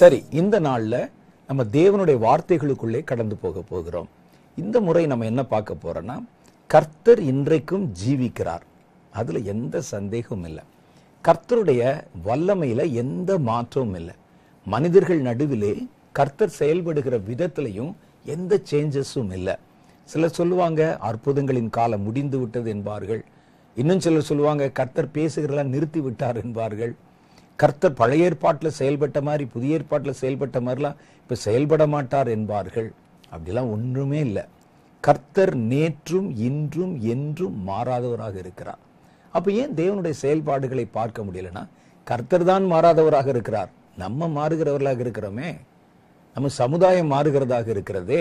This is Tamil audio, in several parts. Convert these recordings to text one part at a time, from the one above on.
சரி இந்த நாள்ல நம்ம தேவனுடைய வார்த்தைகளுக்குள்ளே கடந்து போக போகிறோம் இந்த முறை நம்ம என்ன பார்க்க போறோம்னா கர்த்தர் இன்றைக்கும் ஜீவிக்கிறார் அதுல எந்த சந்தேகமும் இல்லை கர்த்தருடைய வல்லமையில எந்த மாற்றமும் இல்லை மனிதர்கள் நடுவிலே கர்த்தர் செயல்படுகிற விதத்திலையும் எந்த சேஞ்சஸும் இல்லை சிலர் சொல்லுவாங்க அற்புதங்களின் காலம் முடிந்து விட்டது என்பார்கள் இன்னும் சிலர் சொல்லுவாங்க கர்த்தர் பேசுகிறதெல்லாம் நிறுத்தி விட்டார் என்பார்கள் கர்த்தர் பழைய ஏற்பாட்டில் செயல்பட்ட மாதிரி புதிய ஏற்பாட்டில் செயல்பட்ட மாதிரிலாம் இப்போ செயல்பட மாட்டார் என்பார்கள் அப்படிலாம் ஒன்றுமே இல்லை கர்த்தர் நேற்றும் இன்றும் என்றும் மாறாதவராக இருக்கிறார் அப்ப ஏன் தேவனுடைய செயல்பாடுகளை பார்க்க முடியலன்னா கர்த்தர் தான் மாறாதவராக இருக்கிறார் நம்ம மாறுகிறவர்களாக இருக்கிறோமே நம்ம சமுதாயம் மாறுகிறதாக இருக்கிறதே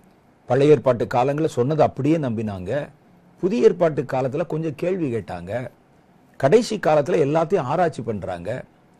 பழைய ஏற்பாட்டு காலங்களில் சொன்னதை அப்படியே நம்பினாங்க புதிய ஏற்பாட்டு காலத்துல கொஞ்சம் கேள்வி கேட்டாங்க கடைசி காலத்துல எல்லாத்தையும் ஆராய்ச்சி பண்றாங்க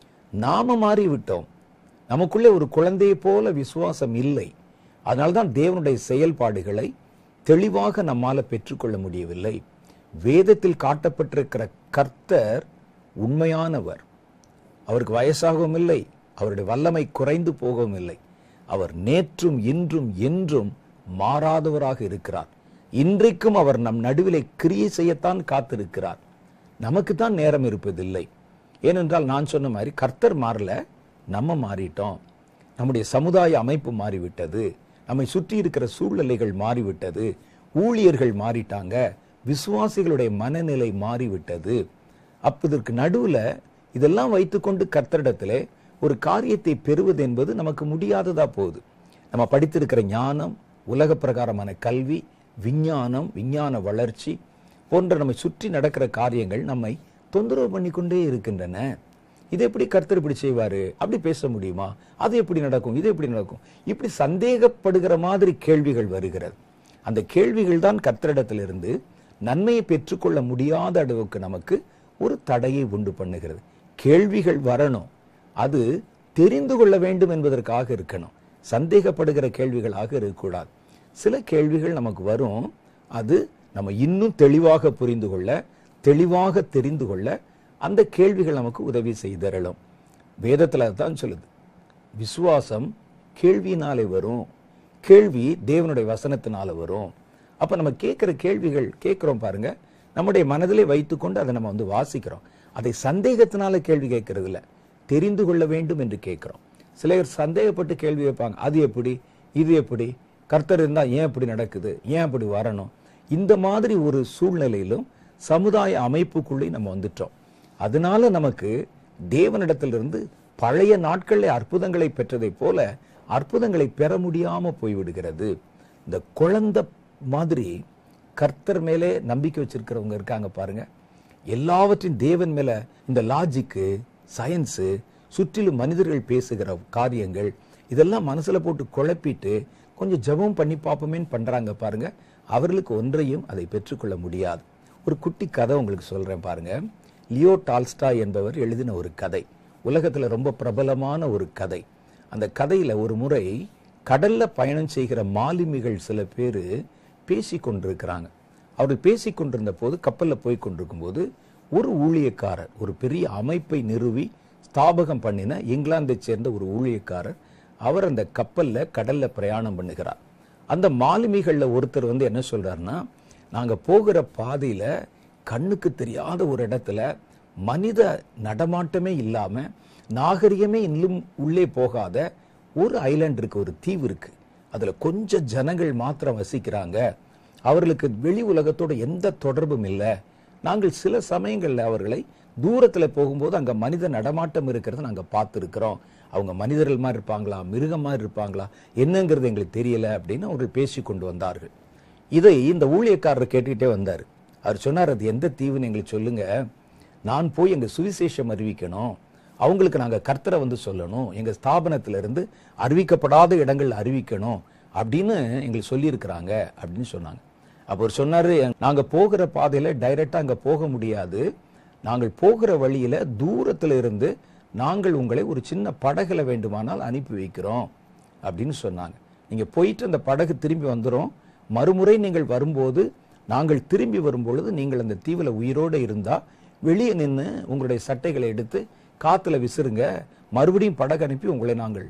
நாம மாறி விட்டோம் நமக்குள்ளே ஒரு குழந்தையை போல விசுவாசம் இல்லை அதனால்தான் தேவனுடைய செயல்பாடுகளை தெளிவாக நம்மால பெற்றுக்கொள்ள முடியவில்லை வேதத்தில் காட்டப்பட்டிருக்கிற கர்த்தர் உண்மையானவர் அவருக்கு வயசாகவும் இல்லை அவருடைய வல்லமை குறைந்து போகவும் இல்லை அவர் நேற்றும் இன்றும் என்றும் மாறாதவராக இருக்கிறார் இன்றைக்கும் அவர் நம் நடுவிலே கிரியை செய்யத்தான் காத்திருக்கிறார் நமக்கு தான் நேரம் இருப்பதில்லை ஏனென்றால் நான் சொன்ன மாதிரி கர்த்தர் மாறல நம்ம மாறிட்டோம் நம்முடைய சமுதாய அமைப்பு மாறிவிட்டது நம்மை சுற்றி இருக்கிற சூழ்நிலைகள் மாறிவிட்டது ஊழியர்கள் மாறிட்டாங்க விசுவாசிகளுடைய மனநிலை மாறிவிட்டது அப்ப இதற்கு நடுவுல இதெல்லாம் வைத்துக்கொண்டு கர்த்தரிடத்திலே ஒரு காரியத்தை பெறுவது என்பது நமக்கு முடியாததா போகுது நம்ம படித்திருக்கிற ஞானம் உலக பிரகாரமான கல்வி விஞ்ஞானம் விஞ்ஞான வளர்ச்சி போன்ற நம்மை சுற்றி நடக்கிற காரியங்கள் நம்மை தொந்தரவு பண்ணி கொண்டே இருக்கின்றன இது எப்படி கர்த்தர் இப்படி செய்வாரு அப்படி பேச முடியுமா அது எப்படி நடக்கும் இது எப்படி நடக்கும் இப்படி சந்தேகப்படுகிற மாதிரி கேள்விகள் வருகிறது அந்த கேள்விகள் தான் கர்த்தரிடத்திலிருந்து நன்மையை பெற்றுக்கொள்ள முடியாத அளவுக்கு நமக்கு ஒரு தடையை உண்டு பண்ணுகிறது கேள்விகள் வரணும் அது தெரிந்து கொள்ள வேண்டும் என்பதற்காக இருக்கணும் சந்தேகப்படுகிற கேள்விகளாக இருக்கக்கூடாது சில கேள்விகள் நமக்கு வரும் அது நம்ம இன்னும் தெளிவாக புரிந்து கொள்ள தெளிவாக தெரிந்து கொள்ள அந்த கேள்விகள் நமக்கு உதவி செய்தரலும் வேதத்துல தான் சொல்லுது விசுவாசம் கேள்வியினாலே வரும் கேள்வி தேவனுடைய வசனத்தினால வரும் அப்ப நம்ம கேட்கிற கேள்விகள் கேட்கிறோம் பாருங்க நம்முடைய மனதிலே வைத்துக்கொண்டு அதை நம்ம வந்து வாசிக்கிறோம் அதை சந்தேகத்தினால கேள்வி கேட்கறது இல்ல தெரிந்து கொள்ள வேண்டும் என்று கேட்கிறோம் சிலர் சந்தேகப்பட்டு கேள்வி வைப்பாங்க அது எப்படி இது எப்படி கர்த்தர் இருந்தா ஏன் இப்படி நடக்குது ஏன் அப்படி வரணும் இந்த மாதிரி ஒரு சூழ்நிலையிலும் சமுதாய அமைப்புக்குள்ளே நம்ம வந்துட்டோம் அதனால நமக்கு தேவனிடத்திலிருந்து பழைய நாட்களில் அற்புதங்களை பெற்றதைப் போல அற்புதங்களை பெற முடியாம போய்விடுகிறது இந்த குழந்தை மாதிரி கர்த்தர் மேலே நம்பிக்கை வச்சிருக்கிறவங்க இருக்காங்க பாருங்க எல்லாவற்றையும் தேவன் மேல இந்த லாஜிக்கு சயின்ஸு சுற்றிலும் மனிதர்கள் பேசுகிற காரியங்கள் இதெல்லாம் மனசுல போட்டு குழப்பிட்டு கொஞ்சம் ஜெபம் பண்ணி பார்ப்போமேன்னு பண்றாங்க பாருங்க அவர்களுக்கு ஒன்றையும் அதை பெற்றுக்கொள்ள முடியாது ஒரு குட்டி கதை உங்களுக்கு சொல்றேன் பாருங்க லியோ டால்ஸ்டா என்பவர் எழுதின ஒரு கதை உலகத்துல ரொம்ப பிரபலமான ஒரு கதை அந்த கதையில ஒரு முறை கடல்ல பயணம் செய்கிற மாலுமிகள் சில பேர் பேசி கொண்டிருக்கிறாங்க அவர்கள் பேசி கொண்டிருந்த போது கப்பல்ல போய் கொண்டிருக்கும் போது ஒரு ஊழியக்காரர் ஒரு பெரிய அமைப்பை நிறுவி ஸ்தாபகம் பண்ணின இங்கிலாந்தைச் சேர்ந்த ஒரு ஊழியக்காரர் அவர் அந்த கப்பல்ல கடல்ல பிரயாணம் பண்ணுகிறார் அந்த மாலுமிகள்ல ஒருத்தர் வந்து என்ன சொல்றாருன்னா நாங்க போகிற பாதையில கண்ணுக்கு தெரியாத ஒரு இடத்துல மனித நடமாட்டமே இல்லாம நாகரிகமே இன்னும் உள்ளே போகாத ஒரு ஐலாண்ட் இருக்கு ஒரு தீவு இருக்கு அதுல கொஞ்சம் ஜனங்கள் மாத்திரம் வசிக்கிறாங்க அவர்களுக்கு வெளி உலகத்தோட எந்த தொடர்பும் இல்லை நாங்கள் சில சமயங்கள்ல அவர்களை தூரத்துல போகும்போது அங்க மனித நடமாட்டம் இருக்கிறத நாங்க பார்த்துருக்கிறோம் அவங்க மனிதர்கள் மாதிரி இருப்பாங்களா மிருகம் மாதிரி இருப்பாங்களா என்னங்கிறது எங்களுக்கு தெரியல அப்படின்னு அவர்கள் பேசி கொண்டு வந்தார்கள் இதை இந்த ஊழியக்காரர் கேட்டுக்கிட்டே வந்தார் அவர் சொன்னார் அது எந்த தீவுன்னு எங்களுக்கு சொல்லுங்க நான் போய் எங்க சுவிசேஷம் அறிவிக்கணும் அவங்களுக்கு நாங்க கர்த்தரை வந்து சொல்லணும் எங்க ஸ்தாபனத்துல இருந்து அறிவிக்கப்படாத இடங்கள் அறிவிக்கணும் அப்படின்னு எங்களுக்கு சொல்லியிருக்கிறாங்க அப்படின்னு சொன்னாங்க அப்ப அவர் சொன்னாரு நாங்க போகிற பாதையில டைரக்டா அங்க போக முடியாது நாங்கள் போகிற வழியில தூரத்துல இருந்து நாங்கள் உங்களை ஒரு சின்ன படகுல வேண்டுமானால் அனுப்பி வைக்கிறோம் அப்படின்னு சொன்னாங்க நீங்க போயிட்டு அந்த படகு திரும்பி வந்துரும் மறுமுறை நீங்கள் வரும்போது நாங்கள் திரும்பி வரும்பொழுது நீங்கள் அந்த தீவுல உயிரோடு இருந்தா வெளியே நின்று உங்களுடைய சட்டைகளை எடுத்து காத்துல விசிறுங்க மறுபடியும் படகு அனுப்பி உங்களை நாங்கள்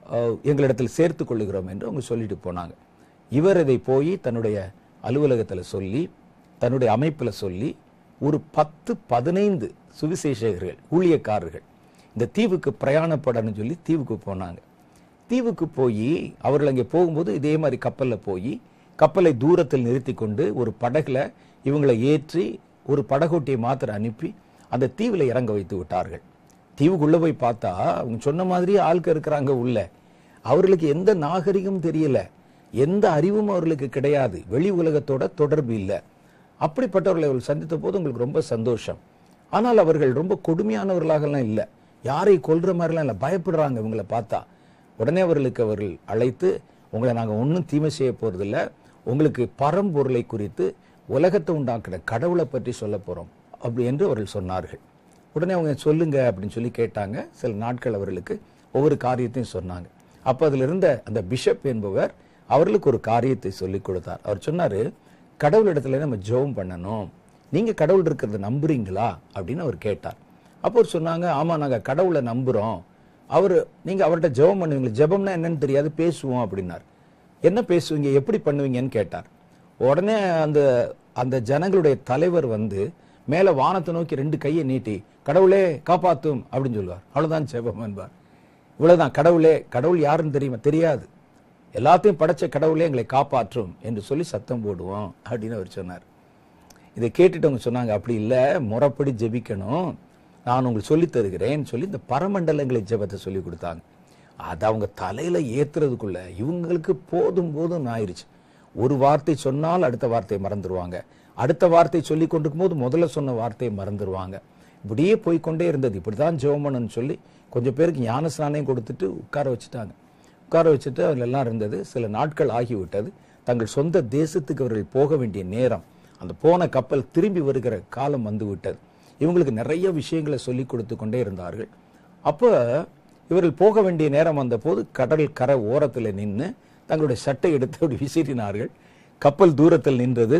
அஹ், எங்களிடத்தில் சேர்த்துக் கொள்ளுகிறோம் என்று அவங்க சொல்லிட்டு போனாங்க இவர் இதை போய் தன்னுடைய அலுவலகத்தில் சொல்லி தன்னுடைய அமைப்பில் சொல்லி ஒரு பத்து பதினைந்து சுவிசேஷகர்கள் ஊழியக்காரர்கள் இந்த தீவுக்கு பிரயாணப்படணும்னு சொல்லி தீவுக்கு போனாங்க தீவுக்கு போய் அவர்கள் அங்கே போகும்போது இதே மாதிரி கப்பலில் போய் கப்பலை தூரத்தில் நிறுத்தி கொண்டு ஒரு படகுல இவங்களை ஏற்றி ஒரு படகோட்டியை மாத்திரம் அனுப்பி அந்த தீவில் இறங்க வைத்து விட்டார்கள் தீவுக்குள்ள போய் பார்த்தா அவங்க சொன்ன மாதிரியே ஆட்கள் இருக்கிறாங்க உள்ள அவர்களுக்கு எந்த நாகரிகமும் தெரியல எந்த அறிவும் அவர்களுக்கு கிடையாது வெளி உலகத்தோட தொடர்பு இல்லை அப்படிப்பட்டவர்களை அவர்கள் சந்தித்த போது உங்களுக்கு ரொம்ப சந்தோஷம் ஆனால் அவர்கள் ரொம்ப கொடுமையானவர்களாகலாம் இல்லை யாரை கொல்ற மாதிரிலாம் இல்லை பயப்படுறாங்க இவங்களை பார்த்தா உடனே அவர்களுக்கு அவர்கள் அழைத்து உங்களை நாங்கள் ஒன்றும் தீமை செய்ய போறதில்ல உங்களுக்கு பரம்பொருளை குறித்து உலகத்தை உண்டாக்குற கடவுளை பற்றி சொல்ல போறோம் அப்படி என்று அவர்கள் சொன்னார்கள் உடனே அவங்க சொல்லுங்க அப்படின்னு சொல்லி கேட்டாங்க சில நாட்கள் அவர்களுக்கு ஒவ்வொரு காரியத்தையும் சொன்னாங்க அப்ப அதுல இருந்த அந்த பிஷப் என்பவர் அவர்களுக்கு ஒரு காரியத்தை சொல்லி கொடுத்தார் அவர் சொன்னாரு கடவுளிடத்துல நம்ம ஜெபம் பண்ணணும் நீங்க கடவுள் இருக்கிறத நம்புறீங்களா அப்படின்னு அவர் கேட்டார் அப்போ அவர் சொன்னாங்க ஆமா நாங்க கடவுளை நம்புறோம் அவர் நீங்க அவர்கிட்ட ஜெபம் பண்ணுவீங்களா ஜெபம்னா என்னன்னு தெரியாது பேசுவோம் அப்படின்னார் என்ன பேசுவீங்க எப்படி பண்ணுவீங்கன்னு கேட்டார் உடனே அந்த அந்த ஜனங்களுடைய தலைவர் வந்து மேல வானத்தை நோக்கி ரெண்டு கையை நீட்டி கடவுளே காப்பாத்தும் அப்படின்னு சொல்லுவார் அவ்வளவுதான் ஜெபம் என்பார் இவ்வளவுதான் கடவுளே கடவுள் யாருன்னு தெரியுமா தெரியாது எல்லாத்தையும் படைச்ச கடவுளே எங்களை காப்பாற்றும் என்று சொல்லி சத்தம் போடுவோம் அப்படின்னு அவர் சொன்னார் இதை கேட்டுட்டு அவங்க சொன்னாங்க அப்படி இல்லை முறைப்படி ஜெபிக்கணும் நான் உங்களுக்கு சொல்லித் தருகிறேன்னு சொல்லி இந்த பரமண்டலங்களை ஜெபத்தை சொல்லி கொடுத்தாங்க அதை அவங்க தலையில ஏத்துறதுக்குள்ள இவங்களுக்கு போதும் போதும் ஆயிருச்சு ஒரு வார்த்தை சொன்னால் அடுத்த வார்த்தையை மறந்துடுவாங்க அடுத்த வார்த்தை சொல்லி கொண்டிருக்கும் போது முதல்ல சொன்ன வார்த்தையை மறந்துடுவாங்க இப்படியே போய்க்கொண்டே இருந்தது இப்படிதான் ஜெபம் பண்ணணும்னு சொல்லி கொஞ்சம் பேருக்கு ஞான ஸ்நானம் கொடுத்துட்டு உட்கார வச்சுட்டாங்க உட்கார வச்சுட்டு அதுல எல்லாம் இருந்தது சில நாட்கள் ஆகிவிட்டது தங்கள் சொந்த தேசத்துக்கு அவர்கள் போக வேண்டிய நேரம் அந்த போன கப்பல் திரும்பி வருகிற காலம் வந்து விட்டது இவங்களுக்கு நிறைய விஷயங்களை சொல்லி கொடுத்து கொண்டே இருந்தார்கள் அப்போ இவர்கள் போக வேண்டிய நேரம் வந்தபோது கடல் கரை ஓரத்தில் நின்று தங்களுடைய சட்டை எடுத்து அப்படி விசிறினார்கள் கப்பல் தூரத்தில் நின்றது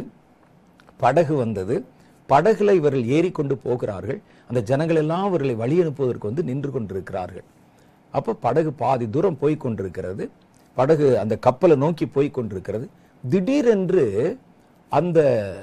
படகு வந்தது படகுல இவர்கள் ஏறிக்கொண்டு போகிறார்கள் அந்த ஜனங்கள் எல்லாம் அவர்களை வழி அனுப்புவதற்கு வந்து நின்று கொண்டிருக்கிறார்கள் அப்ப படகு பாதி தூரம் போய் கொண்டிருக்கிறது படகு அந்த கப்பலை நோக்கி போய் கொண்டிருக்கிறது திடீரென்று அந்த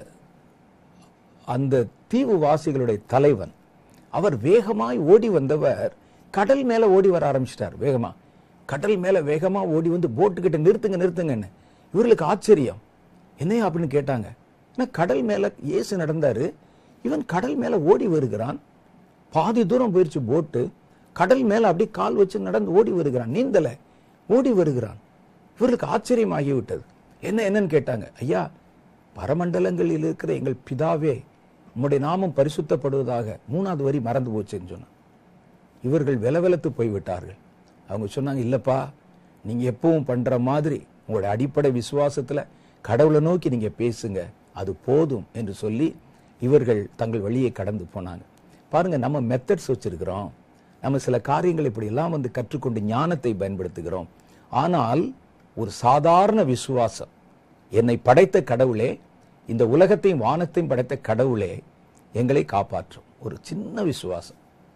அந்த தீவு வாசிகளுடைய தலைவன் அவர் வேகமாய் ஓடி வந்தவர் கடல் மேல ஓடி வர ஆரம்பிச்சிட்டார் வேகமா கடல் மேல வேகமா ஓடி வந்து போட்டுக்கிட்ட நிறுத்துங்க நிறுத்துங்கன்னு இவர்களுக்கு ஆச்சரியம் என்னையா அப்படின்னு கேட்டாங்க ஏன்னா கடல் மேல இயேசு நடந்தாரு இவன் கடல் மேல ஓடி வருகிறான் பாதி தூரம் போயிருச்சு போட்டு கடல் மேல அப்படியே கால் வச்சு நடந்து ஓடி வருகிறான் நீந்தல ஓடி வருகிறான் இவர்களுக்கு ஆச்சரியம் ஆகிவிட்டது என்ன என்னன்னு கேட்டாங்க ஐயா பரமண்டலங்களில் இருக்கிற எங்கள் பிதாவே உம்முடைய நாமம் பரிசுத்தப்படுவதாக மூணாவது வரி மறந்து போச்சுன்னு சொன்னான் இவர்கள் வெலவெலத்து போய்விட்டார்கள் அவங்க சொன்னாங்க இல்லப்பா நீங்க எப்பவும் பண்ற மாதிரி உங்களுடைய அடிப்படை விசுவாசத்துல கடவுளை நோக்கி நீங்க பேசுங்க அது போதும் என்று சொல்லி இவர்கள் தங்கள் வழியை கடந்து போனாங்க பாருங்க நம்ம மெத்தட்ஸ் வச்சிருக்கிறோம் நம்ம சில காரியங்கள் இப்படி எல்லாம் வந்து கற்றுக்கொண்டு ஞானத்தை பயன்படுத்துகிறோம் ஆனால் ஒரு சாதாரண விசுவாசம் என்னை படைத்த கடவுளே இந்த உலகத்தையும் வானத்தையும் படைத்த கடவுளே எங்களை காப்பாற்றும் ஒரு சின்ன விசுவாசம்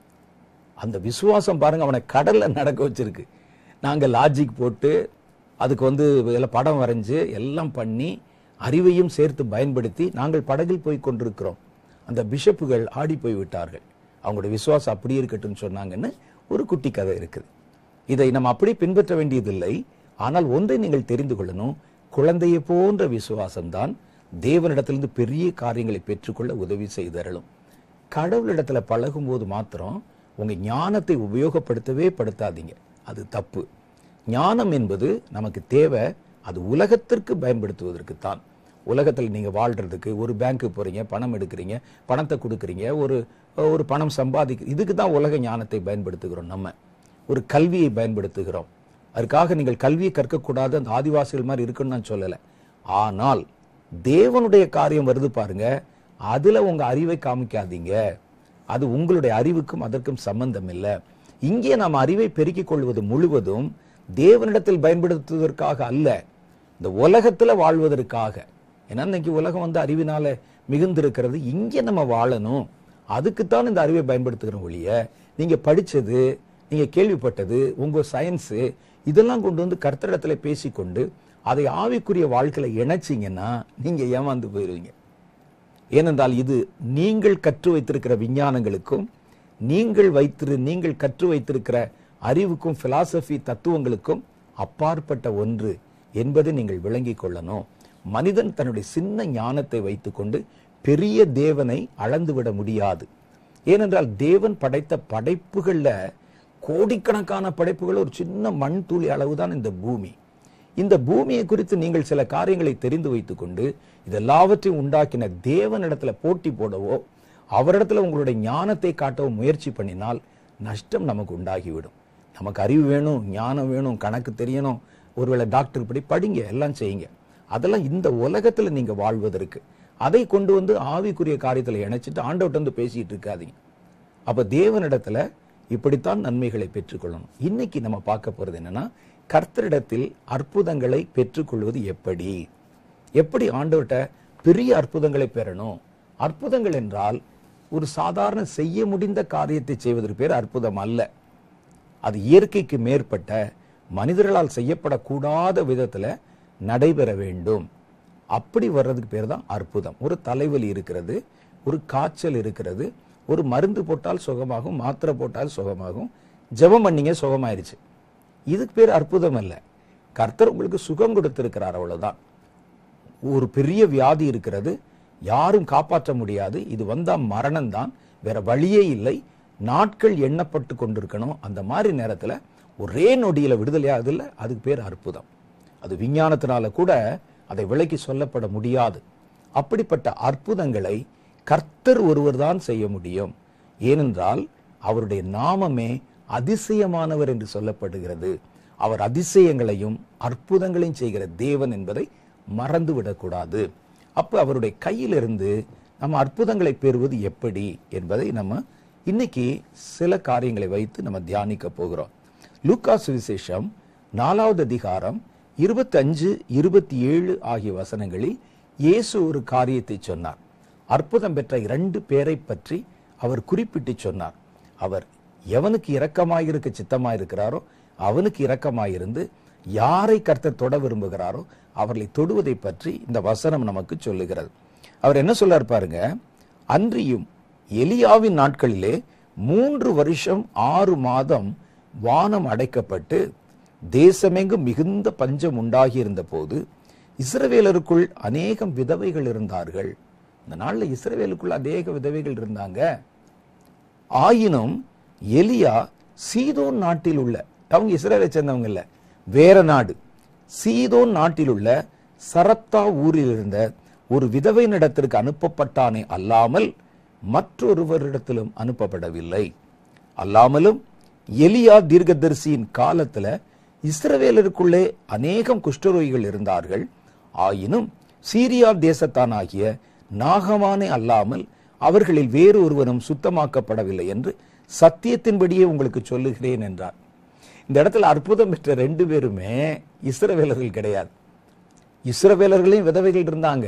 அந்த விசுவாசம் பாருங்க அவனை கடல்ல நடக்க வச்சிருக்கு நாங்க லாஜிக் போட்டு அதுக்கு வந்து இதெல்லாம் படம் வரைஞ்சு எல்லாம் பண்ணி அறிவையும் சேர்த்து பயன்படுத்தி நாங்கள் படகில் போய் கொண்டிருக்கிறோம் அந்த பிஷப்புகள் ஆடி போய் விட்டார்கள் அவங்களுடைய விசுவாசம் அப்படியே இருக்கட்டும்னு சொன்னாங்கன்னு ஒரு குட்டி கதை இருக்குது இதை நம்ம அப்படி பின்பற்ற வேண்டியதில்லை ஆனால் ஒன்றை நீங்கள் தெரிந்து கொள்ளணும் குழந்தையை போன்ற விசுவாசம்தான் தேவனிடத்திலிருந்து பெரிய காரியங்களை பெற்றுக்கொள்ள உதவி செய்தரலும் கடவுளிடத்துல பழகும்போது மாத்திரம் உங்க ஞானத்தை உபயோகப்படுத்தவே படுத்தாதீங்க அது தப்பு ஞானம் என்பது நமக்கு தேவை அது உலகத்திற்கு பயன்படுத்துவதற்கு தான் உலகத்தில் நீங்க வாழ்றதுக்கு ஒரு பேங்க்கு போறீங்க பணம் எடுக்கிறீங்க பணத்தை கொடுக்குறீங்க ஒரு ஒரு பணம் சம்பாதிக்க இதுக்கு தான் உலக ஞானத்தை பயன்படுத்துகிறோம் நம்ம ஒரு கல்வியை பயன்படுத்துகிறோம் அதுக்காக நீங்கள் கல்வியை கற்கக்கூடாது அந்த ஆதிவாசிகள் மாதிரி இருக்குன்னு நான் சொல்லலை ஆனால் தேவனுடைய காரியம் வருது பாருங்க அதுல உங்க அறிவை காமிக்காதீங்க அது உங்களுடைய அறிவுக்கும் அதற்கும் சம்பந்தம் இல்லை இங்கே நாம் அறிவை பெருக்கிக் கொள்வது முழுவதும் தேவனிடத்தில் பயன்படுத்துவதற்காக அல்ல இந்த உலகத்துல வாழ்வதற்காக ஏன்னா இன்னைக்கு உலகம் வந்து அறிவினால மிகுந்திருக்கிறது இங்கே நம்ம வாழணும் அதுக்குத்தான் இந்த அறிவை பயன்படுத்துகிறோம் ஒழிய நீங்க படிச்சது நீங்க கேள்விப்பட்டது உங்க சயின்ஸ் இதெல்லாம் கொண்டு வந்து கர்த்தரிடத்துல பேசிக்கொண்டு அதை ஆவிக்குரிய வாழ்க்கையில இணைச்சிங்கன்னா நீங்க ஏமாந்து போயிருவீங்க ஏனென்றால் இது நீங்கள் கற்று வைத்திருக்கிற விஞ்ஞானங்களுக்கும் நீங்கள் வைத்திரு நீங்கள் கற்று வைத்திருக்கிற அறிவுக்கும் பிலாசபி தத்துவங்களுக்கும் அப்பாற்பட்ட ஒன்று என்பதை நீங்கள் விளங்கிக் கொள்ளணும் மனிதன் தன்னுடைய சின்ன ஞானத்தை வைத்துக்கொண்டு பெரிய தேவனை அளந்துவிட முடியாது ஏனென்றால் தேவன் படைத்த படைப்புகள்ல கோடிக்கணக்கான படைப்புகள் ஒரு சின்ன மண் துளி அளவுதான் இந்த பூமி இந்த பூமியை குறித்து நீங்கள் சில காரியங்களை தெரிந்து வைத்துக்கொண்டு இதெல்லாவற்றையும் உண்டாக்கின தேவனிடத்துல போட்டி போடவோ அவரிடத்துல உங்களுடைய ஞானத்தை காட்டவோ முயற்சி பண்ணினால் நஷ்டம் நமக்கு உண்டாகிவிடும் நமக்கு அறிவு வேணும் ஞானம் வேணும் கணக்கு தெரியணும் ஒருவேளை டாக்டர் படி படிங்க எல்லாம் செய்யுங்க அதெல்லாம் இந்த உலகத்துல நீங்க வாழ்வதற்கு அதை கொண்டு வந்து ஆவிக்குரிய காரியத்துல இணைச்சிட்டு ஆண்டவர்ட்ட வந்து பேசிட்டு இருக்காதீங்க அப்ப தேவனிடத்துல இப்படித்தான் நன்மைகளை பெற்றுக்கொள்ளணும் இன்னைக்கு நம்ம பார்க்க போறது என்னன்னா கர்த்தரிடத்தில் அற்புதங்களை பெற்றுக்கொள்வது எப்படி எப்படி ஆண்டவர்கிட்ட பெரிய அற்புதங்களை பெறணும் அற்புதங்கள் என்றால் ஒரு சாதாரண செய்ய முடிந்த காரியத்தை செய்வதற்கு பேர் அற்புதம் அல்ல அது இயற்கைக்கு மேற்பட்ட மனிதர்களால் செய்யப்படக்கூடாத விதத்துல நடைபெற வேண்டும் அப்படி வர்றதுக்கு பேர் தான் அற்புதம் ஒரு தலைவலி இருக்கிறது ஒரு காய்ச்சல் இருக்கிறது ஒரு மருந்து போட்டால் சுகமாகும் மாத்திரை போட்டால் சுகமாகும் ஜெபம் பண்ணீங்க சுகமாயிருச்சு இதுக்கு பேர் அற்புதம் அல்ல கர்த்தர் உங்களுக்கு சுகம் கொடுத்திருக்கிறார் அவ்வளவுதான் ஒரு பெரிய வியாதி இருக்கிறது யாரும் காப்பாற்ற முடியாது இது வந்தா மரணம் தான் வேற வழியே இல்லை நாட்கள் எண்ணப்பட்டு கொண்டிருக்கணும் அந்த மாதிரி நேரத்துல ஒரே நொடியில விடுதலையாகுது இல்ல அதுக்கு பேர் அற்புதம் அது விஞ்ஞானத்தினால கூட அதை விலைக்கு சொல்லப்பட முடியாது அப்படிப்பட்ட அற்புதங்களை கர்த்தர் ஒருவர் தான் செய்ய முடியும் ஏனென்றால் அவருடைய நாமமே அதிசயமானவர் என்று சொல்லப்படுகிறது அவர் அதிசயங்களையும் அற்புதங்களையும் செய்கிற தேவன் என்பதை மறந்து விடக்கூடாது அப்ப அவருடைய கையிலிருந்து நம்ம அற்புதங்களை பெறுவது எப்படி என்பதை நம்ம இன்னைக்கு சில காரியங்களை வைத்து நம்ம தியானிக்க போகிறோம் லூக்கா சுவிசேஷம் நாலாவது அதிகாரம் இருபத்தஞ்சு இருபத்தி ஏழு ஆகிய வசனங்களில் இயேசு ஒரு காரியத்தை சொன்னார் அற்புதம் பெற்ற இரண்டு பேரை பற்றி அவர் குறிப்பிட்டு சொன்னார் அவர் எவனுக்கு இரக்கமாயிருக்க சித்தமாயிருக்கிறாரோ அவனுக்கு இரக்கமாயிருந்து யாரை கர்த்தர் தொட விரும்புகிறாரோ அவர்களை தொடுவதை பற்றி இந்த வசனம் நமக்கு சொல்லுகிறது அவர் என்ன சொல்லார் பாருங்க அன்றியும் எலியாவின் நாட்களிலே மூன்று வருஷம் ஆறு மாதம் வானம் அடைக்கப்பட்டு தேசமெங்கும் மிகுந்த பஞ்சம் உண்டாகி இருந்த போது இஸ்ரவேலருக்குள் அநேகம் விதவைகள் இருந்தார்கள் இந்த நாள்ல இஸ்ரவேலுக்குள் அநேக விதவைகள் இருந்தாங்க ஆயினும் எலியா சீதோன் நாட்டில் உள்ள அவங்க இஸ்ரேலை சேர்ந்தவங்க இல்ல வேற நாடு சீதோன் நாட்டில் உள்ள சரப்தா ஊரில் இருந்த ஒரு விதவையினிடத்திற்கு அனுப்பப்பட்டானே அல்லாமல் மற்றொருவரிடத்திலும் அனுப்பப்படவில்லை அல்லாமலும் எலியா தீர்க்கதரிசியின் காலத்துல இஸ்ரவேலருக்குள்ளே அநேகம் குஷ்டரோகிகள் இருந்தார்கள் ஆயினும் சீரியா தேசத்தானாகிய நாகமானே அல்லாமல் அவர்களில் வேறு ஒருவனும் சுத்தமாக்கப்படவில்லை என்று சத்தியத்தின்படியே உங்களுக்கு சொல்லுகிறேன் என்றார் இந்த இடத்துல அற்புதம் பெற்ற ரெண்டு பேருமே இஸ்ரவேலர்கள் கிடையாது இஸ்ரவேலர்களையும் விதவைகள் இருந்தாங்க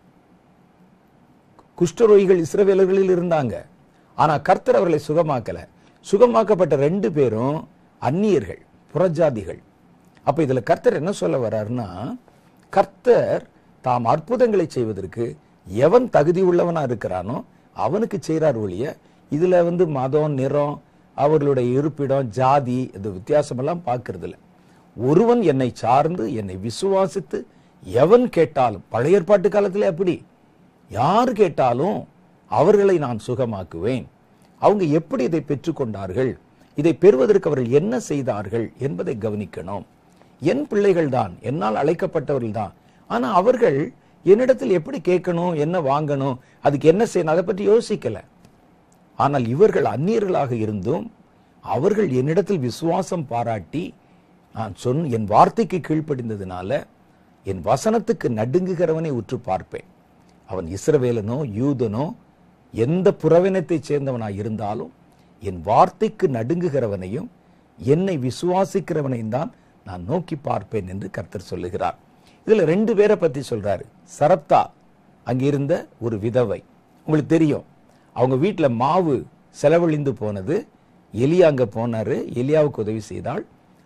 குஷ்டரோகிகள் இஸ்ரவேலர்களில் இருந்தாங்க ஆனா கர்த்தர் அவர்களை சுகமாக்கல சுகமாக்கப்பட்ட ரெண்டு பேரும் அந்நியர்கள் புறஜாதிகள் அப்ப இதுல கர்த்தர் என்ன சொல்ல வர்றாருன்னா கர்த்தர் தாம் அற்புதங்களை செய்வதற்கு எவன் தகுதி உள்ளவனா இருக்கிறானோ அவனுக்கு செய்றார் ஒழிய இதுல வந்து மதம் நிறம் அவர்களுடைய இருப்பிடம் ஜாதி இது வித்தியாசமெல்லாம் பார்க்கறது இல்ல ஒருவன் என்னை சார்ந்து என்னை விசுவாசித்து எவன் கேட்டாலும் பழைய ஏற்பாட்டு காலத்துல அப்படி யார் கேட்டாலும் அவர்களை நான் சுகமாக்குவேன் அவங்க எப்படி இதை பெற்றுக்கொண்டார்கள் இதை பெறுவதற்கு அவர்கள் என்ன செய்தார்கள் என்பதை கவனிக்கணும் என் பிள்ளைகள் தான் என்னால் அழைக்கப்பட்டவர்கள் தான் ஆனா அவர்கள் என்னிடத்தில் எப்படி கேட்கணும் என்ன வாங்கணும் அதுக்கு என்ன செய்யணும் அதை பற்றி யோசிக்கல ஆனால் இவர்கள் அந்நியர்களாக இருந்தும் அவர்கள் என்னிடத்தில் விசுவாசம் பாராட்டி நான் சொன் என் வார்த்தைக்கு கீழ்ப்படிந்ததுனால என் வசனத்துக்கு நடுங்குகிறவனை உற்று பார்ப்பேன் அவன் இஸ்ரவேலனோ யூதனோ எந்த புறவினத்தைச் சேர்ந்தவனாய் இருந்தாலும் என் வார்த்தைக்கு நடுங்குகிறவனையும் என்னை விசுவாசிக்கிறவனையும் தான் நான் நோக்கி பார்ப்பேன் என்று கர்த்தர் சொல்லுகிறார் இதுல ரெண்டு பேரை பத்தி சொல்றாரு சரப்தா அங்கிருந்த ஒரு விதவை உங்களுக்கு தெரியும் அவங்க வீட்டுல மாவு செலவழிந்து போனது எலியா அங்க போனாரு எலியாவுக்கு உதவி செய்தாள்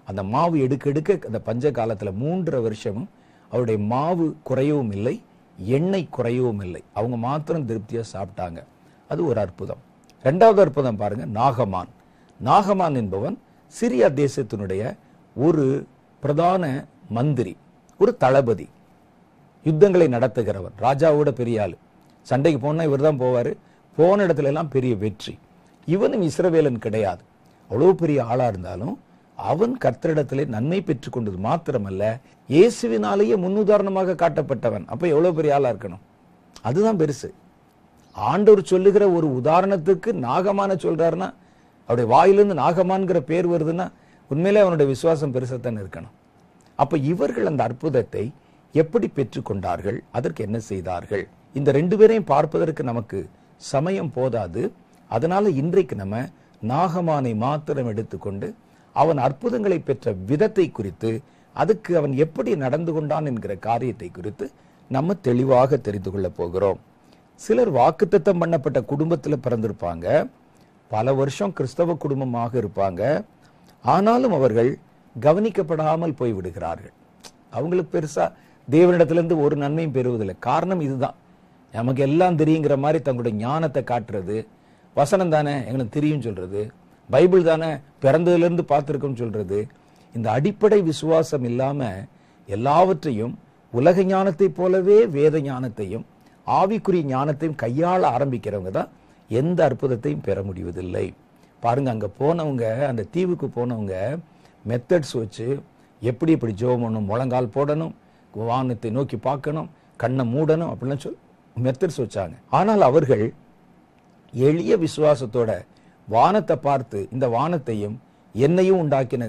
அந்த மாவு எடுக்க எடுக்க அந்த பஞ்ச காலத்துல மூன்றரை வருஷமும் அவருடைய மாவு குறையவும் இல்லை எண்ணெய் குறையவும் இல்லை அவங்க மாத்திரம் திருப்தியா சாப்பிட்டாங்க அது ஒரு அற்புதம் ரெண்டாவது அற்புதம் பாருங்க நாகமான் நாகமான் என்பவன் சிரியா தேசத்தினுடைய ஒரு பிரதான மந்திரி ஒரு தளபதி யுத்தங்களை நடத்துகிறவர் ராஜாவோட பெரிய ஆளு சண்டைக்கு போனா இவர் தான் போவாரு போன இடத்துல எல்லாம் பெரிய வெற்றி இவனும் இஸ்ரவேலன் கிடையாது அவ்வளவு பெரிய ஆளா இருந்தாலும் அவன் கர்த்தரிடத்திலே நன்மை பெற்றுக் கொண்டது மாத்திரமல்ல இயேசுவினாலேயே முன்னுதாரணமாக காட்டப்பட்டவன் அப்ப எவ்வளவு பெரிய ஆளா இருக்கணும் அதுதான் பெருசு ஆண்டவர் சொல்லுகிற ஒரு உதாரணத்துக்கு நாகமான சொல்றாருன்னா அவருடைய வாயிலிருந்து நாகமான்கிற பேர் வருதுன்னா உண்மையிலே அவனுடைய விசுவாசம் பெருசத்தான் இருக்கணும் அப்ப இவர்கள் அந்த அற்புதத்தை எப்படி பெற்றுக்கொண்டார்கள் அதற்கு என்ன செய்தார்கள் இந்த ரெண்டு பேரையும் பார்ப்பதற்கு நமக்கு சமயம் போதாது அதனால இன்றைக்கு நம்ம நாகமானை மாத்திரம் எடுத்துக்கொண்டு அவன் அற்புதங்களை பெற்ற விதத்தை குறித்து அதுக்கு அவன் எப்படி நடந்து கொண்டான் என்கிற காரியத்தை குறித்து நம்ம தெளிவாக தெரிந்து கொள்ள போகிறோம் சிலர் வாக்குத்தத்தம் பண்ணப்பட்ட குடும்பத்துல பிறந்திருப்பாங்க பல வருஷம் கிறிஸ்தவ குடும்பமாக இருப்பாங்க ஆனாலும் அவர்கள் கவனிக்கப்படாமல் போய் விடுகிறார்கள் அவங்களுக்கு பெருசா தேவனிடத்திலிருந்து ஒரு நன்மையும் பெறுவதில்லை காரணம் இதுதான் நமக்கு எல்லாம் தெரியுங்கிற மாதிரி தங்களுடைய ஞானத்தை காட்டுறது வசனம் தானே எங்களுக்கு தெரியும் சொல்றது பைபிள் தானே பிறந்ததுல இருந்து பார்த்திருக்கோம் சொல்றது இந்த அடிப்படை விசுவாசம் இல்லாம எல்லாவற்றையும் உலக ஞானத்தைப் போலவே வேத ஞானத்தையும் ஆவிக்குரிய ஞானத்தையும் கையாள ஆரம்பிக்கிறவங்க தான் எந்த அற்புதத்தையும் பெற முடிவதில்லை பாருங்க அங்க போனவங்க அந்த தீவுக்கு போனவங்க மெத்தட்ஸ் வச்சு எப்படி இப்படி ஜெபம் பண்ணணும் முழங்கால் போடணும் வானத்தை நோக்கி பார்க்கணும் கண்ணை மூடணும் அப்படிலாம் சொல் மெத்தட்ஸ் வச்சாங்க ஆனால் அவர்கள் எளிய விசுவாசத்தோட வானத்தை பார்த்து இந்த வானத்தையும் என்னையும் உண்டாக்கின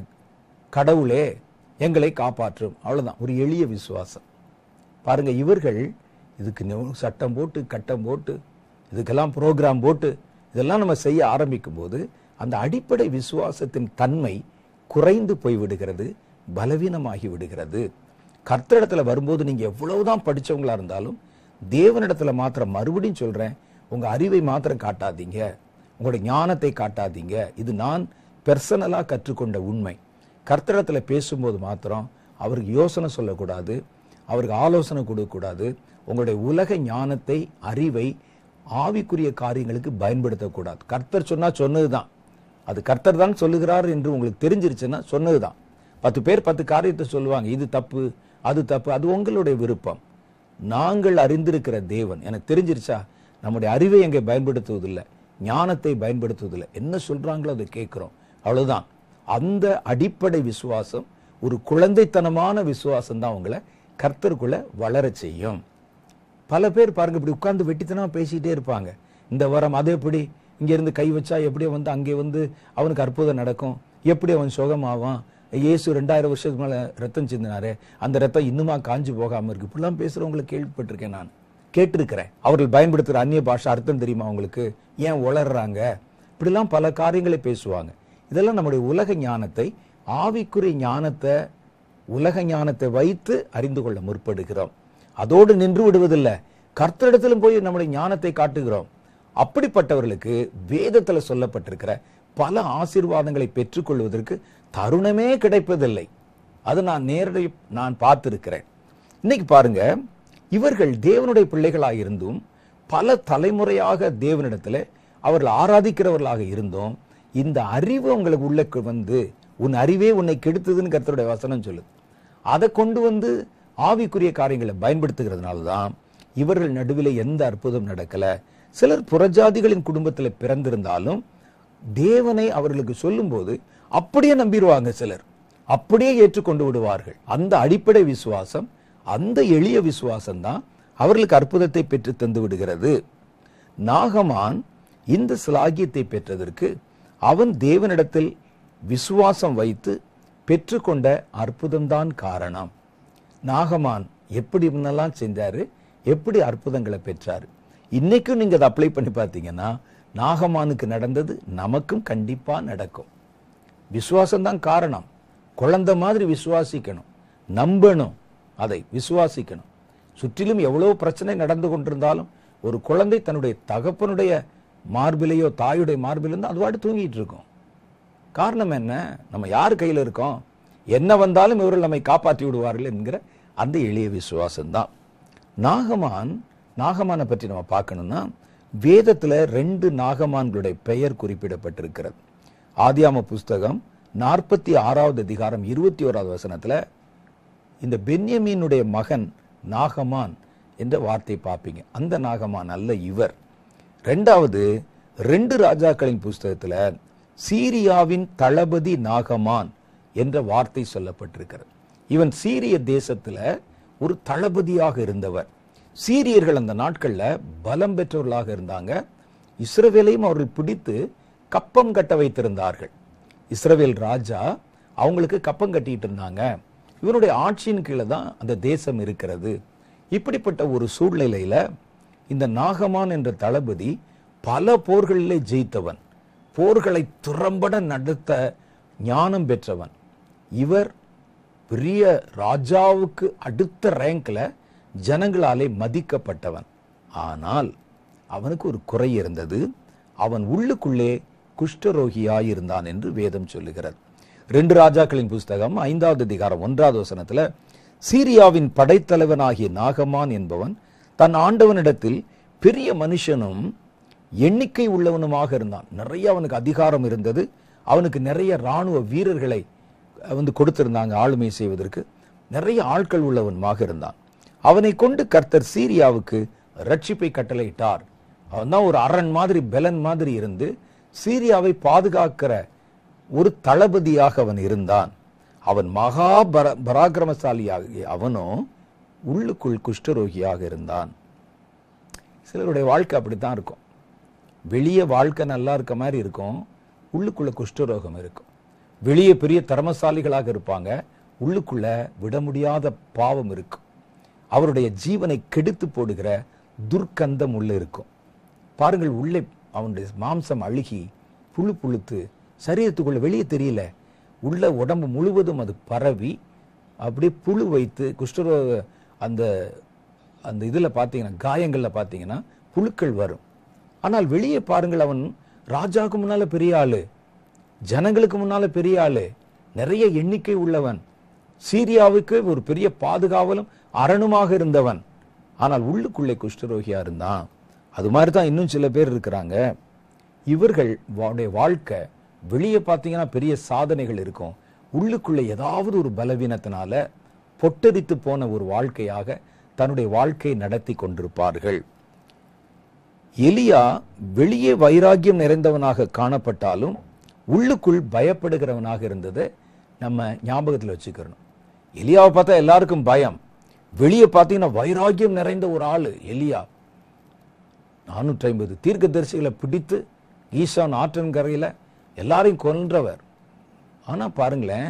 கடவுளே எங்களை காப்பாற்றும் அவ்வளவுதான் ஒரு எளிய விசுவாசம் பாருங்க இவர்கள் இதுக்கு நெ- சட்டம் போட்டு கட்டம் போட்டு இதுக்கெல்லாம் ப்ரோக்ராம் போட்டு இதெல்லாம் நம்ம செய்ய ஆரம்பிக்கும் போது அந்த அடிப்படை விசுவாசத்தின் தன்மை குறைந்து போய் விடுகிறது பலவீனமாகி விடுகிறது கர்த்தரிடத்துல வரும்போது நீங்க எவ்வளவுதான் படிச்சவங்களா இருந்தாலும் தேவனிடத்துல மாத்திரம் மறுபடியும் சொல்றேன் உங்க அறிவை மாத்திரம் காட்டாதீங்க உங்களுடைய ஞானத்தை காட்டாதீங்க இது நான் பெர்சனலா கற்றுக்கொண்ட உண்மை கர்த்தரிடத்துல பேசும்போது மாத்திரம் அவருக்கு யோசனை சொல்லக்கூடாது அவருக்கு ஆலோசனை கொடுக்கக்கூடாது உங்களுடைய உலக ஞானத்தை அறிவை ஆவிக்குரிய காரியங்களுக்கு பயன்படுத்தக்கூடாது கர்த்தர் சொன்னா சொன்னதுதான் அது கர்த்தர் தான் சொல்லுகிறார் என்று உங்களுக்கு தெரிஞ்சிருச்சுன்னா சொன்னதுதான் பத்து பேர் பத்து காரியத்தை சொல்லுவாங்க இது தப்பு அது தப்பு அது உங்களுடைய விருப்பம் நாங்கள் அறிந்திருக்கிற தேவன் எனக்கு தெரிஞ்சிருச்சா நம்முடைய அறிவை எங்கே பயன்படுத்துவதில்லை ஞானத்தை பயன்படுத்துவதில்லை என்ன சொல்றாங்களோ அதை கேட்கிறோம் அவ்வளவுதான் அந்த அடிப்படை விசுவாசம் ஒரு குழந்தைத்தனமான விசுவாசம் தான் உங்களை கர்த்தருக்குள்ள வளரச் செய்யும் பல பேர் பாருங்க இப்படி உட்கார்ந்து வெட்டித்தனமா பேசிட்டே இருப்பாங்க இந்த வாரம் அது எப்படி இங்க இருந்து கை வச்சா எப்படி வந்து அங்கே வந்து அவனுக்கு அற்புதம் நடக்கும் எப்படி அவன் சுகமாவான் இயேசு ரெண்டாயிரம் வருஷத்துக்கு மேல ரத்தம் சிந்தினாரே அந்த ரத்தம் இன்னுமா காஞ்சு போகாம இருக்கு இப்படிலாம் பேசுறவங்களை கேள்விப்பட்டிருக்கேன் நான் கேட்டிருக்கிறேன் அவர்கள் பயன்படுத்துற அந்நிய பாஷை அர்த்தம் தெரியுமா அவங்களுக்கு ஏன் உளறாங்க இப்படிலாம் பல காரியங்களை பேசுவாங்க இதெல்லாம் நம்முடைய உலக ஞானத்தை ஆவிக்குரிய ஞானத்தை உலக ஞானத்தை வைத்து அறிந்து கொள்ள முற்படுகிறோம் அதோடு நின்று விடுவதில்லை கர்த்தரிடத்திலும் போய் நம்முடைய ஞானத்தை காட்டுகிறோம் அப்படிப்பட்டவர்களுக்கு வேதத்துல சொல்லப்பட்டிருக்கிற பல ஆசீர்வாதங்களை பெற்றுக்கொள்வதற்கு தருணமே கிடைப்பதில்லை அது நான் நேரடி நான் பார்த்திருக்கிறேன் இன்னைக்கு பாருங்க இவர்கள் தேவனுடைய பிள்ளைகளாக இருந்தும் பல தலைமுறையாக தேவனிடத்துல அவர்கள் ஆராதிக்கிறவர்களாக இருந்தும் இந்த அறிவு உங்களுக்கு உள்ள வந்து உன் அறிவே உன்னை கெடுத்ததுன்னு கர்த்தருடைய வசனம் சொல்லுது அதை கொண்டு வந்து ஆவிக்குரிய காரியங்களை பயன்படுத்துகிறதுனால தான் இவர்கள் நடுவில் எந்த அற்புதம் நடக்கல சிலர் புறஜாதிகளின் குடும்பத்தில் பிறந்திருந்தாலும் தேவனை அவர்களுக்கு சொல்லும்போது அப்படியே நம்பிடுவாங்க சிலர் அப்படியே ஏற்றுக்கொண்டு விடுவார்கள் அந்த அடிப்படை விசுவாசம் அந்த எளிய விசுவாசம் தான் அவர்களுக்கு அற்புதத்தை பெற்று தந்து விடுகிறது நாகமான் இந்த சிலாகியத்தை பெற்றதற்கு அவன் தேவனிடத்தில் விசுவாசம் வைத்து பெற்றுக்கொண்ட அற்புதம்தான் காரணம் நாகமான் எப்படி முன்னெல்லாம் செஞ்சாரு எப்படி அற்புதங்களை பெற்றாரு இன்னைக்கும் நீங்க அதை அப்ளை பண்ணி பார்த்தீங்கன்னா நாகமானுக்கு நடந்தது நமக்கும் கண்டிப்பா நடக்கும் விசுவாசம் தான் காரணம் குழந்தை மாதிரி விசுவாசிக்கணும் நம்பணும் அதை விசுவாசிக்கணும் சுற்றிலும் எவ்வளவு பிரச்சனை நடந்து கொண்டிருந்தாலும் ஒரு குழந்தை தன்னுடைய தகப்பனுடைய மார்பிலையோ தாயுடைய மார்பிலையோ அது வாட்டு தூங்கிட்டு இருக்கும் காரணம் என்ன நம்ம யார் கையில் இருக்கோம் என்ன வந்தாலும் இவர்கள் நம்மை காப்பாற்றி விடுவார்கள் என்கிற அந்த எளிய விசுவாசம்தான் நாகமான் நாகமானை பற்றி நம்ம பார்க்கணும்னா வேதத்துல ரெண்டு நாகமான்களுடைய பெயர் குறிப்பிடப்பட்டிருக்கிறது ஆதியாம புஸ்தகம் நாற்பத்தி ஆறாவது அதிகாரம் இருபத்தி ஓராவது வசனத்துல இந்த பென்யமீனுடைய மகன் நாகமான் என்ற வார்த்தை பார்ப்பீங்க அந்த நாகமான் அல்ல இவர் ரெண்டாவது ரெண்டு ராஜாக்களின் புஸ்தகத்துல சீரியாவின் தளபதி நாகமான் என்ற வார்த்தை சொல்லப்பட்டிருக்கிறது இவன் சீரிய தேசத்துல ஒரு தளபதியாக இருந்தவர் சீரியர்கள் அந்த நாட்கள்ல பலம் பெற்றவர்களாக இருந்தாங்க இஸ்ரவேலையும் அவர்கள் பிடித்து கப்பம் கட்ட வைத்திருந்தார்கள் இஸ்ரவேல் ராஜா அவங்களுக்கு கப்பம் கட்டிட்டு இருந்தாங்க இவருடைய ஆட்சியின் கீழே தான் அந்த தேசம் இருக்கிறது இப்படிப்பட்ட ஒரு சூழ்நிலையில இந்த நாகமான் என்ற தளபதி பல போர்களிலே ஜெயித்தவன் போர்களை திறம்பட நடத்த ஞானம் பெற்றவன் இவர் பெரிய ராஜாவுக்கு அடுத்த ரேங்க்ல ஜனங்களாலே மதிக்கப்பட்டவன் ஆனால் அவனுக்கு ஒரு குறை இருந்தது அவன் உள்ளுக்குள்ளே குஷ்டரோகியாய் இருந்தான் என்று வேதம் சொல்லுகிறது ரெண்டு ராஜாக்களின் புஸ்தகம் ஐந்தாவது அதிகாரம் ஒன்றாவது வசனத்துல சீரியாவின் படைத்தலைவனாகிய நாகமான் என்பவன் தன் ஆண்டவனிடத்தில் பெரிய மனுஷனும் எண்ணிக்கை உள்ளவனுமாக இருந்தான் நிறைய அவனுக்கு அதிகாரம் இருந்தது அவனுக்கு நிறைய ராணுவ வீரர்களை வந்து கொடுத்திருந்தாங்க ஆளுமை செய்வதற்கு நிறைய ஆட்கள் உள்ளவனுமாக இருந்தான் அவனை கொண்டு கர்த்தர் சீரியாவுக்கு ரட்சிப்பை கட்டளையிட்டார் அவன் தான் ஒரு அரண் மாதிரி பெலன் மாதிரி இருந்து சீரியாவை பாதுகாக்கிற ஒரு தளபதியாக அவன் இருந்தான் அவன் மகா பர பராக்கிரமசாலியாக அவனோ உள்ளுக்குள் குஷ்டரோகியாக இருந்தான் சிலருடைய வாழ்க்கை அப்படித்தான் இருக்கும் வெளியே வாழ்க்கை நல்லா இருக்க மாதிரி இருக்கும் உள்ளுக்குள்ள குஷ்டரோகம் இருக்கும் வெளியே பெரிய திறமசாலிகளாக இருப்பாங்க உள்ளுக்குள்ள விட முடியாத பாவம் இருக்கும் அவருடைய ஜீவனை கெடுத்து போடுகிற துர்க்கந்தம் உள்ள இருக்கும் பாருங்கள் உள்ளே அவனுடைய மாம்சம் அழுகி புழு புழுத்து சரீரத்துக்குள்ள வெளியே தெரியல உள்ள உடம்பு முழுவதும் அது பரவி அப்படியே புழு வைத்து குஷ்டரோக அந்த அந்த இதுல பார்த்தீங்கன்னா காயங்கள்ல பார்த்தீங்கன்னா புழுக்கள் வரும் ஆனால் வெளியே பாருங்கள் அவன் ராஜாவுக்கு முன்னால பெரிய ஆளு ஜனங்களுக்கு முன்னால பெரிய ஆளு நிறைய எண்ணிக்கை உள்ளவன் சீரியாவுக்கு ஒரு பெரிய பாதுகாவலும் அரணுமாக இருந்தவன் ஆனால் உள்ளுக்குள்ளே குஷ்டரோகியா இருந்தான் அது மாதிரி தான் இன்னும் சில பேர் இருக்கிறாங்க இவர்கள் அவருடைய வாழ்க்கை வெளியே பார்த்தீங்கன்னா பெரிய சாதனைகள் இருக்கும் உள்ளுக்குள்ள ஏதாவது ஒரு பலவீனத்தினால பொட்டரித்து போன ஒரு வாழ்க்கையாக தன்னுடைய வாழ்க்கையை நடத்தி கொண்டிருப்பார்கள் எலியா வெளியே வைராக்கியம் நிறைந்தவனாக காணப்பட்டாலும் உள்ளுக்குள் பயப்படுகிறவனாக இருந்ததை நம்ம ஞாபகத்தில் வச்சுக்கிறணும் எலியாவை பார்த்தா எல்லாருக்கும் பயம் வெளியே பார்த்தீங்கன்னா வைராக்கியம் நிறைந்த ஒரு ஆளு எலியா நானூற்றி ஐம்பது தீர்க்கதரிசிகளை பிடித்து ஈசான் ஆற்றங்கரையில் எல்லாரையும் கொன்றவர் ஆனா பாருங்களேன்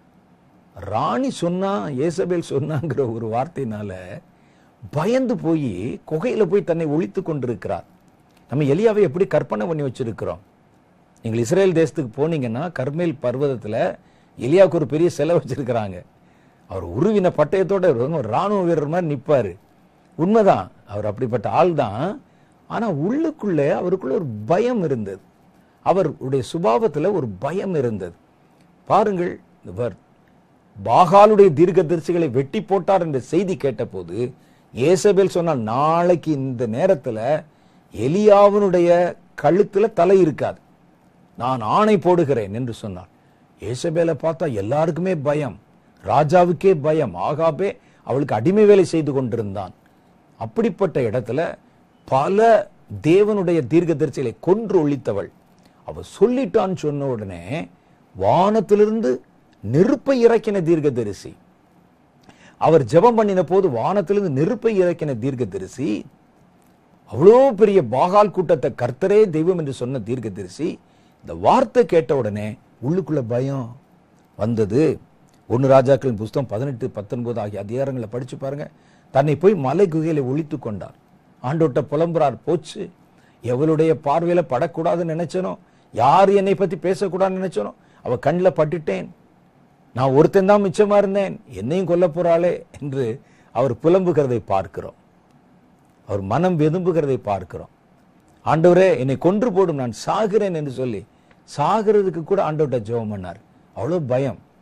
ராணி சொன்னா ஏசபேல் சொன்னாங்கிற ஒரு வார்த்தையினால பயந்து போய் குகையில போய் தன்னை ஒழித்து கொண்டிருக்கிறார் நம்ம எலியாவை எப்படி கற்பனை பண்ணி வச்சிருக்கிறோம் நீங்கள் இஸ்ரேல் தேசத்துக்கு போனீங்கன்னா கர்மேல் பர்வதத்துல எலியாவுக்கு ஒரு பெரிய செலவு வச்சிருக்கிறாங்க அவர் உருவின பட்டயத்தோட ஒரு ராணுவ வீரர் மாதிரி நிப்பாரு உண்மைதான் அவர் அப்படிப்பட்ட ஆள் தான் ஆனா உள்ளுக்குள்ளே அவருக்குள்ள ஒரு பயம் இருந்தது அவருடைய சுபாவத்துல ஒரு பயம் இருந்தது பாருங்கள் இவர் பாகாலுடைய தீர்க்கதரிசிகளை வெட்டி போட்டார் என்ற செய்தி கேட்டபோது ஏசபேல் சொன்னால் நாளைக்கு இந்த நேரத்துல எலியாவினுடைய கழுத்துல தலை இருக்காது நான் ஆணை போடுகிறேன் என்று சொன்னார் ஏசபேலை பார்த்தா எல்லாருக்குமே பயம் ராஜாவுக்கே பயம் ஆகாபே அவளுக்கு அடிமை வேலை செய்து கொண்டிருந்தான் அப்படிப்பட்ட இடத்துல பல தேவனுடைய தீர்க்கதரிசிகளை கொன்று ஒழித்தவள் அவ சொல்லிட்டான்னு சொன்ன உடனே வானத்திலிருந்து நெருப்பை இறக்கின தீர்க்கதரிசி அவர் ஜெபம் பண்ணின போது வானத்திலிருந்து நெருப்பை இறக்கின தீர்க்கதரிசி அவ்வளோ பெரிய பாகால் கூட்டத்தை கர்த்தரே தெய்வம் என்று சொன்ன தீர்க்கதரிசி இந்த வார்த்தை கேட்ட உடனே உள்ளுக்குள்ள பயம் வந்தது ஒன்னு ராஜாக்களின் புஸ்தகம் பதினெட்டு பத்தொன்பது ஆகிய அதிகாரங்களை படிச்சு பாருங்க தன்னை போய் மலை குகையில ஒழித்து கொண்டார் ஆண்டோட்ட புலம்புறார் போச்சு எவளுடைய பார்வையில படக்கூடாதுன்னு நினைச்சனோ யார் என்னை பத்தி பேசக்கூடாதுன்னு நினைச்சனோ அவ கண்ணில் பட்டுட்டேன் நான் ஒருத்தன் தான் மிச்சமா இருந்தேன் என்னையும் கொல்ல போறாளே என்று அவர் புலம்புகிறதை பார்க்கிறோம் அவர் மனம் வெதும்புகிறதை பார்க்கிறோம் ஆண்டவரே என்னை கொன்று போடும் நான் சாகிறேன் என்று சொல்லி சாகிறதுக்கு கூட ஆண்டவர்கிட்ட ஜெபம் பண்ணார் அவ்வளோ பயம்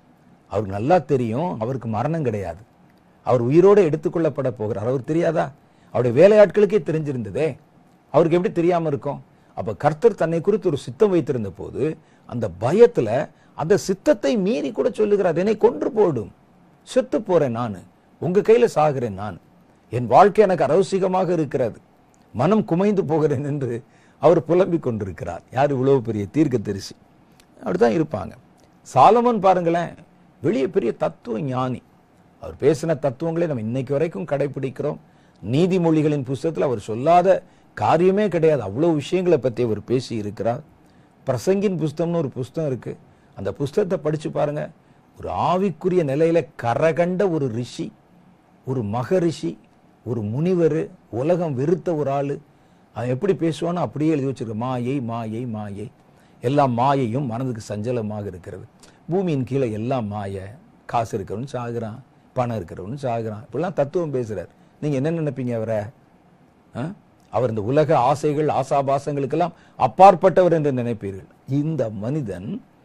அவருக்கு நல்லா தெரியும் அவருக்கு மரணம் கிடையாது அவர் உயிரோடு எடுத்துக்கொள்ளப்பட போகிறார் அவருக்கு தெரியாதா அவருடைய வேலையாட்களுக்கே தெரிஞ்சிருந்ததே அவருக்கு எப்படி தெரியாம இருக்கும் அப்ப கர்த்தர் தன்னை குறித்து ஒரு சித்தம் வைத்திருந்த போது அந்த பயத்துல அந்த சித்தத்தை மீறி கூட சொல்லுகிறார் என்னை கொன்று போடும் செத்து போறேன் நான் உங்க கையில சாகிறேன் நான் என் வாழ்க்கை எனக்கு அரவசிகமாக இருக்கிறது மனம் குமைந்து போகிறேன் என்று அவர் புலம்பிக் கொண்டிருக்கிறார் யார் இவ்வளவு பெரிய தீர்க்க தரிசி அப்படிதான் இருப்பாங்க சாலமன் பாருங்களேன் வெளியே பெரிய தத்துவ ஞானி அவர் பேசின தத்துவங்களை நம்ம இன்னைக்கு வரைக்கும் கடைபிடிக்கிறோம் நீதிமொழிகளின் புஸ்தகத்தில் அவர் சொல்லாத காரியமே கிடையாது அவ்வளவு விஷயங்களை பற்றி அவர் பேசி இருக்கிறார் பிரசங்கின் புஸ்தகம்னு ஒரு புஸ்தகம் இருக்கு அந்த புஸ்தகத்தை படிச்சு பாருங்க ஒரு ஆவிக்குரிய நிலையில கரகண்ட ஒரு ரிஷி ஒரு மகரிஷி ஒரு முனிவர் உலகம் வெறுத்த ஒரு ஆளு அவன் எப்படி பேசுவானோ அப்படியே எழுதி வச்சிருக்க மாயை மாயை மாயை எல்லாம் மாயையும் மனதுக்கு சஞ்சலமாக இருக்கிறது பூமியின் கீழே எல்லாம் மாயை காசு இருக்கிறவன் சாகுறான் பணம் இருக்கிறவன் சாகுறான் இப்படிலாம் தத்துவம் பேசுறார் நீங்க என்ன நினைப்பீங்க அவரை ஆ? அவர் இந்த உலக ஆசைகள் ஆசாபாசங்களுக்கெல்லாம் அப்பாற்பட்டவர் என்று நினைப்பீர்கள் இந்த மனிதன்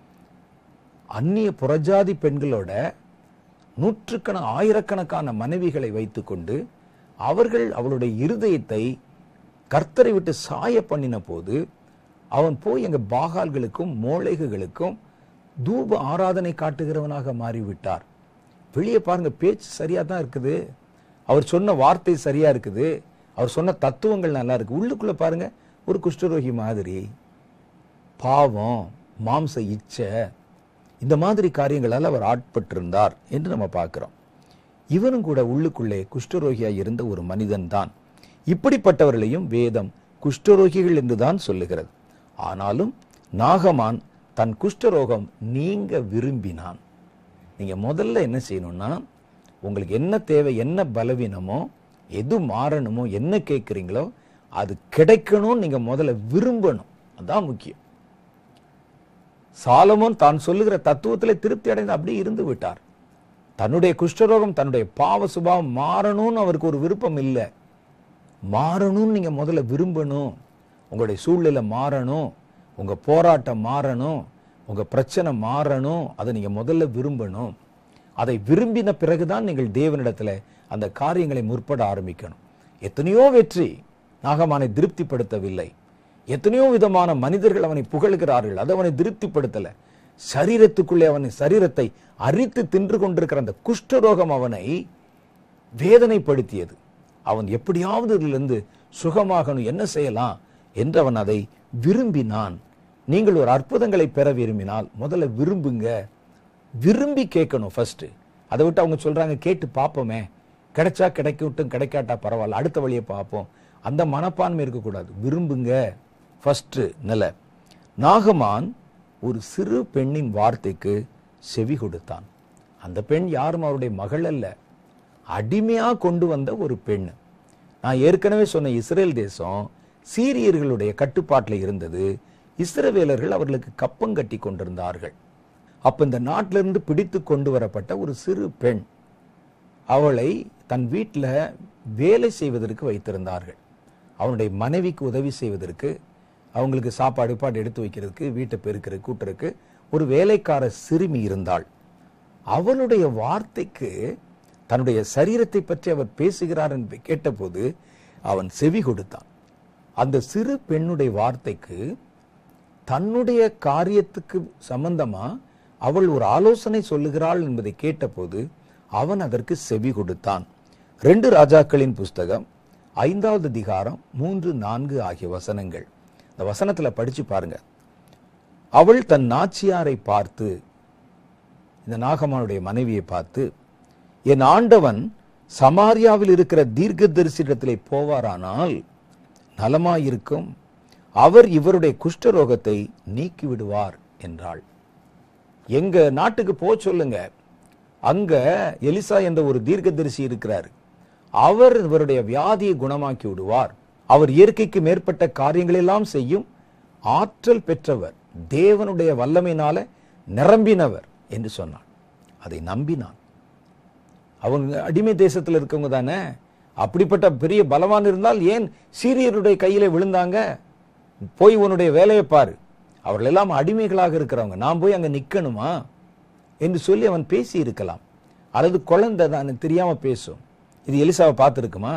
அந்நிய புறஜாதி பெண்களோட நூற்றுக்கண ஆயிரக்கணக்கான மனைவிகளை வைத்துக்கொண்டு அவர்கள் அவளுடைய இருதயத்தை கர்த்தரை விட்டு சாய பண்ணின போது அவன் போய் எங்க பாகால்களுக்கும் மோளைகளுக்கும் தூப ஆராதனை காட்டுகிறவனாக மாறிவிட்டார் வெளியே பாருங்க பேச்சு சரியா தான் இருக்குது அவர் சொன்ன வார்த்தை சரியா இருக்குது அவர் சொன்ன தத்துவங்கள் நல்லா இருக்கு உள்ளுக்குள்ள பாருங்க ஒரு குஷ்டரோகி மாதிரி பாவம் மாம்ச இச்சை இந்த மாதிரி காரியங்களால் அவர் ஆட்பட்டிருந்தார் என்று நம்ம பார்க்கிறோம் இவனும் கூட உள்ளுக்குள்ளே குஷ்டரோகியாய் இருந்த ஒரு மனிதன் தான் இப்படிப்பட்டவர்களையும் வேதம் குஷ்டரோகிகள் என்றுதான் சொல்லுகிறது ஆனாலும் நாகமான் தன் குஷ்டரோகம் நீங்க விரும்பினான் நீங்க முதல்ல என்ன செய்யணும்னா உங்களுக்கு என்ன தேவை என்ன பலவீனமோ எது மாறணுமோ என்ன கேட்குறீங்களோ அது கிடைக்கணும்னு நீங்க முதல்ல விரும்பணும் அதான் முக்கியம் சாலமோன் தான் சொல்லுகிற தத்துவத்திலே திருப்தி அடைந்து அப்படியே இருந்து விட்டார் தன்னுடைய குஷ்டரோகம் தன்னுடைய பாவ சுபாவம் மாறணும்னு அவருக்கு ஒரு விருப்பம் இல்லை மாறணும்னு நீங்க முதல்ல விரும்பணும் உங்களுடைய சூழ்நிலை மாறணும் உங்க போராட்டம் மாறணும் உங்க பிரச்சனை மாறணும் அதை நீங்க முதல்ல விரும்பணும் அதை விரும்பின பிறகுதான் நீங்கள் தேவனிடத்துல அந்த காரியங்களை முற்பட ஆரம்பிக்கணும் எத்தனையோ வெற்றி நாகமானை திருப்திப்படுத்தவில்லை எத்தனையோ விதமான மனிதர்கள் அவனை புகழ்கிறார்கள் அது அவனை திருப்திப்படுத்தல சரீரத்துக்குள்ளே அவனை சரீரத்தை அரித்து தின்று கொண்டிருக்கிற அந்த குஷ்டரோகம் அவனை வேதனைப்படுத்தியது அவன் எப்படியாவது இதிலிருந்து சுகமாகணும் என்ன செய்யலாம் என்று அவன் அதை விரும்பினான் நீங்கள் ஒரு அற்புதங்களை பெற விரும்பினால் முதல்ல விரும்புங்க விரும்பி கேட்கணும் ஃபர்ஸ்ட் அதை விட்டு அவங்க சொல்றாங்க கேட்டு பார்ப்போமே கிடைச்சா கிடைக்கட்டும் கிடைக்காட்டா பரவாயில்ல அடுத்த வழியை பார்ப்போம் அந்த மனப்பான்மை இருக்கக்கூடாது விரும்புங்க ஃபர்ஸ்ட் நிலை நாகமான் ஒரு சிறு பெண்ணின் வார்த்தைக்கு செவி கொடுத்தான் அந்த பெண் யாரும் அவருடைய மகள் அல்ல அடிமையா கொண்டு வந்த ஒரு பெண் நான் ஏற்கனவே சொன்ன இஸ்ரேல் தேசம் சீரியர்களுடைய கட்டுப்பாட்டில் இருந்தது இஸ்ரவேலர்கள் அவர்களுக்கு கப்பம் கட்டி கொண்டிருந்தார்கள் அப்ப இந்த நாட்டிலிருந்து பிடித்து கொண்டு வரப்பட்ட ஒரு சிறு பெண் அவளை தன் வீட்டில் வேலை செய்வதற்கு வைத்திருந்தார்கள் அவனுடைய மனைவிக்கு உதவி செய்வதற்கு அவங்களுக்கு சாப்பாடு பாடு எடுத்து வைக்கிறதுக்கு வீட்டை பெருக்கிறதுக்கு கூட்டுறதுக்கு ஒரு வேலைக்கார சிறுமி இருந்தாள் அவளுடைய வார்த்தைக்கு தன்னுடைய சரீரத்தை பற்றி அவர் பேசுகிறார் என்று கேட்டபோது அவன் செவி கொடுத்தான் அந்த சிறு பெண்ணுடைய வார்த்தைக்கு தன்னுடைய காரியத்துக்கு சம்பந்தமா அவள் ஒரு ஆலோசனை சொல்லுகிறாள் என்பதை கேட்டபோது அவன் அதற்கு செவி கொடுத்தான் ரெண்டு ராஜாக்களின் புஸ்தகம் ஐந்தாவது அதிகாரம் மூன்று நான்கு ஆகிய வசனங்கள் இந்த வசனத்துல படிச்சு பாருங்க அவள் தன் நாச்சியாரை பார்த்து இந்த நாகமானுடைய மனைவியை பார்த்து என் ஆண்டவன் சமாரியாவில் இருக்கிற தீர்க்கதரிசிடத்திலே போவாரானால் நலமாயிருக்கும் அவர் இவருடைய குஷ்டரோகத்தை நீக்கி விடுவார் என்றாள் எங்க நாட்டுக்கு போ சொல்லுங்க அங்க எலிசா என்ற ஒரு தீர்க்கதரிசி இருக்கிறார் அவர் இவருடைய வியாதியை குணமாக்கி விடுவார் அவர் இயற்கைக்கு மேற்பட்ட காரியங்களெல்லாம் செய்யும் ஆற்றல் பெற்றவர் தேவனுடைய வல்லமையினால நிரம்பினவர் என்று சொன்னான் அதை நம்பினான் அவங்க அடிமை தேசத்தில் இருக்கவங்க தானே அப்படிப்பட்ட பெரிய பலவான் இருந்தால் ஏன் சீரியருடைய கையில விழுந்தாங்க போய் உன்னுடைய வேலையை பாரு அவர்கள் எல்லாம் அடிமைகளாக இருக்கிறவங்க நான் போய் அங்க நிக்கணுமா என்று சொல்லி அவன் பேசி இருக்கலாம் அல்லது குழந்தை தான் தெரியாம பேசும் இது எலிசாவை பார்த்துருக்குமா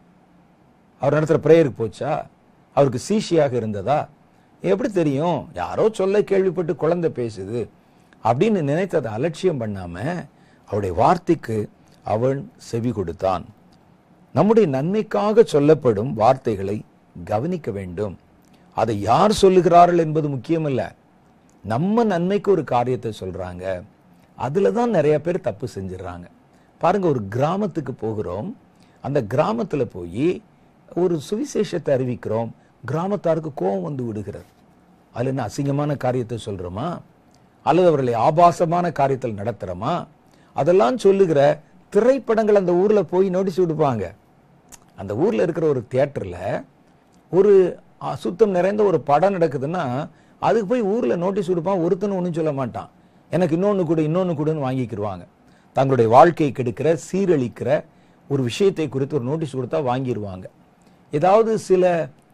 அவர் நடத்துற பிரேயருக்கு போச்சா அவருக்கு சீஷியாக இருந்ததா எப்படி தெரியும் யாரோ சொல்ல கேள்விப்பட்டு குழந்தை பேசுது அப்படின்னு நினைத்ததை அலட்சியம் பண்ணாம அவருடைய வார்த்தைக்கு அவன் செவி கொடுத்தான் நம்முடைய நன்மைக்காக சொல்லப்படும் வார்த்தைகளை கவனிக்க வேண்டும் அதை யார் சொல்லுகிறார்கள் என்பது முக்கியமல்ல நம்ம நன்மைக்கு ஒரு காரியத்தை சொல்றாங்க அதுல தான் நிறைய பேர் தப்பு செஞ்சிடறாங்க பாருங்க ஒரு கிராமத்துக்கு போகிறோம் அந்த கிராமத்துல போய் ஒரு சுவிசேஷத்தை அறிவிக்கிறோம் கிராமத்தாருக்கு கோபம் வந்து விடுகிறது அதுல என்ன அசிங்கமான காரியத்தை சொல்றோமா அல்லது அவர்களை ஆபாசமான காரியத்தில் நடத்துறோமா அதெல்லாம் சொல்லுகிற திரைப்படங்கள் அந்த ஊர்ல போய் நோட்டீஸ் விடுப்பாங்க அந்த ஊர்ல இருக்கிற ஒரு தியேட்டர்ல ஒரு அசுத்தம் நிறைந்த ஒரு படம் நடக்குதுன்னா அதுக்கு போய் ஊர்ல நோட்டீஸ் கொடுப்பான் ஒருத்தனும் ஒன்றும் சொல்ல மாட்டான் எனக்கு இன்னொன்னு கொடு இன்னொன்னு கொடுன்னு வாங்கிக்கிடுவாங்க தங்களுடைய வாழ்க்கையை கெடுக்கிற சீரழிக்கிற ஒரு விஷயத்தை குறித்து ஒரு நோட்டீஸ் கொடுத்தா வாங்கிடுவாங்க ஏதாவது சில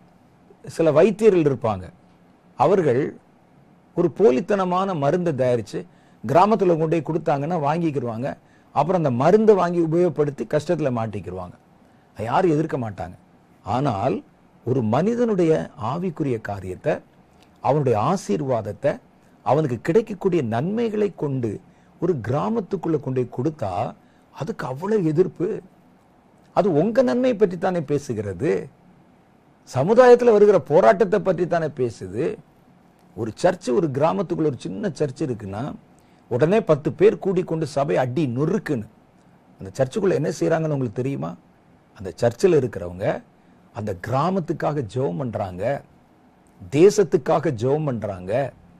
சில வைத்தியர்கள் இருப்பாங்க அவர்கள் ஒரு போலித்தனமான மருந்தை தயாரிச்சு கிராமத்துல கொண்டு போய் கொடுத்தாங்கன்னா வாங்கிக்கிடுவாங்க அப்புறம் அந்த மருந்தை வாங்கி உபயோகப்படுத்தி கஷ்டத்துல மாட்டிக்கிடுவாங்க அதை யாரும் எதிர்க்க மாட்டாங்க ஆனால் ஒரு மனிதனுடைய ஆவிக்குரிய காரியத்தை அவனுடைய ஆசீர்வாதத்தை அவனுக்கு கிடைக்கக்கூடிய நன்மைகளை கொண்டு ஒரு கிராமத்துக்குள்ள கொண்டு போய் கொடுத்தா அதுக்கு அவ்வளவு எதிர்ப்பு அது உங்க நன்மை பற்றி தானே பேசுகிறது சமுதாயத்துல வருகிற போராட்டத்தை பற்றி தானே பேசுது ஒரு சர்ச் ஒரு கிராமத்துக்குள்ள ஒரு சின்ன சர்ச் இருக்குன்னா உடனே பத்து பேர் கூடிக்கொண்டு சபை அடி நொறுக்குன்னு அந்த சர்ச்சுக்குள்ள என்ன செய்றாங்கன்னு உங்களுக்கு தெரியுமா அந்த சர்ச்சில் இருக்கிறவங்க அந்த கிராமத்துக்காக ஜெபம் பண்றாங்க தேசத்துக்காக ஜெபம் பண்றாங்க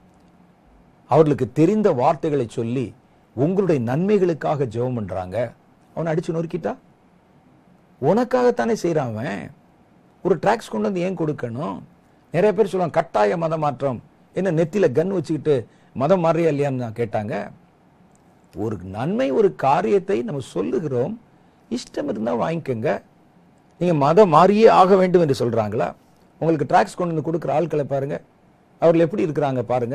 அவர்களுக்கு தெரிந்த வார்த்தைகளை சொல்லி உங்களுடைய நன்மைகளுக்காக ஜெபம் பண்றாங்க அவனை அடிச்சு நொறுக்கிட்டா உனக்காகத்தானே செய்றான் அவன் ஒரு டாக்ஸ் கொண்டு வந்து ஏன் கொடுக்கணும் நிறைய பேர் சொல்லுவாங்க கட்டாய மத மாற்றம் என்ன நெத்தியில கன் வச்சுக்கிட்டு மதம் மாறியா இல்லையான்னு நான் கேட்டாங்க ஒரு நன்மை ஒரு காரியத்தை நம்ம சொல்லுகிறோம் இஷ்டம் இருந்தா வாங்கிக்கோங்க நீங்க மதம் மாறியே ஆக வேண்டும் என்று சொல்றாங்களா உங்களுக்கு டாக்ஸ் கொண்டு வந்து கொடுக்குற ஆட்களை பாருங்க அவர்கள் எப்படி இருக்கிறாங்க பாருங்க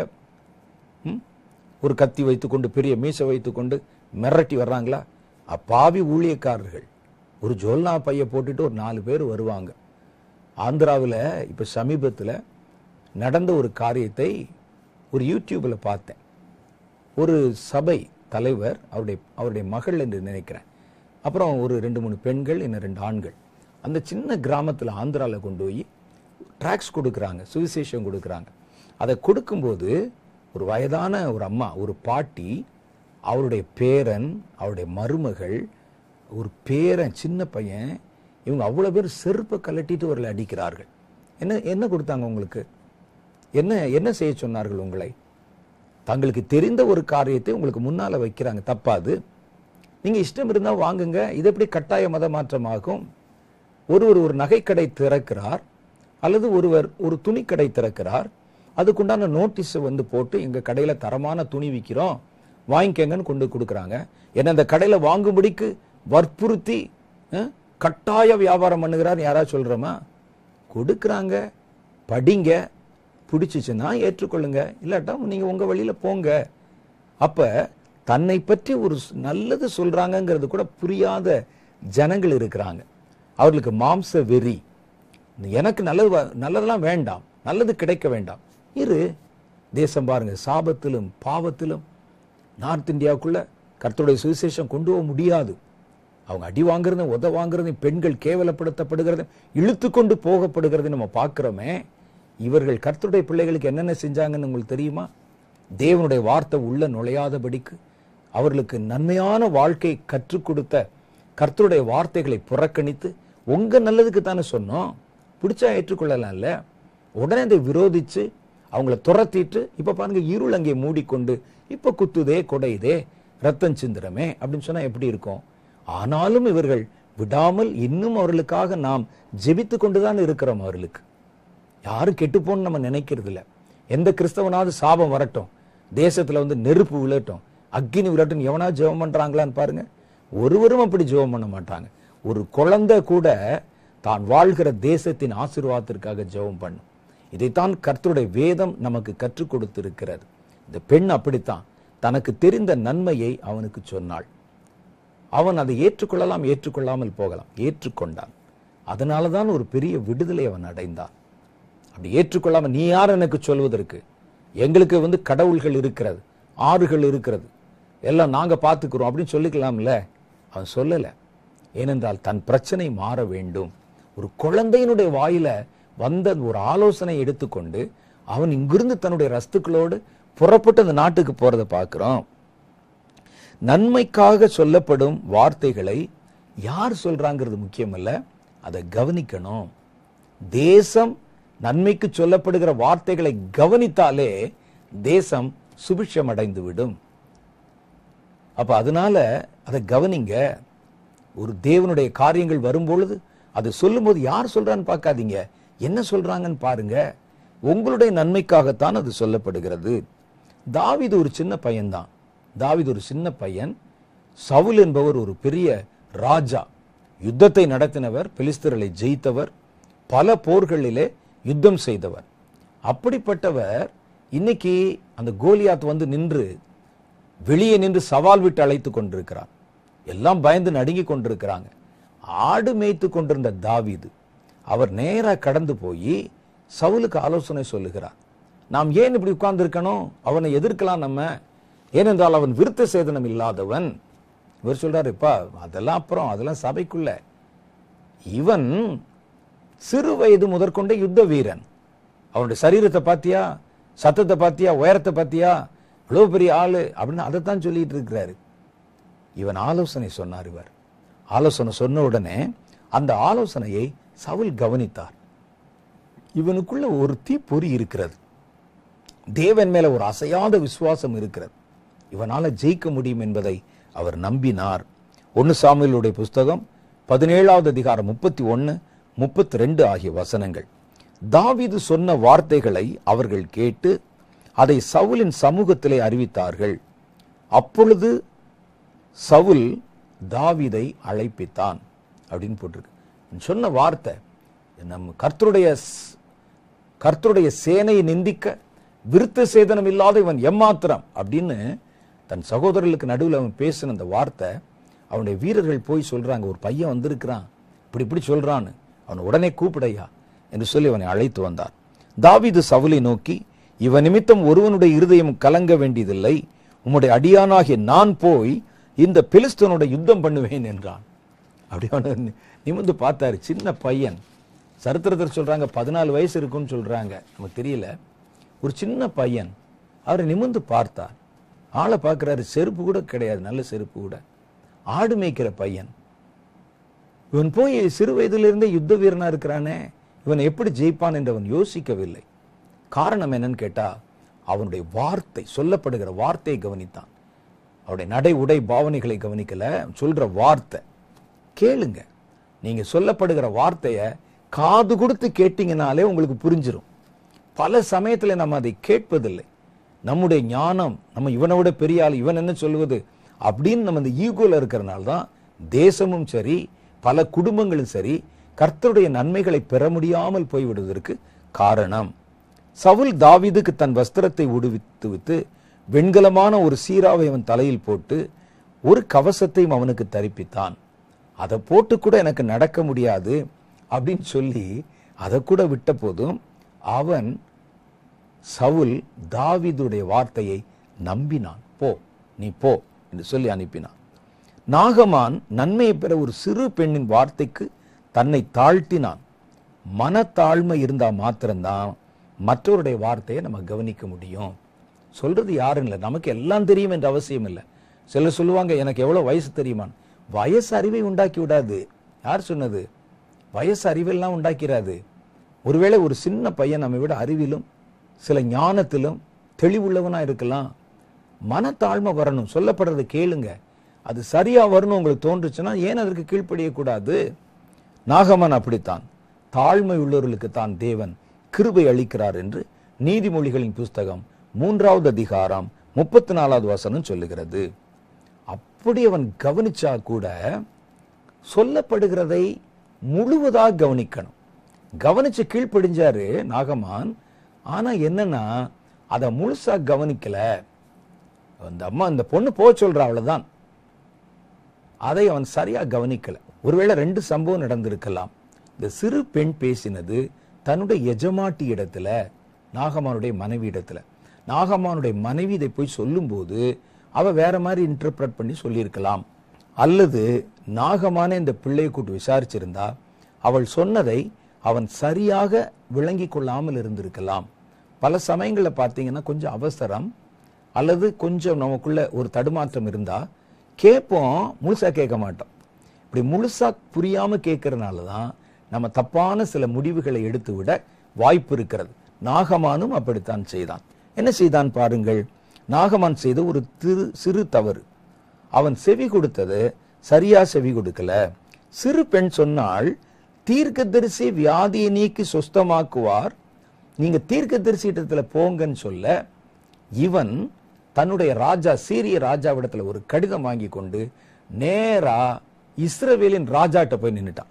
ம்? ஒரு கத்தி வைத்துக்கொண்டு பெரிய மீசை வைத்துக்கொண்டு மிரட்டி வர்றாங்களா அப்பாவி ஊழியக்காரர்கள் ஒரு ஜோல்னா பைய போட்டுட்டு ஒரு நாலு பேர் வருவாங்க ஆந்திராவில் இப்போ சமீபத்தில் நடந்த ஒரு காரியத்தை ஒரு யூடியூப்ல பார்த்தேன் ஒரு சபை தலைவர் அவருடைய அவருடைய மகள் என்று நினைக்கிறேன் அப்புறம் ஒரு ரெண்டு மூணு பெண்கள் இன்னும் ரெண்டு ஆண்கள் அந்த சின்ன கிராமத்தில் ஆந்திரால கொண்டு போய் ட்ராக்ஸ் கொடுக்குறாங்க சுவிசேஷம் கொடுக்குறாங்க அதை கொடுக்கும்போது ஒரு வயதான ஒரு அம்மா ஒரு பாட்டி அவருடைய பேரன் அவருடைய மருமகள் ஒரு பேரன் சின்ன பையன் இவங்க அவ்வளோ பேர் செருப்பை கலட்டிட்டு அவர்களை அடிக்கிறார்கள் என்ன என்ன கொடுத்தாங்க உங்களுக்கு என்ன என்ன செய்ய சொன்னார்கள் உங்களை தங்களுக்கு தெரிந்த ஒரு காரியத்தை உங்களுக்கு முன்னால வைக்கிறாங்க தப்பாது நீங்க இஷ்டம் இருந்தா வாங்குங்க இது எப்படி கட்டாய மத மாற்றமாகும் ஒருவர் ஒரு நகைக்கடை திறக்கிறார் அல்லது ஒருவர் ஒரு துணிக்கடை திறக்கிறார் அதுக்குண்டான நோட்டீஸ் வந்து போட்டு எங்க கடையில தரமான துணி விற்கிறோம் வாங்கிக்கங்கன்னு கொண்டு கொடுக்குறாங்க என்ன இந்த கடையில வாங்கும்படிக்கு வற்புறுத்தி அஹ், கட்டாய வியாபாரம் பண்ணுகிறார் யாராவது சொல்றோமா கொடுக்குறாங்க படிங்க பிடிச்சிச்சுன்னா ஏற்றுக்கொள்ளுங்க இல்லாட்டா நீங்க உங்க வழியில போங்க அப்ப தன்னை பற்றி ஒரு ஸ்- நல்லது சொல்றாங்கங்கிறது கூட புரியாத ஜனங்கள் இருக்கிறாங்க அவர்களுக்கு மாம்ச வெறி எனக்கு நல்லது வ- நல்லதெல்லாம் வேண்டாம் நல்லது கிடைக்க வேண்டாம் இரு தேசம் பாருங்க சாபத்திலும் பாவத்திலும் நார்த் இந்தியாவுக்குள்ள கர்த்தருடைய சுவிசேஷம் கொண்டு போக முடியாது அவங்க அடி வாங்குறதும் உத வாங்குறதையும் பெண்கள் கேவலப்படுத்தப்படுகிறதும் இழுத்து கொண்டு போகப்படுகிறதையும் நம்ம பார்க்கிறோமே இவர்கள் கர்த்தருடைய பிள்ளைகளுக்கு என்னென்ன செஞ்சாங்கன்னு உங்களுக்கு தெரியுமா தேவனுடைய வார்த்தை உள்ள நுழையாதபடிக்கு அவர்களுக்கு நன்மையான வாழ்க்கை கற்றுக் கொடுத்த கர்த்தருடைய வார்த்தைகளை புறக்கணித்து உங்க நல்லதுக்கு தானே சொன்னோம் பிடிச்சா ஏற்றுக்கொள்ளலாம்ல உடனே அதை விரோதிச்சு அவங்கள துரத்திட்டு இப்ப பாருங்க இருள் அங்கே மூடிக்கொண்டு இப்ப குத்துதே கொடையுதே ரத்தம் சிந்துரமே அப்படின்னு சொன்னா எப்படி இருக்கும் ஆனாலும் இவர்கள் விடாமல் இன்னும் அவர்களுக்காக நாம் ஜெபித்து கொண்டுதான் இருக்கிறோம் அவர்களுக்கு யாரும் கெட்டுப்போன்னு நம்ம நினைக்கிறது இல்ல எந்த கிறிஸ்தவனாவது சாபம் வரட்டும் தேசத்துல வந்து நெருப்பு விழட்டும் அக்கினி விழட்டும் எவனாவது ஜெபம் பண்றாங்களான்னு பாருங்க ஒருவரும் அப்படி ஜெபம் பண்ண மாட்டாங்க ஒரு குழந்தை கூட தான் வாழ்கிற தேசத்தின் ஆசீர்வாதத்திற்காக ஜெபம் பண்ணும் இதைத்தான் கர்த்தருடைய வேதம் நமக்கு கற்றுக் கொடுத்திருக்கிறது இந்த பெண் அப்படித்தான் தனக்கு தெரிந்த நன்மையை அவனுக்கு சொன்னாள் அவன் அதை ஏற்றுக்கொள்ளலாம் ஏற்றுக்கொள்ளாமல் போகலாம் ஏற்றுக்கொண்டான் அதனால தான் ஒரு பெரிய விடுதலை அவன் அடைந்தான் அப்படி ஏற்றுக்கொள்ளாம நீ யார் எனக்கு சொல்வதற்கு எங்களுக்கு வந்து கடவுள்கள் இருக்கிறது ஆறுகள் இருக்கிறது எல்லாம் நாங்க பார்த்துக்கிறோம் அப்படின்னு சொல்லிக்கலாம்ல அவன் சொல்லல ஏனென்றால் தன் பிரச்சனை மாற வேண்டும் ஒரு குழந்தையினுடைய வாயில வந்த ஒரு ஆலோசனை எடுத்துக்கொண்டு அவன் இங்கிருந்து தன்னுடைய ரஸ்துக்களோடு புறப்பட்டு அந்த நாட்டுக்கு போறதை பார்க்கிறோம் நன்மைக்காக சொல்லப்படும் வார்த்தைகளை யார் சொல்றாங்கிறது முக்கியமல்ல அதை கவனிக்கணும் தேசம் நன்மைக்கு சொல்லப்படுகிற வார்த்தைகளை கவனித்தாலே தேசம் சுபிட்சம் அடைந்து விடும் அப்ப அதனால அதை கவனிங்க ஒரு தேவனுடைய காரியங்கள் வரும்பொழுது அது சொல்லும்போது யார் சொல்றான்னு பார்க்காதீங்க என்ன சொல்றாங்கன்னு பாருங்க உங்களுடைய நன்மைக்காகத்தான் அது சொல்லப்படுகிறது தாவீது ஒரு சின்ன பையன்தான் தாவீது ஒரு சின்ன பையன் சவுல் என்பவர் ஒரு பெரிய ராஜா யுத்தத்தை நடத்தினவர் பெலிஸ்தர்களை ஜெயித்தவர் பல போர்களிலே யுத்தம் செய்தவர் அப்படிப்பட்டவர் இன்னைக்கு அந்த கோலியாத் வந்து நின்று வெளியே நின்று சவால் விட்டு அழைத்து கொண்டிருக்கிறார் எல்லாம் பயந்து நடுங்கி கொண்டிருக்கிறாங்க ஆடு மேய்த்து கொண்டிருந்த தாவீது அவர் நேரா கடந்து போய் சவுலுக்கு ஆலோசனை சொல்லுகிறார் நாம் ஏன் இப்படி உட்கார்ந்திருக்கணும் அவனை எதிர்க்கலாம் நம்ம ஏனென்றால் அவன் விருத்த சேதனம் இல்லாதவன் இவர் சொல்றாரு இப்பா அதெல்லாம் அப்புறம் அதெல்லாம் சபைக்குள்ள இவன் சிறு வயது முதற்கொண்டே யுத்த வீரன் அவனுடைய சரீரத்தை பாத்தியா சத்தத்தை பாத்தியா உயரத்தை பாத்தியா இவ்வளவு பெரிய ஆளு அப்படின்னு அதைத்தான் சொல்லிட்டு இருக்கிறாரு இவன் ஆலோசனை சொன்னார் இவர் ஆலோசனை சொன்ன உடனே அந்த ஆலோசனையை சவுல் கவனித்தார் இவனுக்குள்ள ஒரு தீப்பொறி இருக்கிறது தேவன் மேல ஒரு அசையாத விசுவாசம் இருக்கிறது இவனால ஜெயிக்க முடியும் என்பதை அவர் நம்பினார் ஒன்னு சாமுவேலுடைய புஸ்தகம் பதினேழாவது அதிகாரம் முப்பத்தி ஒன்னு முப்பத்தி ரெண்டு ஆகிய வசனங்கள் தாவீது சொன்ன வார்த்தைகளை அவர்கள் கேட்டு அதை சவுலின் சமூகத்திலே அறிவித்தார்கள் அப்பொழுது சவுல் தாவீதை அழைப்பித்தான் அப்படின்னு போட்டிருக்கு சொன்ன வார்த்தை நம்ம கர்த்தருடைய ஸ்- கர்த்தருடைய சேனையை நிந்திக்க விருத்த சேதனம் இல்லாத இவன் எம்மாத்திரம் அப்படின்னு தன் சகோதரர்களுக்கு நடுவில் அவன் பேசின அந்த வார்த்தை அவனுடைய வீரர்கள் போய் சொல்றாங்க ஒரு பையன் வந்திருக்கிறான் இப்படி இப்படி சொல்றான்னு அவனை உடனே கூப்பிடையா என்று சொல்லி அவனை அழைத்து வந்தார் தாவீது சவுலை நோக்கி இவன் நிமித்தம் ஒருவனுடைய இருதயம் கலங்க வேண்டியதில்லை உம்முடைய அடியானாகிய நான் போய் இந்த பெலிஸ்தனோட யுத்தம் பண்ணுவேன் என்றான் அப்படி அவனை நிமிர்ந்து பார்த்தாரு சின்ன பையன் சரித்திரத்தில் சொல்றாங்க பதினாலு வயசு இருக்குன்னு சொல்றாங்க நமக்கு தெரியல ஒரு சின்ன பையன் அவரை நிமிர்ந்து பார்த்தார் ஆளை பார்க்கறாரு செருப்பு கூட கிடையாது நல்ல செருப்பு கூட ஆடு மேய்க்கிற பையன் இவன் போய் சிறு வயதிலிருந்தே யுத்த வீரனா இருக்கிறானே இவன் எப்படி ஜெயிப்பான் என்று அவன் யோசிக்கவில்லை காரணம் என்னன்னு கேட்டா அவனுடைய வார்த்தை சொல்லப்படுகிற வார்த்தையை கவனித்தான் அவருடைய நடை உடை பாவனைகளை கவனிக்கல சொல்ற வார்த்தை கேளுங்க நீங்க சொல்லப்படுகிற வார்த்தைய காது கொடுத்து கேட்டீங்கனாலே உங்களுக்கு புரிஞ்சிரும் பல சமயத்துல நம்ம அதை கேட்பதில்லை நம்முடைய ஞானம் நம்ம இவனை விட பெரிய ஆள் இவன் என்ன சொல்லுவது அப்படின்னு நம்ம இந்த ஈகோல இருக்கிறனால தான் தேசமும் சரி பல குடும்பங்களும் சரி கர்த்தருடைய நன்மைகளை பெற முடியாமல் போய்விடுவதற்கு காரணம் சவுல் தாவீதுக்கு தன் வஸ்திரத்தை உடுவித்து வித்து வெண்கலமான ஒரு சீராவை அவன் தலையில் போட்டு ஒரு கவசத்தையும் அவனுக்கு தரிப்பித்தான் அதை போட்டு கூட எனக்கு நடக்க முடியாது அப்படின்னு சொல்லி அதை கூட விட்ட போதும் அவன் சவுல் தாவீதுடைய வார்த்தையை நம்பினான் போ நீ போ என்று சொல்லி அனுப்பினான் நாகமான் நன்மையை பெற ஒரு சிறு பெண்ணின் வார்த்தைக்கு தன்னை தாழ்த்தினான் மனத்தாழ்மை இருந்தா மாத்திரம்தான் மற்றவருடைய வார்த்தையை நம்ம கவனிக்க முடியும் சொல்றது யாரும் இல்லை நமக்கு எல்லாம் தெரியும் என்ற அவசியம் இல்லை சிலர் சொல்லுவாங்க எனக்கு எவ்வளவு வயசு தெரியுமான் வயசு அறிவை உண்டாக்கி விடாது யார் சொன்னது வயசு அறிவெல்லாம் உண்டாக்கிறாது ஒருவேளை ஒரு சின்ன பையன் நம்மை விட அறிவிலும் சில ஞானத்திலும் தெளிவுள்ளவனா இருக்கலாம் மனத்தாழ்மை வரணும் சொல்லப்படுறது கேளுங்க அது சரியா வரணும் உங்களுக்கு தோன்றுச்சுன்னா ஏன் அதற்கு கீழ்ப்படியக்கூடாது நாகமன் அப்படித்தான் தாழ்மை உள்ளவர்களுக்கு தான் தேவன் கிருபை அளிக்கிறார் என்று நீதிமொழிகளின் புஸ்தகம் மூன்றாவது அதிகாரம் முப்பத்தி நாலாவது வசனம் சொல்லுகிறது அப்படி அவன் கவனிச்சா கூட சொல்லப்படுகிறதை முழுவதாக கவனிக்கணும் கவனிச்சு கீழ்ப்படிஞ்சாரு நாகமான் ஆனா என்னன்னா அதை முழுசா கவனிக்கல அந்த அம்மா அந்த பொண்ணு போக சொல்றா அவ்வளவுதான் அதை அவன் சரியா கவனிக்கல ஒருவேளை ரெண்டு சம்பவம் நடந்திருக்கலாம் இந்த சிறு பெண் பேசினது தன்னுடைய எஜமாட்டி இடத்துல நாகமானுடைய மனைவி இடத்துல நாகமானுடைய மனைவி இதை போய் சொல்லும்போது அவ வேற மாதிரி இன்டர்பிரட் பண்ணி சொல்லியிருக்கலாம் அல்லது நாகமான இந்த பிள்ளையை கூட்டு விசாரிச்சிருந்தா அவள் சொன்னதை அவன் சரியாக விளங்கி கொள்ளாமல் இருந்திருக்கலாம் பல சமயங்களில் பார்த்தீங்கன்னா கொஞ்சம் அவசரம் அல்லது கொஞ்சம் நமக்குள்ள ஒரு தடுமாற்றம் இருந்தா கேட்போம் முழுசா கேட்க மாட்டோம் இப்படி முழுசா புரியாம கேட்கறதுனால தான் நம்ம தப்பான சில முடிவுகளை எடுத்து விட வாய்ப்பு இருக்கிறது நாகமானும் அப்படித்தான் செய்தான் என்ன செய்தான் பாருங்கள் நாகமான் செய்த ஒரு திரு சிறு தவறு அவன் செவி கொடுத்தது சரியா செவி கொடுக்கல சிறு பெண் சொன்னால் தீர்க்கதரிசி வியாதியை நீக்கி சுஸ்தமாக்குவார் நீங்க தீர்க்கதரிசி இடத்துல போங்கன்னு சொல்ல இவன் தன்னுடைய ராஜா சீரிய ராஜாவிடத்துல ஒரு கடிதம் வாங்கி கொண்டு நேரா இஸ்ரவேலின் ராஜாட்ட போய் நின்னுட்டான்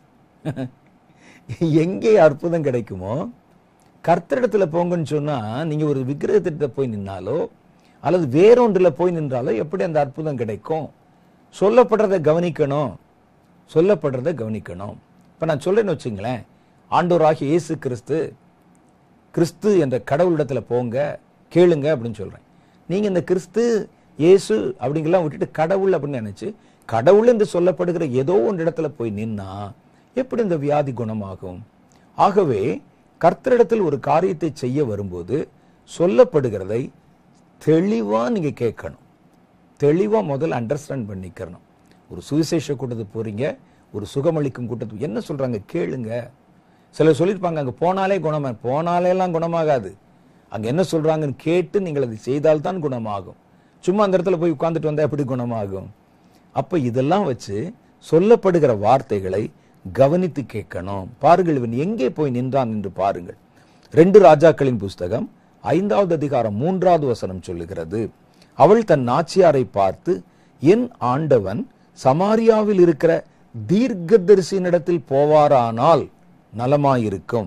எங்கே அற்புதம் கிடைக்குமோ கர்த்தரிடத்துல போங்கன்னு சொன்னா நீங்க ஒரு விக்கிரகத்திட்ட போய் நின்னாலோ அல்லது வேறொன்றுல போய் நின்றாலோ எப்படி அந்த அற்புதம் கிடைக்கும் சொல்லப்படுறதை கவனிக்கணும் சொல்லப்படுறதை கவனிக்கணும் இப்ப நான் சொல்றேன்னு வச்சுங்களேன் ஆண்டோராகிய இயேசு கிறிஸ்து கிறிஸ்து என்ற கடவுளிடத்துல போங்க கேளுங்க அப்படின்னு சொல்றேன் நீங்க இந்த கிறிஸ்து இயேசு அப்படிங்கலாம் விட்டுட்டு கடவுள் அப்படின்னு நினைச்சு கடவுள் என்று சொல்லப்படுகிற ஏதோ ஒரு இடத்துல போய் நின்னா எப்படி இந்த வியாதி குணமாகும் ஆகவே கர்த்தரிடத்தில் ஒரு காரியத்தை செய்ய வரும்போது சொல்லப்படுகிறதை தெளிவா நீங்க கேட்கணும் தெளிவா முதல்ல அண்டர்ஸ்டாண்ட் பண்ணிக்கணும் ஒரு சுவிசேஷ கூட்டத்துக்கு போறீங்க ஒரு சுகமளிக்கும் கூட்டத்துக்கு என்ன சொல்றாங்க கேளுங்க சிலர் சொல்லியிருப்பாங்க அங்க போனாலே குணமா போனாலே எல்லாம் குணமாகாது அங்க என்ன சொல்றாங்கன்னு கேட்டு நீங்கள் அதை செய்தால்தான் குணமாகும் சும்மா அந்த இடத்துல போய் உட்கார்ந்துட்டு வந்தா எப்படி குணமாகும் அப்ப இதெல்லாம் வச்சு சொல்லப்படுகிற வார்த்தைகளை கவனித்து கேட்கணும் பாருங்கள் இவன் எங்கே போய் நின்றான் என்று பாருங்கள் ரெண்டு ராஜாக்களின் புஸ்தகம் ஐந்தாவது அதிகாரம் மூன்றாவது வசனம் சொல்லுகிறது அவள் தன் நாச்சியாரை பார்த்து என் ஆண்டவன் சமாரியாவில் இருக்கிற தீர்க்கதரிசியினிடத்தில் போவாரானால் நலமாயிருக்கும்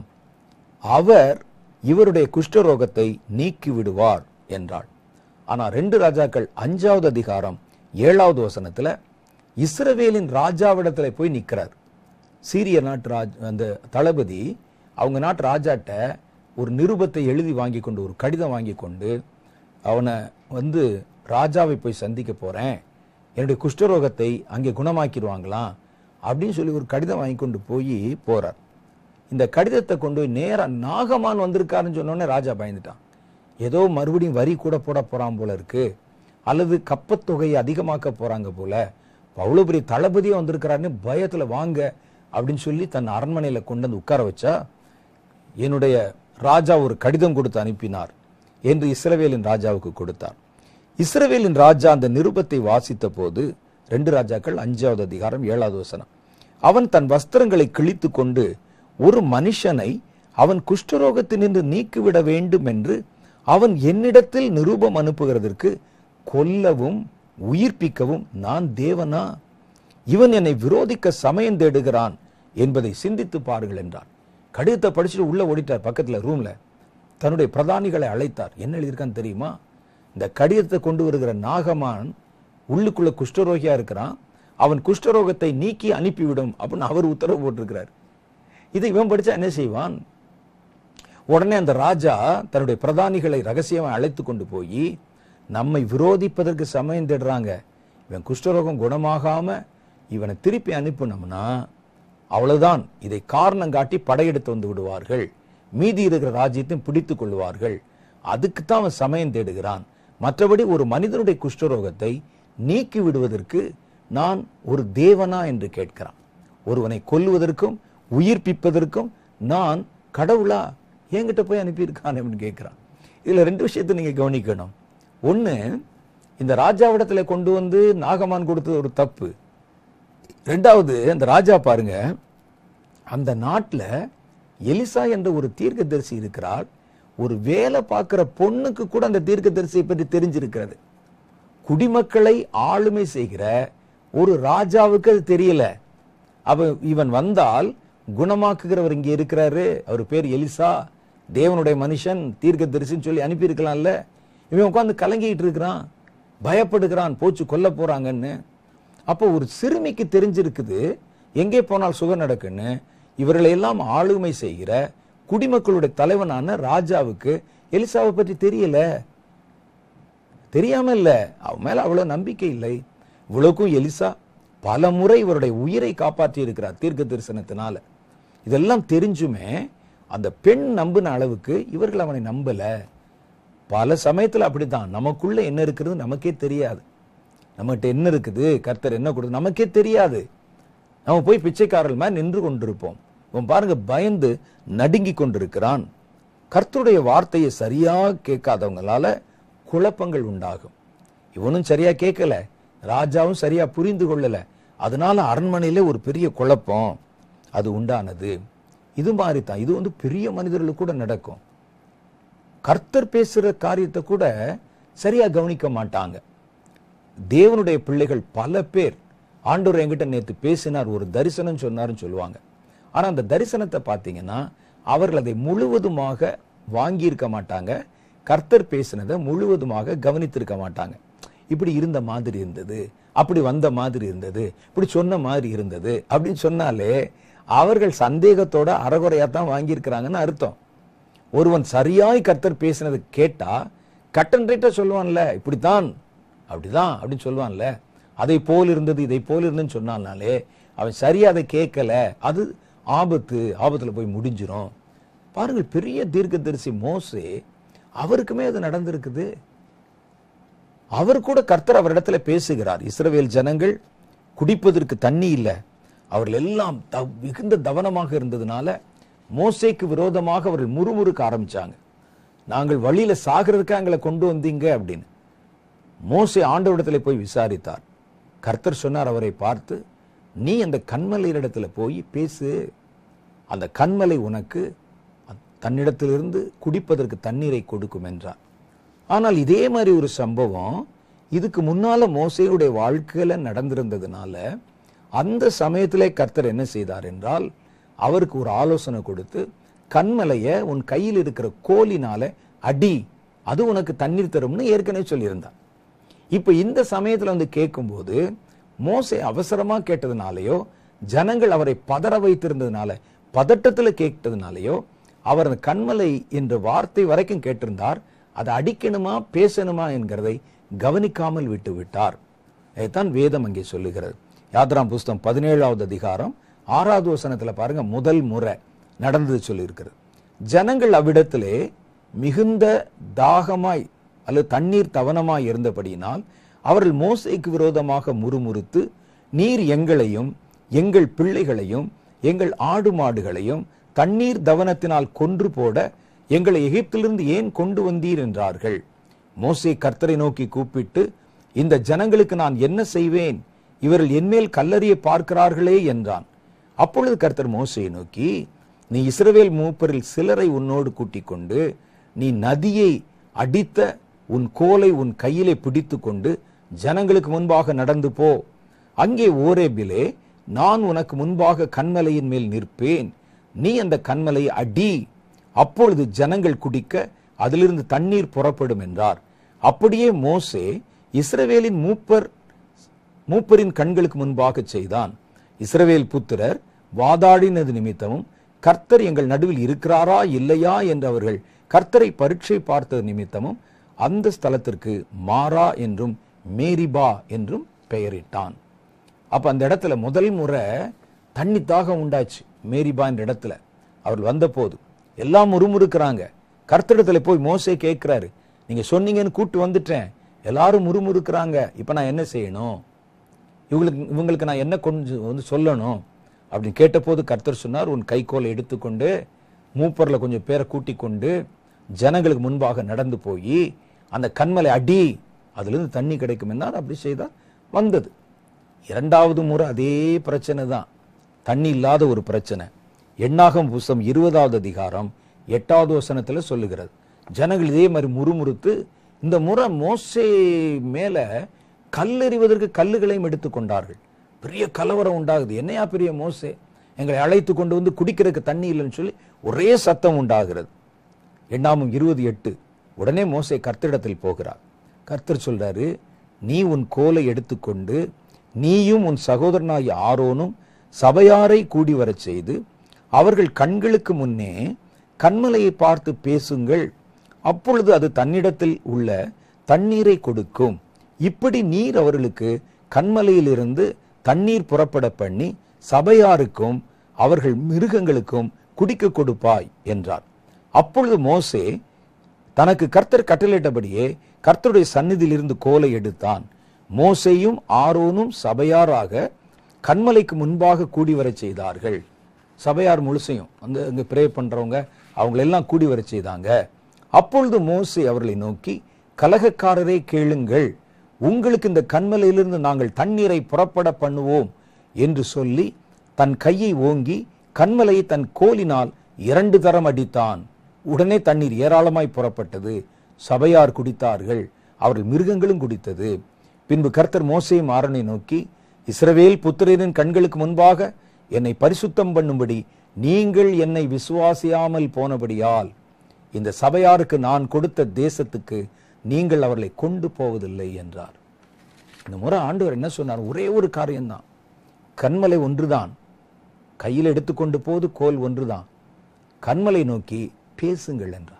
அவர் இவருடைய குஷ்டரோகத்தை நீக்கி விடுவார் என்றாள் ஆனா ரெண்டு ராஜாக்கள் அஞ்சாவது அதிகாரம் ஏழாவது வசனத்துல இஸ்ரவேலின் ராஜாவிடத்துல போய் நிக்கிறார் சீரிய நாட்டு ராஜ் அந்த தளபதி அவங்க நாட்டு ராஜாட்ட ஒரு நிருபத்தை எழுதி வாங்கி கொண்டு ஒரு கடிதம் வாங்கி கொண்டு அவனை வந்து ராஜாவை போய் சந்திக்க போறேன் என்னுடைய குஷ்டரோகத்தை அங்கே குணமாக்கிடுவாங்களாம் அப்படின்னு சொல்லி ஒரு கடிதம் வாங்கி கொண்டு போய் போறார் இந்த கடிதத்தை கொண்டு போய் நேரா நாகமான் வந்திருக்காருன்னு சொன்ன உடனே ராஜா பயந்துட்டான் ஏதோ மறுபடியும் வரி கூட போட போறான் போல இருக்கு அல்லது கப்பத்தொகையை அதிகமாக்க போறாங்க போல அவ்வளவு பெரிய தளபதியே வந்திருக்கிறாருன்னு பயத்துல வாங்க அப்படின்னு சொல்லி தன் அரண்மனையில கொண்டு வந்து உட்கார வச்சா என்னுடைய ராஜா ஒரு கடிதம் கொடுத்து அனுப்பினார் என்று இஸ்ரவேலின் ராஜாவுக்கு கொடுத்தார் இஸ்ரவேலின் ராஜா அந்த நிருபத்தை வாசித்த போது ரெண்டு ராஜாக்கள் அஞ்சாவது அதிகாரம் ஏழாவது வசனம் அவன் தன் வஸ்திரங்களை கிழித்து கொண்டு ஒரு மனுஷனை அவன் குஷ்டரோகத்தினின்று நீக்கிவிட வேண்டும் என்று அவன் என்னிடத்தில் நிருபம் அனுப்புகிறதற்கு கொல்லவும் உயிர்ப்பிக்கவும் நான் தேவனா இவன் என்னை விரோதிக்க சமயம் தேடுகிறான் என்பதை சிந்தித்து பாருங்கள் என்றார் கடிதத்தை படிச்சுட்டு உள்ள ஓடிட்டார் பக்கத்துல ரூம்ல தன்னுடைய பிரதானிகளை அழைத்தார் என்ன எழுதியிருக்கான்னு தெரியுமா இந்த கடிதத்தை கொண்டு வருகிற நாகமான் உள்ளுக்குள்ள குஷ்டரோகியா இருக்கிறான் அவன் குஷ்டரோகத்தை நீக்கி அனுப்பிவிடும் அப்படின்னு அவர் உத்தரவு போட்டிருக்கிறார் இதை இவன் படிச்சா என்ன செய்வான் உடனே அந்த ராஜா தன்னுடைய பிரதானிகளை ரகசியமா அழைத்து கொண்டு போய் நம்மை விரோதிப்பதற்கு சமயம் தேடுறாங்க இவன் குஷ்டரோகம் குணமாகாம இவனை திருப்பி அனுப்பினோம்னா அவ்வளவுதான் இதை காரணம் காட்டி படையெடுத்து வந்து விடுவார்கள் மீதி இருக்கிற ராஜ்யத்தையும் பிடித்துக் கொள்வார்கள் அதுக்கு தான் அவன் சமயம் தேடுகிறான் மற்றபடி ஒரு மனிதனுடைய குஷ்டரோகத்தை நீக்கி விடுவதற்கு நான் ஒரு தேவனா என்று கேட்கிறான் ஒருவனை கொல்லுவதற்கும் உயிர்ப்பிப்பதற்கும் நான் கடவுளா என்கிட்ட போய் அனுப்பியிருக்கான் அப்படின்னு கேட்கிறான் இதுல ரெண்டு விஷயத்தை நீங்க கவனிக்கணும் ஒண்ணு இந்த ராஜாவிடத்துல கொண்டு வந்து நாகமான் கொடுத்தது ஒரு தப்பு ரெண்டாவது அந்த ராஜா பாருங்க அந்த நாட்டுல எலிசா என்ற ஒரு தீர்க்கதரிசி இருக்கிறார் ஒரு வேலை பார்க்கிற பொண்ணுக்கு கூட அந்த தீர்க்கதரிசியை பற்றி தெரிஞ்சிருக்கிறது குடிமக்களை ஆளுமை செய்கிற ஒரு ராஜாவுக்கு அது தெரியல அவ இவன் வந்தால் குணமாக்குகிறவர் இங்க இருக்கிறாரு அவர் பேர் எலிசா தேவனுடைய மனுஷன் தீர்க்கதரிசின்னு சொல்லி அனுப்பியிருக்கலாம்ல இவன் உட்காந்து கலங்கிட்டு இருக்கிறான் பயப்படுகிறான் போச்சு கொல்ல போறாங்கன்னு அப்போ ஒரு சிறுமிக்கு தெரிஞ்சிருக்குது எங்கே போனால் சுகம் நடக்குன்னு இவர்களை எல்லாம் ஆளுமை செய்கிற குடிமக்களுடைய தலைவனான ராஜாவுக்கு எலிசாவை பற்றி தெரியல தெரியாம இல்ல அவன் மேல அவ்வளவு நம்பிக்கை இல்லை இவ்வளவுக்கும் எலிசா பல முறை இவருடைய உயிரை காப்பாற்றி இருக்கிறார் தீர்க்க தரிசனத்தினால இதெல்லாம் தெரிஞ்சுமே அந்த பெண் நம்பின அளவுக்கு இவர்கள் அவனை நம்பல பல சமயத்துல அப்படித்தான் நமக்குள்ள என்ன இருக்கிறது நமக்கே தெரியாது நம்மகிட்ட என்ன இருக்குது கர்த்தர் என்ன கொடுத்து நமக்கே தெரியாது நம்ம போய் பிச்சைக்காரர்கள் மாதிரி நின்று கொண்டிருப்போம் இவன் பாருங்க பயந்து நடுங்கி கொண்டிருக்கிறான் கர்த்தருடைய வார்த்தையை சரியா கேட்காதவங்களால குழப்பங்கள் உண்டாகும் இவனும் சரியா கேட்கல ராஜாவும் சரியா புரிந்து கொள்ளல அதனால அரண்மனையில ஒரு பெரிய குழப்பம் அது உண்டானது இது மாதிரி தான் இது வந்து பெரிய மனிதர்களுக்கு கூட நடக்கும் கர்த்தர் பேசுற காரியத்தை கூட சரியா கவனிக்க மாட்டாங்க தேவனுடைய பிள்ளைகள் பல பேர் ஆண்டவர் என்கிட்ட நேத்து பேசினார் ஒரு தரிசனம் சொன்னாருன்னு சொல்லுவாங்க ஆனா அந்த தரிசனத்தை பார்த்தீங்கன்னா அவர்கள் அதை முழுவதுமாக வாங்கி இருக்க மாட்டாங்க கர்த்தர் பேசினதை முழுவதுமாக கவனித்திருக்க மாட்டாங்க இப்படி இருந்த மாதிரி இருந்தது அப்படி வந்த மாதிரி இருந்தது இப்படி சொன்ன மாதிரி இருந்தது அப்படின்னு சொன்னாலே அவர்கள் சந்தேகத்தோட அறகுறையா தான் வாங்கியிருக்கிறாங்கன்னு அர்த்தம் ஒருவன் சரியாய் கர்த்தர் பேசினது கேட்டா கட்டன் ரைட்டா சொல்லுவான்ல இப்படித்தான் அப்படிதான் அப்படின்னு சொல்லுவான்ல அதை போல் இருந்தது இதை போல் இருந்துன்னு சொன்னாலே அவன் சரியா அதை கேட்கல அது ஆபத்து ஆபத்துல போய் முடிஞ்சிரும் பாருங்கள் பெரிய தீர்க்கதரிசி மோசே அவருக்குமே அது நடந்திருக்குது அவர் கூட கர்த்தர் அவரிடத்துல பேசுகிறார் இஸ்ரவேல் ஜனங்கள் குடிப்பதற்கு தண்ணி இல்லை அவர்கள் எல்லாம் த- மிகுந்த தவனமாக இருந்ததுனால மோசேக்கு விரோதமாக அவர்கள் முறுமுறுக்க ஆரம்பிச்சாங்க நாங்கள் வழியில சாகிறதுக்கு எங்களை கொண்டு வந்தீங்க அப்படின்னு மோசே ஆண்டவரிடத்துல போய் விசாரித்தார் கர்த்தர் சொன்னார் அவரை பார்த்து நீ அந்த கண்மலையிடத்துல போய் பேசு அந்த கண்மலை உனக்கு தன்னிடத்திலிருந்து குடிப்பதற்கு தண்ணீரை கொடுக்கும் என்றார் ஆனால் இதே மாதிரி ஒரு சம்பவம் இதுக்கு முன்னால மோசையுடைய வாழ்க்கையில நடந்திருந்ததுனால அந்த சமயத்திலே கர்த்தர் என்ன செய்தார் என்றால் அவருக்கு ஒரு ஆலோசனை கொடுத்து கண்மலைய உன் கையில் இருக்கிற கோலினால அடி அது உனக்கு தண்ணீர் தரும்னு ஏற்கனவே சொல்லியிருந்தார் இப்ப இந்த சமயத்துல வந்து கேட்கும்போது மோசே அவசரமா கேட்டதுனாலயோ ஜனங்கள் அவரை பதற வைத்திருந்ததுனால பதட்டத்துல கேட்டதுனாலயோ அவர் அந்த கண்மலை என்ற வார்த்தை வரைக்கும் கேட்டிருந்தார் அதை அடிக்கணுமா பேசணுமா என்கிறதை கவனிக்காமல் விட்டு விட்டார் இதைத்தான் வேதம் அங்கே சொல்லுகிறது யாத்ராம் புஸ்தகம் பதினேழாவது அதிகாரம் ஆறாவது வசனத்துல பாருங்க முதல் முறை நடந்தது சொல்லியிருக்கிறது ஜனங்கள் அவ்விடத்திலே மிகுந்த தாகமாய் அல்லது தண்ணீர் தவனமாய் இருந்தபடியினால் அவர்கள் மோசேக்கு விரோதமாக முறுமுறுத்து நீர் எங்களையும் எங்கள் பிள்ளைகளையும் எங்கள் ஆடு மாடுகளையும் தண்ணீர் தவனத்தினால் கொன்று போட எங்களை எகிப்திலிருந்து ஏன் கொண்டு வந்தீர் என்றார்கள் மோசே கர்த்தரை நோக்கி கூப்பிட்டு இந்த ஜனங்களுக்கு நான் என்ன செய்வேன் இவர்கள் என்மேல் கல்லறிய பார்க்கிறார்களே என்றான் அப்பொழுது கர்த்தர் மோசையை நோக்கி நீ இஸ்ரவேல் மூப்பரில் சிலரை உன்னோடு கூட்டிக் கொண்டு நீ நதியை அடித்த உன் கோலை உன் கையிலே பிடித்து கொண்டு ஜனங்களுக்கு முன்பாக நடந்து போ அங்கே ஓரேபிலே நான் உனக்கு முன்பாக கண்மலையின் மேல் நிற்பேன் நீ அந்த கண்மலையை அடி அப்பொழுது ஜனங்கள் குடிக்க அதிலிருந்து தண்ணீர் புறப்படும் என்றார் அப்படியே மோசே இஸ்ரவேலின் மூப்பர் மூப்பரின் கண்களுக்கு முன்பாக செய்தான் இஸ்ரவேல் புத்திரர் வாதாடினது நிமித்தமும் கர்த்தர் எங்கள் நடுவில் இருக்கிறாரா இல்லையா என்று அவர்கள் கர்த்தரை பரீட்சை பார்த்தது நிமித்தமும் அந்த ஸ்தலத்திற்கு மாரா என்றும் மேரிபா என்றும் பெயரிட்டான் அப்ப அந்த இடத்துல முதல் முறை தண்ணி தாகம் உண்டாச்சு மேரிபா என்ற இடத்துல அவர்கள் வந்தபோது எல்லாம் முறுமுறுக்கிறாங்க கர்த்தரிடத்துல போய் மோசே கேட்கிறாரு நீங்க சொன்னீங்கன்னு கூட்டு வந்துட்டேன் எல்லாரும் முறுமுறுக்கிறாங்க இப்ப நான் என்ன செய்யணும் இவங்களுக்கு இவங்களுக்கு நான் என்ன கொஞ்சம் வந்து சொல்லணும் அப்படின்னு கேட்டபோது கர்த்தர் சொன்னார் உன் கைக்கோலை எடுத்துக்கொண்டு மூப்பர்ல கொஞ்சம் பேரை கூட்டிக் கொண்டு ஜனங்களுக்கு முன்பாக நடந்து போய் அந்த கண்மலை அடி அதிலிருந்து தண்ணி கிடைக்கும் என்றால் அப்படி செய்தால் வந்தது இரண்டாவது முறை அதே பிரச்சனை தான் தண்ணி இல்லாத ஒரு பிரச்சனை எண்ணாகம் புஸ்தம் இருபதாவது அதிகாரம் எட்டாவது வசனத்துல சொல்லுகிறது ஜனங்கள் இதே மாதிரி முறுமுறுத்து இந்த முறை மோசே மேல கல்லெறிவதற்கு கல்லுகளையும் எடுத்துக்கொண்டார்கள் பெரிய கலவரம் உண்டாகுது என்னையா பெரிய மோசே எங்களை அழைத்து கொண்டு வந்து குடிக்கிறதுக்கு தண்ணி இல்லைன்னு சொல்லி ஒரே சத்தம் உண்டாகிறது எண்ணாமும் இருபது எட்டு உடனே மோசே கர்த்தரிடத்தில் போகிறார் கர்த்தர் சொல்றாரு நீ உன் கோலை எடுத்துக்கொண்டு நீயும் உன் சகோதரனாகிய ஆரோனும் சபையாரை கூடி வரச் செய்து அவர்கள் கண்களுக்கு முன்னே கண்மலையை பார்த்து பேசுங்கள் அப்பொழுது அது தன்னிடத்தில் உள்ள தண்ணீரை கொடுக்கும் இப்படி நீர் அவர்களுக்கு கண்மலையிலிருந்து தண்ணீர் புறப்பட பண்ணி சபையாருக்கும் அவர்கள் மிருகங்களுக்கும் குடிக்க கொடுப்பாய் என்றார் அப்பொழுது மோசே தனக்கு கர்த்தர் கட்டளையிட்டபடியே கர்த்தருடைய சந்நிதியிலிருந்து கோலை எடுத்தான் மோசேயும் ஆரோனும் சபையாராக கண்மலைக்கு முன்பாக கூடி வரச் செய்தார்கள் சபையார் முழுசையும் அந்த அங்க ப்ரே பண்றவங்க அவங்களெல்லாம் கூடி வரச் செய்தாங்க அப்பொழுது மோசே அவர்களை நோக்கி கலகக்காரரே கேளுங்கள் உங்களுக்கு இந்த கண்மலையிலிருந்து நாங்கள் தண்ணீரை புறப்பட பண்ணுவோம் என்று சொல்லி தன் கையை ஓங்கி கண்மலையை தன் கோலினால் இரண்டு தரம் அடித்தான் உடனே தண்ணீர் ஏராளமாய் புறப்பட்டது சபையார் குடித்தார்கள் அவர்கள் மிருகங்களும் குடித்தது பின்பு கர்த்தர் மோசையும் ஆரனை நோக்கி இஸ்ரவேல் புத்திரரின் கண்களுக்கு முன்பாக என்னை பரிசுத்தம் பண்ணும்படி நீங்கள் என்னை விசுவாசியாமல் போனபடியால் இந்த சபையாருக்கு நான் கொடுத்த தேசத்துக்கு நீங்கள் அவர்களை கொண்டு போவதில்லை என்றார் இந்த முறை ஆண்டவர் என்ன சொன்னார் ஒரே ஒரு காரியம்தான் கண்மலை ஒன்றுதான் கையில் எடுத்துக்கொண்டு போது கோல் ஒன்றுதான் கண்மலை நோக்கி பேசுங்கள் என்றார்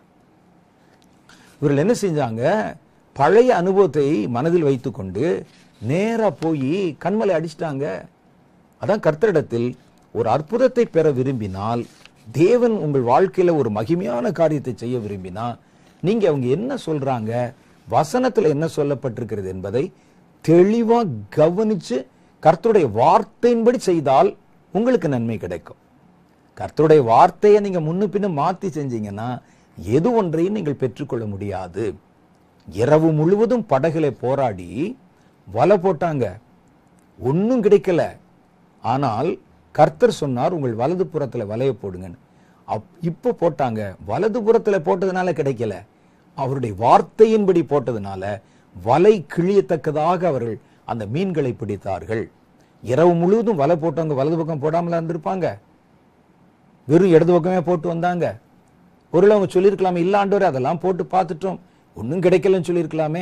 இவர்கள் என்ன செஞ்சாங்க பழைய அனுபவத்தை மனதில் வைத்துக்கொண்டு நேரா போய் கண்மலை அடிச்சிட்டாங்க அதான் கர்த்தரிடத்தில் ஒரு அற்புதத்தை பெற விரும்பினால் தேவன் உங்கள் வாழ்க்கையில ஒரு மகிமையான காரியத்தை செய்ய விரும்பினா நீங்க அவங்க என்ன சொல்றாங்க வசனத்துல என்ன சொல்லப்பட்டிருக்கிறது என்பதை தெளிவா கவனிச்சு கர்த்தருடைய வார்த்தையின்படி செய்தால் உங்களுக்கு நன்மை கிடைக்கும் கர்த்தருடைய வார்த்தையை நீங்க முன்னு பின்ன மாத்தி செஞ்சீங்கன்னா எது ஒன்றையும் நீங்கள் பெற்றுக்கொள்ள முடியாது இரவு முழுவதும் படகுல போராடி வலை போட்டாங்க ஒன்றும் கிடைக்கல ஆனால் கர்த்தர் சொன்னார் உங்கள் வலது புறத்துல வலைய போடுங்கன்னு அப் இப்போ போட்டாங்க வலது புறத்துல போட்டதுனால கிடைக்கல அவருடைய வார்த்தையின்படி போட்டதுனால வலை கிழியத்தக்கதாக அவர்கள் அந்த மீன்களை பிடித்தார்கள் இரவு முழுவதும் வலை போட்டவங்க வலது பக்கம் போடாமலா இருந்திருப்பாங்க வெறும் இடது பக்கமே போட்டு வந்தாங்க ஒருவேளை அவங்க சொல்லியிருக்கலாமே இல்லாண்டவர் அதெல்லாம் போட்டு பார்த்துட்டோம் ஒன்றும் கிடைக்கலன்னு சொல்லியிருக்கலாமே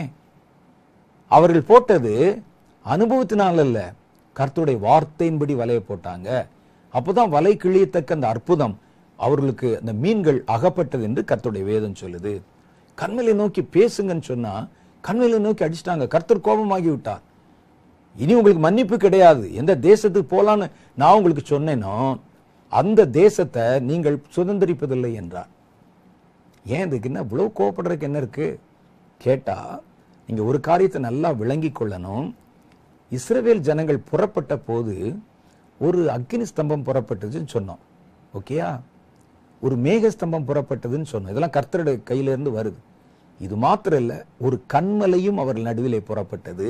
அவர்கள் போட்டது அனுபவத்தினால் அல்ல கர்த்தருடைய வார்த்தையின்படி வலையை போட்டாங்க அப்போதான் வலை கிழியத்தக்க அந்த அற்புதம் அவர்களுக்கு அந்த மீன்கள் அகப்பட்டது என்று கர்த்தருடைய வேதம் சொல்லுது கண்மலை நோக்கி பேசுங்கன்னு சொன்னா கண்மலை நோக்கி அடிச்சிட்டாங்க கர்த்தர் கோபமாகி விட்டார் இனி உங்களுக்கு மன்னிப்பு கிடையாது எந்த தேசத்துக்கு போலான்னு நான் உங்களுக்கு சொன்னேனோ அந்த தேசத்தை நீங்கள் சுதந்திரிப்பதில்லை என்றார் ஏன் இதுக்கு என்ன இவ்வளவு கோவப்படுறதுக்கு என்ன இருக்கு கேட்டா நீங்க ஒரு காரியத்தை நல்லா விளங்கி கொள்ளணும் இஸ்ரவேல் ஜனங்கள் புறப்பட்ட போது ஒரு அக்னி ஸ்தம்பம் புறப்பட்டதுன்னு சொன்னோம் ஓகேயா ஒரு மேக ஸ்தம்பம் புறப்பட்டதுன்னு சொன்னோம் இதெல்லாம் கர்த்தருடைய கையில இருந்து வருது இது மாத்திரம் இல்ல ஒரு கண்மலையும் அவர்கள் நடுவிலே புறப்பட்டது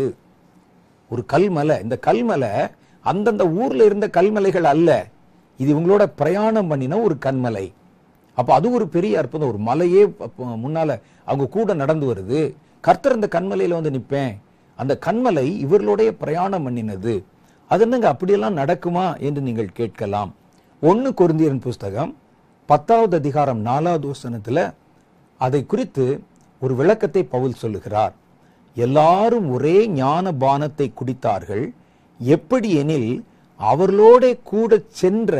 ஒரு கல்மலை இந்த கல்மலை அந்தந்த ஊர்ல இருந்த கல்மலைகள் அல்ல இது இவங்களோட பிரயாணம் பண்ணின ஒரு கண்மலை அப்ப அது ஒரு பெரிய அற்புதம் ஒரு மலையே அப்ப முன்னால அவங்க கூட நடந்து வருது கர்த்தர் இந்த கண்மலையில வந்து நிப்பேன் அந்த கண்மலை இவர்களுடைய பிரயாணம் பண்ணினது அது என்னங்க அப்படியெல்லாம் நடக்குமா என்று நீங்கள் கேட்கலாம் ஒன்னு கொருந்தியரின் புஸ்தகம் பத்தாவது அதிகாரம் நாலாவது வசனத்துல அதை குறித்து ஒரு விளக்கத்தை பவுல் சொல்லுகிறார் எல்லாரும் ஒரே ஞான பானத்தை குடித்தார்கள் எப்படி எனில் அவர்களோட கூட சென்ற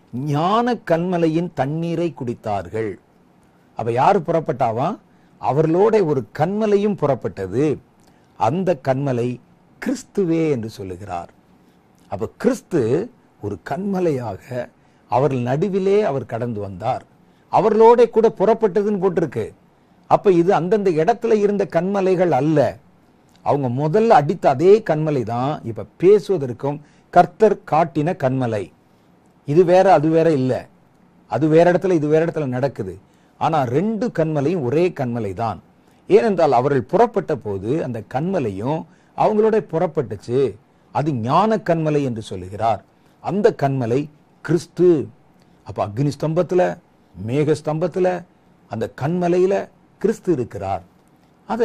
ஞான கண்மலையின் தண்ணீரை குடித்தார்கள் அப்ப யாரு புறப்பட்டாவா அவர்களோட ஒரு கண்மலையும் புறப்பட்டது அந்த கண்மலை கிறிஸ்துவே என்று சொல்லுகிறார் அப்ப கிறிஸ்து ஒரு கண்மலையாக அவர்கள் நடுவிலே அவர் கடந்து வந்தார் அவர்களோட கூட புறப்பட்டதுன்னு போட்டிருக்கு அப்ப இது அந்தந்த இடத்துல இருந்த கண்மலைகள் அல்ல அவங்க முதல்ல அடித்த அதே கண்மலை தான் இப்ப பேசுவதற்கும் கர்த்தர் காட்டின கண்மலை இது வேற அது வேற இல்ல அது வேற இடத்துல இது வேற இடத்துல நடக்குது ஆனா ரெண்டு கண்மலையும் ஒரே கண்மலை தான் ஏனென்றால் அவர்கள் புறப்பட்ட போது அந்த கண்மலையும் அவங்களோட புறப்பட்டுச்சு அது ஞான கண்மலை என்று சொல்லுகிறார் அந்த கண்மலை கிறிஸ்து அப்ப அக்னி ஸ்தம்பத்துல மேக ஸ்தம்பத்துல அந்த கண்மலையில கிறிஸ்து இருக்கிறார் அத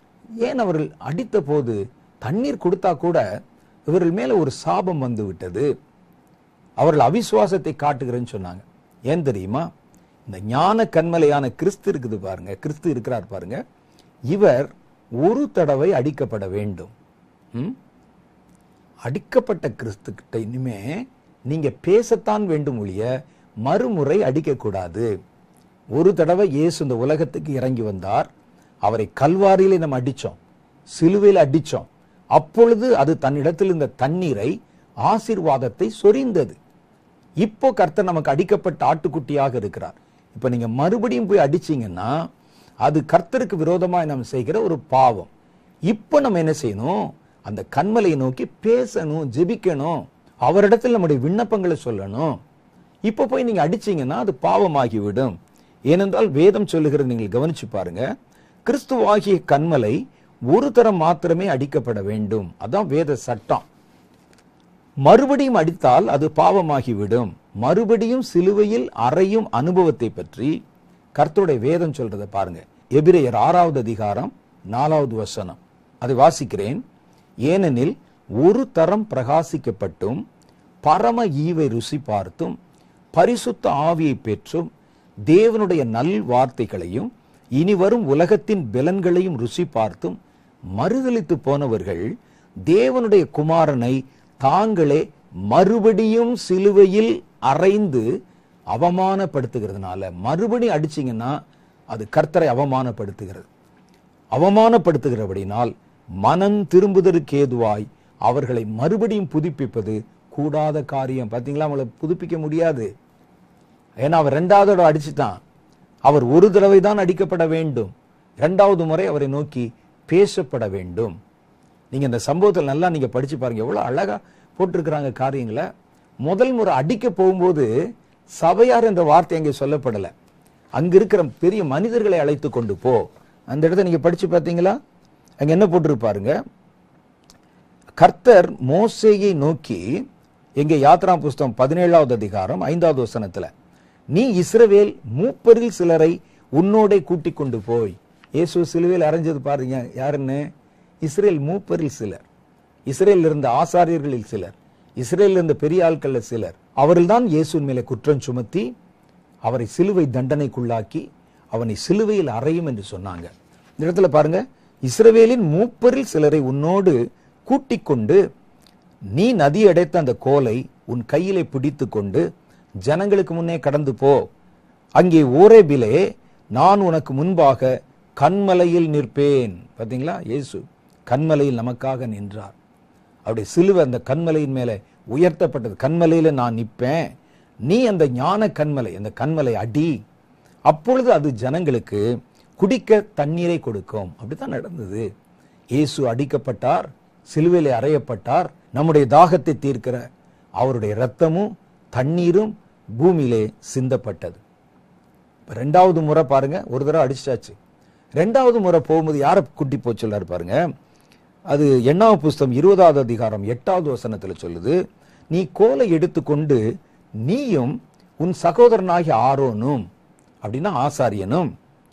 ஏன் அவர்கள் அடித்த போது தண்ணீர் கொடுத்தா கூட இவர்கள் மேல ஒரு சாபம் வந்து விட்டது அவர்கள் அவிசுவாசத்தை காட்டுகிறேன்னு சொன்னாங்க ஏன் தெரியுமா இந்த ஞான கண்மலையான கிறிஸ்து இருக்குது பாருங்க கிறிஸ்து இருக்கிறார் பாருங்க இவர் ஒரு தடவை அடிக்கப்பட வேண்டும் ம்? அடிக்கப்பட்ட கிறிஸ்துக்கிட்ட இனிமே நீங்க பேசத்தான் வேண்டும் ஒழிய மறுமுறை அடிக்கக்கூடாது ஒரு தடவை இயேசு இந்த உலகத்துக்கு இறங்கி வந்தார் அவரை கல்வாரியிலே நம்ம அடிச்சோம் சிலுவையில் அடிச்சோம் அப்பொழுது அது தன்னிடத்தில் இந்த தண்ணீரை ஆசீர்வாதத்தை சொரிந்தது இப்போ கர்த்தர் நமக்கு அடிக்கப்பட்ட ஆட்டுக்குட்டியாக இருக்கிறார் இப்போ நீங்க மறுபடியும் போய் அடிச்சீங்கன்னா அது கர்த்தருக்கு விரோதமாய் நாம் செய்கிற ஒரு பாவம் இப்போ நம்ம என்ன செய்யணும் அந்த கண்மலையை நோக்கி பேசணும் ஜெபிக்கணும் அவரிடத்தில் நம்முடைய விண்ணப்பங்களை சொல்லணும் இப்போ போய் நீங்க அடிச்சீங்கன்னா அது பாவமாகி விடும் ஏனென்றால் வேதம் சொல்லுகிறது நீங்கள் கவனிச்சு பாருங்க கிறிஸ்துவாகிய கண்மலை ஒரு தரம் மாத்திரமே அடிக்கப்பட வேண்டும் அதான் வேத சட்டம் மறுபடியும் அடித்தால் அது பாவமாகிவிடும் மறுபடியும் சிலுவையில் அறையும் அனுபவத்தை பற்றி கர்த்தருடைய வேதம் சொல்றத பாருங்க எபிரேயர் ஆறாவது அதிகாரம் நாலாவது வசனம் அதை வாசிக்கிறேன் ஏனெனில் ஒரு தரம் பிரகாசிக்கப்பட்டும் பரம ஈவை ருசி பார்த்தும் பரிசுத்த ஆவியை பெற்றும் தேவனுடைய நல் வார்த்தைகளையும் இனி வரும் உலகத்தின் பலன்களையும் ருசி பார்த்தும் மறுதலித்து போனவர்கள் தேவனுடைய குமாரனை தாங்களே மறுபடியும் சிலுவையில் அறைந்து அவமானப்படுத்துகிறதுனால மறுபடியும் அடிச்சீங்கன்னா அது கர்த்தரை அவமானப்படுத்துகிறது அவமானப்படுத்துகிறபடினால் மனம் திரும்புதற்கு ஏதுவாய் அவர்களை மறுபடியும் புதுப்பிப்பது கூடாத காரியம் பாத்தீங்களா அவங்களை புதுப்பிக்க முடியாது ஏன்னா அவர் ரெண்டாவது தடவை அடிச்சுட்டான் அவர் ஒரு தடவை தான் அடிக்கப்பட வேண்டும் இரண்டாவது முறை அவரை நோக்கி பேசப்பட வேண்டும் நீங்க இந்த சம்பவத்தில் நல்லா நீங்க படிச்சு பாருங்க எவ்வளவு அழகா போட்டிருக்கிறாங்க காரியங்களை முதல் முறை அடிக்க போகும்போது சபையார் என்ற வார்த்தை அங்கே சொல்லப்படல அங்க இருக்கிற பெரிய மனிதர்களை அழைத்து கொண்டு போ அந்த இடத்த நீங்க படிச்சு பார்த்தீங்களா அங்க என்ன போட்டிருப்பாருங்க கர்த்தர் மோசேயை நோக்கி எங்க யாத்ரா புஸ்தகம் பதினேழாவது அதிகாரம் ஐந்தாவது வசனத்துல நீ இஸ்ரவேல் மூப்பரில் சிலரை உன்னோடே கூட்டிக் கொண்டு போய் இயேசு சிலுவையில் அரைஞ்சது பாருங்க யாருன்னு இஸ்ரேல் மூப்பரில் சிலர் இஸ்ரேல் இருந்த ஆசாரியர்களில் சிலர் இஸ்ரேல் இருந்த பெரிய ஆட்கள்ல சிலர் அவர்கள்தான் இயேசுவின் மேலே குற்றம் சுமத்தி அவரை சிலுவை தண்டனைக்குள்ளாக்கி அவனை சிலுவையில் அறையும் என்று சொன்னாங்க இந்த இடத்துல பாருங்க இஸ்ரவேலின் மூப்பரில் சிலரை உன்னோடு கூட்டிக் கொண்டு நீ நதி அடைத்த அந்த கோலை உன் கையிலே பிடித்து கொண்டு ஜனங்களுக்கு முன்னே கடந்து போ அங்கே ஓரேபிலே நான் உனக்கு முன்பாக கண்மலையில் நிற்பேன் பாத்தீங்களா இயேசு கண்மலையில் நமக்காக நின்றார் அவருடைய சிலுவை அந்த கண்மலையின் மேலே உயர்த்தப்பட்டது கண்மலையில நான் நிற்பேன் நீ அந்த ஞான கண்மலை அந்த கண்மலை அடி அப்பொழுது அது ஜனங்களுக்கு குடிக்க தண்ணீரை கொடுக்கும் அப்படித்தான் நடந்தது இயேசு அடிக்கப்பட்டார் சிலுவையிலே அறையப்பட்டார் நம்முடைய தாகத்தை தீர்க்கிற அவருடைய இரத்தமும் தண்ணீரும் பூமியிலே சிந்தப்பட்டது இப்ப ரெண்டாவது முறை பாருங்க ஒரு தடவை அடிச்சாச்சு ரெண்டாவது முறை போகும்போது யாரை கூட்டி போய் சொல்றாரு பாருங்க அது எண்ணாவது புஸ்தகம் இருபதாவது அதிகாரம் எட்டாவது வசனத்துல சொல்லுது நீ கோலை எடுத்துக்கொண்டு நீயும் உன் சகோதரனாகிய ஆரோனும் அப்படின்னா ஆசாரியனும்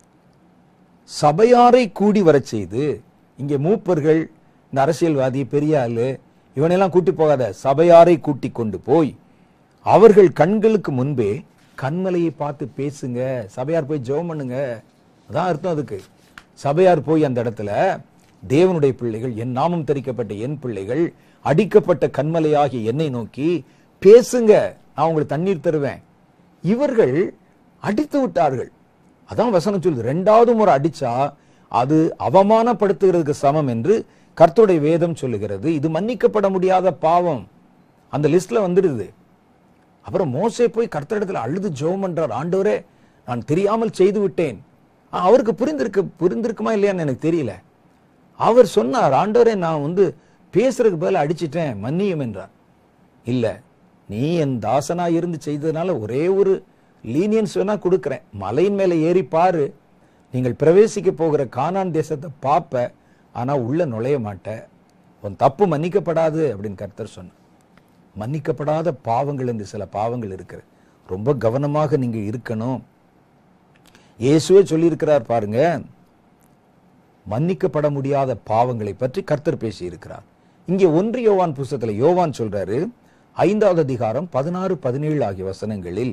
சபையாரை கூடி வரச் செய்து இங்கே மூப்பர்கள் இந்த அரசியல்வாதி பெரிய ஆளு இவனெல்லாம் கூட்டி போகாத சபையாரை கூட்டி கொண்டு போய் அவர்கள் கண்களுக்கு முன்பே கண்மலையை பார்த்து பேசுங்க சபையார் போய் ஜெபம் பண்ணுங்க அதான் அர்த்தம் அதுக்கு சபையார் போய் அந்த இடத்துல தேவனுடைய பிள்ளைகள் என் நாமம் தரிக்கப்பட்ட என் பிள்ளைகள் அடிக்கப்பட்ட கண்மலையாகிய என்னை நோக்கி பேசுங்க நான் உங்களுக்கு தண்ணீர் தருவேன் இவர்கள் அடித்து விட்டார்கள் அதான் வசனம் சொல்லுது ரெண்டாவது முறை அடிச்சா அது அவமானப்படுத்துகிறதுக்கு சமம் என்று கர்த்தருடைய வேதம் சொல்லுகிறது இது மன்னிக்கப்பட முடியாத பாவம் அந்த லிஸ்ட்ல வந்துடுது அப்புறம் மோசே போய் கர்த்தரிடத்துல அழுது ஜெபம் பண்றார் ஆண்டவரே நான் தெரியாமல் செய்து விட்டேன் ஆ, அவருக்கு புரிந்திருக்க புரிந்திருக்குமா இல்லையான்னு எனக்கு தெரியல அவர் சொன்னார் ஆண்டவரே நான் வந்து பேசுறதுக்கு பதிலா அடிச்சிட்டேன் மன்னியும் என்றார் இல்ல நீ என் தாசனா இருந்து செய்ததுனால ஒரே ஒரு லீனியன்ஸ் வேணா கொடுக்கிறேன் மலையின் மேல ஏறி பாரு நீங்கள் பிரவேசிக்க போகிற கானான் தேசத்தை பார்ப்ப ஆனா உள்ள நுழைய மாட்ட உன் தப்பு மன்னிக்கப்படாது அப்படின்னு கர்த்தர் சொன்னார் மன்னிக்கப்படாத பாவங்கள் என்று சில பாவங்கள் இருக்கிறது ரொம்ப கவனமாக நீங்க இருக்கணும் இயேசுவே சொல்லியிருக்கிறார் பாருங்க மன்னிக்கப்பட முடியாத பாவங்களை பற்றி கர்த்தர் பேசி இருக்கிறார் இங்கே ஒன்று யோவான் புஸ்தகத்துல யோவான் சொல்றாரு ஐந்தாவது அதிகாரம் பதினாறு பதினேழு ஆகிய வசனங்களில்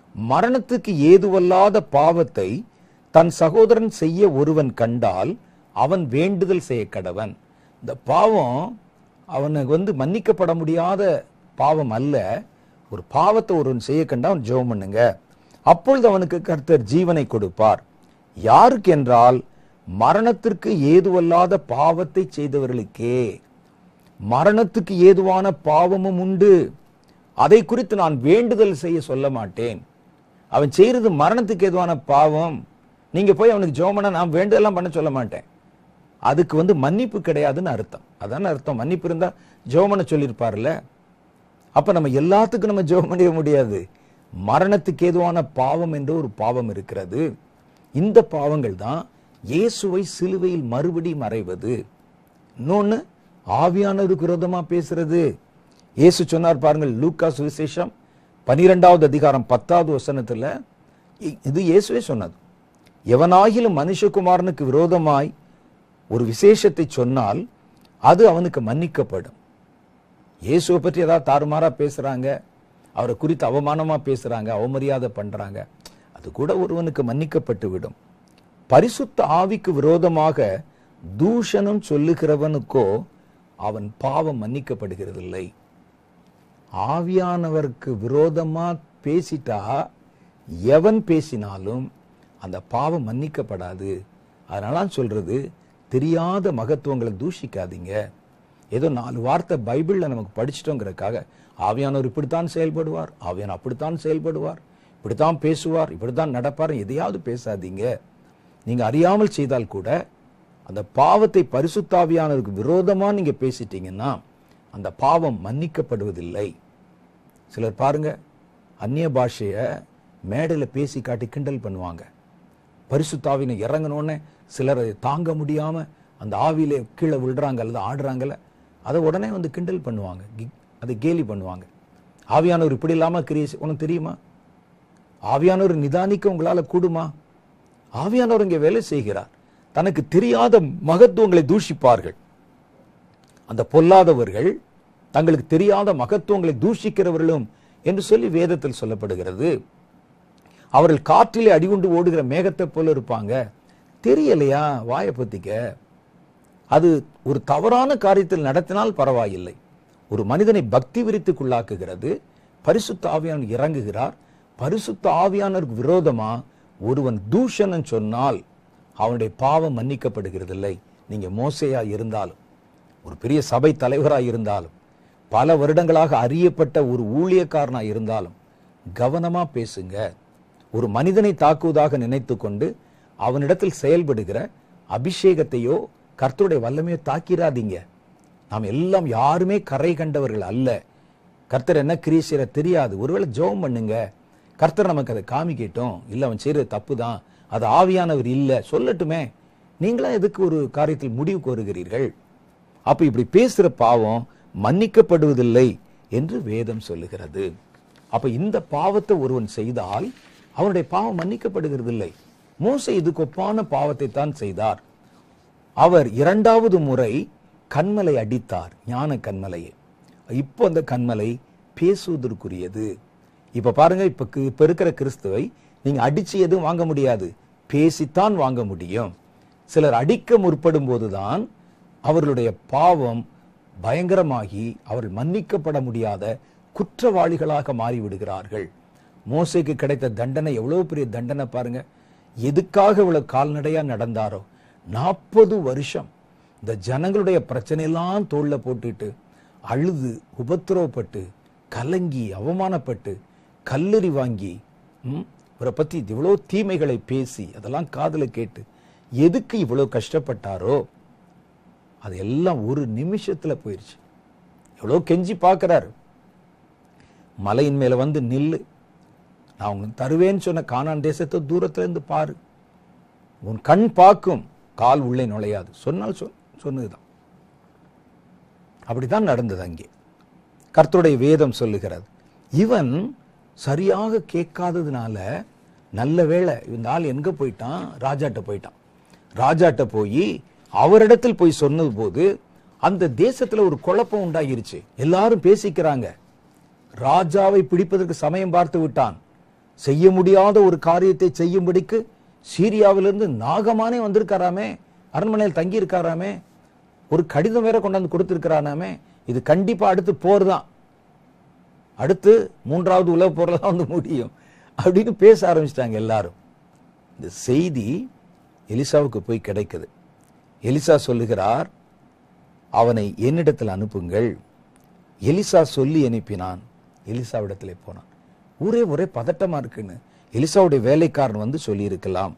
மரணத்துக்கு ஏதுவல்லாத பாவத்தை தன் சகோதரன் செய்ய ஒருவன் கண்டால் அவன் வேண்டுதல் செய்ய கடவன் இந்த பாவம் அவனுக்கு வந்து மன்னிக்கப்பட முடியாத பாவம் அல்ல ஒரு பாவத்தை ஒருவன் செய்ய கண்டா அவன் ஜெபம் பண்ணுங்க அப்பொழுது அவனுக்கு கர்த்தர் ஜீவனை கொடுப்பார் யாருக்கு என்றால் மரணத்திற்கு ஏதுவல்லாத பாவத்தை செய்தவர்களுக்கே மரணத்துக்கு ஏதுவான பாவமும் உண்டு அதை குறித்து நான் வேண்டுதல் செய்ய சொல்ல மாட்டேன் அவன் செய்யறது மரணத்துக்கு ஏதுவான பாவம் நீங்க போய் அவனுக்கு ஜோமனா நான் வேண்டுதலாம் பண்ண சொல்ல மாட்டேன் அதுக்கு வந்து மன்னிப்பு கிடையாதுன்னு அர்த்தம் அதான அர்த்தம் மன்னிப்பு இருந்தா ஜோமனை சொல்லியிருப்பார்ல அப்ப நம்ம எல்லாத்துக்கும் நம்ம ஜெபம் பண்ணிட முடியாது மரணத்துக்கு ஏதுவான பாவம் என்று ஒரு பாவம் இருக்கிறது இந்த பாவங்கள் தான் இயேசுவை சிலுவையில் மறுபடி மறைவது இன்னொன்னு ஆவியானவருக்கு விரோதமா பேசுறது இயேசு சொன்னார் பாருங்கள் லூக்கா சுவிசேஷம் பனிரெண்டாவது அதிகாரம் பத்தாவது வசனத்துல இ- இது இயேசுவே சொன்னது எவனாகிலும் மனுஷகுமாரனுக்கு விரோதமாய் ஒரு விசேஷத்தை சொன்னால் அது அவனுக்கு மன்னிக்கப்படும் இயேசுவை பற்றி ஏதாவது தாறுமாறா பேசுறாங்க அவரை குறித்து அவமானமா பேசுறாங்க அவமரியாதை பண்றாங்க அது கூட ஒருவனுக்கு மன்னிக்கப்பட்டு விடும் பரிசுத்த ஆவிக்கு விரோதமாக தூஷணம் சொல்லுகிறவனுக்கோ அவன் பாவம் மன்னிக்கப்படுகிறதில்லை ஆவியானவருக்கு விரோதமா பேசிட்டா எவன் பேசினாலும் அந்த பாவம் மன்னிக்கப்படாது அதனால நான் சொல்றது தெரியாத மகத்துவங்களை தூஷிக்காதீங்க ஏதோ நாலு வார்த்தை பைபிள்ல நமக்கு படிச்சிட்டோங்கிறதுக்காக ஆவியானவர் இப்படித்தான் செயல்படுவார் ஆவியானவர் அப்படித்தான் செயல்படுவார் இப்படித்தான் பேசுவார் இப்படித்தான் நடப்பார் எதையாவது பேசாதீங்க நீங்க அறியாமல் செய்தால் கூட அந்த பாவத்தை பரிசுத்தாவியானவருக்கு விரோதமா நீங்க பேசிட்டீங்கன்னா அந்த பாவம் மன்னிக்கப்படுவதில்லை சிலர் பாருங்க அந்நிய பாஷைய மேடையில பேசி காட்டி கிண்டல் பண்ணுவாங்க பரிசுத்தாவினை இறங்கினோடனே சிலர் அதை தாங்க முடியாம அந்த ஆவியிலே கீழே விழுறாங்க அல்லது ஆடுறாங்கல்ல அதை உடனே வந்து கிண்டல் பண்ணுவாங்க கி- அதை கேலி பண்ணுவாங்க ஆவியானவர் இப்படி இல்லாம கிரியை உனக்கு தெரியுமா ஆவியானவர் நிதானிக்க உங்களால கூடுமா ஆவியானவர் இங்கே வேலை செய்கிறார் தனக்கு தெரியாத மகத்துவங்களை தூஷிப்பார்கள் அந்த பொல்லாதவர்கள் தங்களுக்கு தெரியாத மகத்துவங்களை தூஷிக்கிறவர்களும் என்று சொல்லி வேதத்தில் சொல்லப்படுகிறது அவர்கள் காற்றிலே அடிகுண்டு ஓடுகிற மேகத்தை போல இருப்பாங்க தெரியலையா வாயை பத்திக்க அது ஒரு தவறான காரியத்தில் நடத்தினால் பரவாயில்லை ஒரு மனிதனை பக்தி விரித்துக்குள்ளாக்குகிறது பரிசுத்த ஆவியானவர் இறங்குகிறார் பரிசுத்த ஆவியானவருக்கு விரோதமா ஒருவன் தூஷணம் சொன்னால் அவனுடைய பாவம் மன்னிக்கப்படுகிறதில்லை நீங்க மோசையா இருந்தாலும் ஒரு பெரிய சபை தலைவராய் இருந்தாலும் பல வருடங்களாக அறியப்பட்ட ஒரு ஊழியக்காரனா இருந்தாலும் கவனமா பேசுங்க ஒரு மனிதனை தாக்குவதாக நினைத்து கொண்டு அவனிடத்தில் செயல்படுகிற அபிஷேகத்தையோ கர்த்தருடைய வல்லமையோ தாக்கிராதீங்க நாம் எல்லாம் யாருமே கரை கண்டவர்கள் அல்ல கர்த்தர் என்ன கிரியை செய்யற தெரியாது ஒருவேளை ஜெபம் பண்ணுங்க கர்த்தர் நமக்கு அதை காமிக்கட்டும் இல்ல அவன் செய்யறது தப்பு தான் அது ஆவியானவர் இல்ல சொல்லட்டுமே நீங்களா எதுக்கு ஒரு காரியத்தில் முடிவு கோருகிறீர்கள் அப்ப இப்படி பேசுற பாவம் மன்னிக்கப்படுவதில்லை என்று வேதம் சொல்லுகிறது அப்ப இந்த பாவத்தை ஒருவன் செய்தால் அவனுடைய பாவம் மன்னிக்கப்படுகிறதில்லை மோசே இதுக்கு ஒப்பான பாவத்தை தான் செய்தார் அவர் இரண்டாவது முறை கண்மலை அடித்தார் ஞான கண்மலையை இப்போ அந்த கண்மலை பேசுவதற்குரியது இப்ப பாருங்க இப்ப கு- இப்ப இருக்கிற கிறிஸ்துவை நீங்க அடிச்சு எதுவும் வாங்க முடியாது பேசித்தான் வாங்க முடியும் சிலர் அடிக்க முற்படும் போதுதான் அவர்களுடைய பாவம் பயங்கரமாகி அவர்கள் மன்னிக்கப்பட முடியாத குற்றவாளிகளாக மாறிவிடுகிறார்கள் மோசேக்கு கிடைத்த தண்டனை எவ்வளவு பெரிய தண்டனை பாருங்க எதுக்காக இவ்வளவு கால்நடையா நடந்தாரோ நாற்பது வருஷம் இந்த ஜனங்களுடைய பிரச்சனையெல்லாம் தோல்ல போட்டுட்டு அழுது உபத்திரவப்பட்டு கலங்கி அவமானப்பட்டு கல்லறி வாங்கி ம், இவரை பத்தி இவ்வளவு தீமைகளை பேசி அதெல்லாம் காதுல கேட்டு எதுக்கு இவ்வளவு கஷ்டப்பட்டாரோ அது எல்லாம் ஒரு நிமிஷத்துல போயிருச்சு எவ்வளவு கெஞ்சி பார்க்கறாரு மலையின் மேல வந்து நில்லு நான் உனக்கு தருவேன்னு சொன்ன கானான் தேசத்தை தூரத்துல இருந்து பாரு உன் கண் பார்க்கும் கால் உள்ளே நுழையாது சொன்னால் சொல் சொன்னதுதான் அப்படித்தான் நடந்தது அங்கே கர்த்தருடைய வேதம் சொல்லுகிறது இவன் சரியாக கேட்காததுனால நல்ல வேளை இந்த ஆள் எங்க போயிட்டான் ராஜாட்ட போயிட்டான் ராஜாட்ட போய் அவரிடத்தில் போய் சொன்னது போது அந்த தேசத்துல ஒரு குழப்பம் உண்டாகிருச்சு எல்லாரும் பேசிக்கிறாங்க ராஜாவை பிடிப்பதற்கு சமயம் பார்த்து விட்டான் செய்ய முடியாத ஒரு காரியத்தை செய்யும்படிக்கு சீரியாவிலிருந்து நாகமானே வந்திருக்காராமே அரண்மனையில் தங்கி இருக்காராமே ஒரு கடிதம் வேற கொண்டாந்து கொடுத்திருக்கிறானாமே இது கண்டிப்பா அடுத்து போர் தான் அடுத்து மூன்றாவது உலக போர்ல தான் வந்து முடியும் அப்படின்னு பேச ஆரம்பிச்சிட்டாங்க எல்லாரும் இந்த செய்தி எலிசாவுக்கு போய் கிடைக்குது எலிசா சொல்லுகிறார் அவனை என்னிடத்தில் அனுப்புங்கள் எலிசா சொல்லி அனுப்பினான் எலிசாவிடத்திலே போனான் ஊரே ஒரே பதட்டமா இருக்குன்னு எலிசாவுடைய வேலைக்காரன் வந்து சொல்லியிருக்கலாம்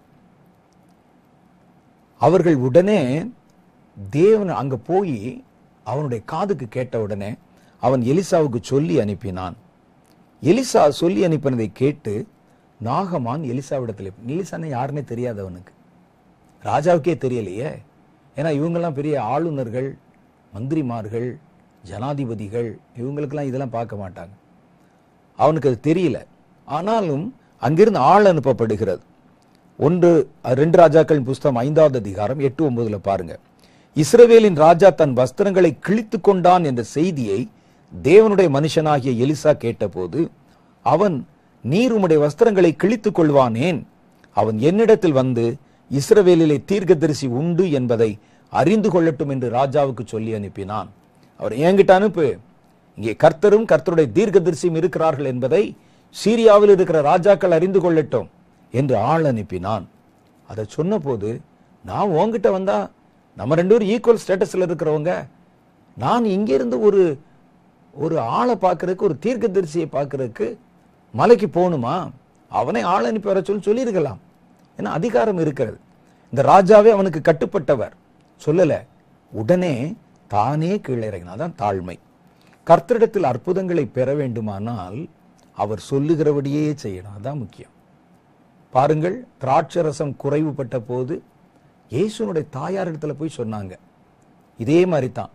அவர்கள் உடனே தேவன் அங்க போய் அவனுடைய காதுக்கு கேட்ட உடனே அவன் எலிசாவுக்கு சொல்லி அனுப்பினான் எலிசா சொல்லி அனுப்பினதை கேட்டு நாகமான் எலிசாவிடத்தில் எலிசான்னு யாருன்னே தெரியாது அவனுக்கு ராஜாவுக்கே தெரியலையே ஏன்னா இவங்கெல்லாம் பெரிய ஆளுநர்கள் மந்திரிமார்கள் ஜனாதிபதிகள் இவங்களுக்கெல்லாம் இதெல்லாம் பார்க்க மாட்டாங்க அவனுக்கு அது தெரியல ஆனாலும் அங்கிருந்து ஆள் அனுப்பப்படுகிறது ஒன்று ரெண்டு ராஜாக்களின் புஸ்தகம் ஐந்தாவது அதிகாரம் எட்டு ஒன்பதுல பாருங்க இஸ்ரவேலின் ராஜா தன் வஸ்திரங்களை கிழித்து கொண்டான் என்ற செய்தியை தேவனுடைய மனுஷனாகிய எலிசா கேட்டபோது அவன் நீர் உம்முடைய வஸ்திரங்களை கிழித்துக் கொள்வானேன் அவன் என்னிடத்தில் வந்து இஸ்ரவேலிலே தீர்க்கதரிசி உண்டு என்பதை அறிந்து கொள்ளட்டும் என்று ராஜாவுக்கு சொல்லி அனுப்பினான் அவர் என்கிட்ட அனுப்பு இங்கே கர்த்தரும் கர்த்தருடைய தீர்க்கதரிசியும் இருக்கிறார்கள் என்பதை சீரியாவில் இருக்கிற ராஜாக்கள் அறிந்து கொள்ளட்டும் என்று ஆள் அனுப்பினான் அதை சொன்னபோது நான் உன்கிட்ட வந்தா நம்ம ரெண்டு பேரும் ஈக்குவல் ஸ்டேட்டஸ்ல இருக்கிறவங்க நான் இங்கிருந்து ஒரு ஒரு ஆளை பார்க்கறதுக்கு ஒரு தீர்க்கதரிசியை பார்க்கறதுக்கு மலைக்கு போகணுமா அவனை ஆள் அனுப்பி வர சொல்லி சொல்லியிருக்கலாம் ஏன்னா அதிகாரம் இருக்கிறது இந்த ராஜாவே அவனுக்கு கட்டுப்பட்டவர் சொல்லல உடனே தானே கீழே இறங்கினான் அதான் தாழ்மை கர்த்தரிடத்தில் அற்புதங்களை பெற வேண்டுமானால் அவர் சொல்லுகிறபடியே செய்யணும் அதான் முக்கியம் பாருங்கள் திராட்சரசம் குறைவுபட்ட போது இயேசுனுடைய தாயாரிடத்துல போய் சொன்னாங்க இதே மாதிரி தான்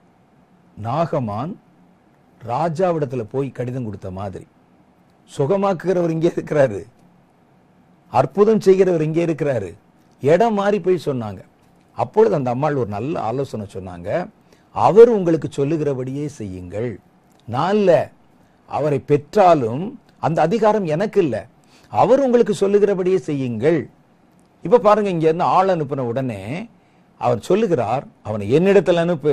நாகமான் ராஜாவிடத்துல போய் கடிதம் கொடுத்த மாதிரி சுகமாக்குகிறவர் இங்கே இருக்கிறாரு அற்புதம் செய்கிறவர் இங்கே இருக்கிறாரு இடம் மாறி போய் சொன்னாங்க அப்பொழுது அந்த அம்மாள் ஒரு நல்ல ஆலோசனை சொன்னாங்க அவர் உங்களுக்கு சொல்லுகிறபடியே செய்யுங்கள் நான் இல்ல அவரை பெற்றாலும் அந்த அதிகாரம் எனக்கு இல்ல அவர் உங்களுக்கு சொல்லுகிறபடியே செய்யுங்கள் இப்ப பாருங்க இங்க இருந்து ஆள் அனுப்பின உடனே அவர் சொல்லுகிறார் அவனை என்னிடத்தில் அனுப்பு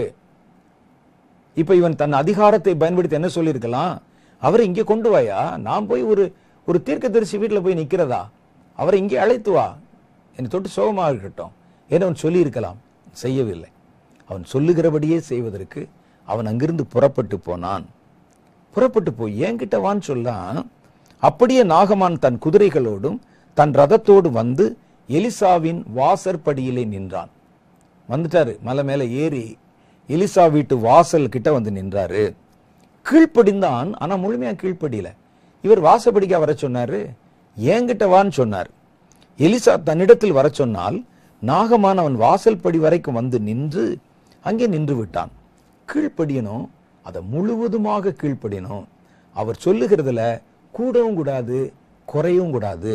இப்ப இவன் தன் அதிகாரத்தை பயன்படுத்தி என்ன சொல்லியிருக்கலாம் அவரை இங்கே கொண்டு வாயா நான் போய் ஒரு ஒரு தீர்க்கதரிசி வீட்டில் போய் நிக்கிறதா அவரை இங்கே அழைத்து வா என்னை தொட்டு சோகமாக இருக்கட்டும் என்று அவன் சொல்லியிருக்கலாம் செய்யவில்லை அவன் சொல்லுகிறபடியே செய்வதற்கு அவன் அங்கிருந்து புறப்பட்டு போனான் புறப்பட்டு போய் என்கிட்ட வான்னு சொல்லாம் அப்படியே நாகமான் தன் குதிரைகளோடும் தன் ரதத்தோடு வந்து எலிசாவின் வாசற்படியிலே நின்றான் வந்துட்டாரு மலை மேல ஏறி எலிசா வீட்டு வாசல் கிட்ட வந்து நின்றாரு கீழ்ப்படிந்தான் ஆனா முழுமையா கீழ்ப்படியில இவர் வாசப்படிக்க வர சொன்னாரு என்கிட்ட வான்னு சொன்னார் எலிசா தன்னிடத்தில் வர சொன்னால் நாகமான் அவன் வாசல் படி வரைக்கும் வந்து நின்று அங்கே நின்று விட்டான் கீழ்ப்படியணும் அதை முழுவதுமாக கீழ்ப்படியணும் அவர் சொல்லுகிறதுல கூடவும் கூடாது குறையவும் கூடாது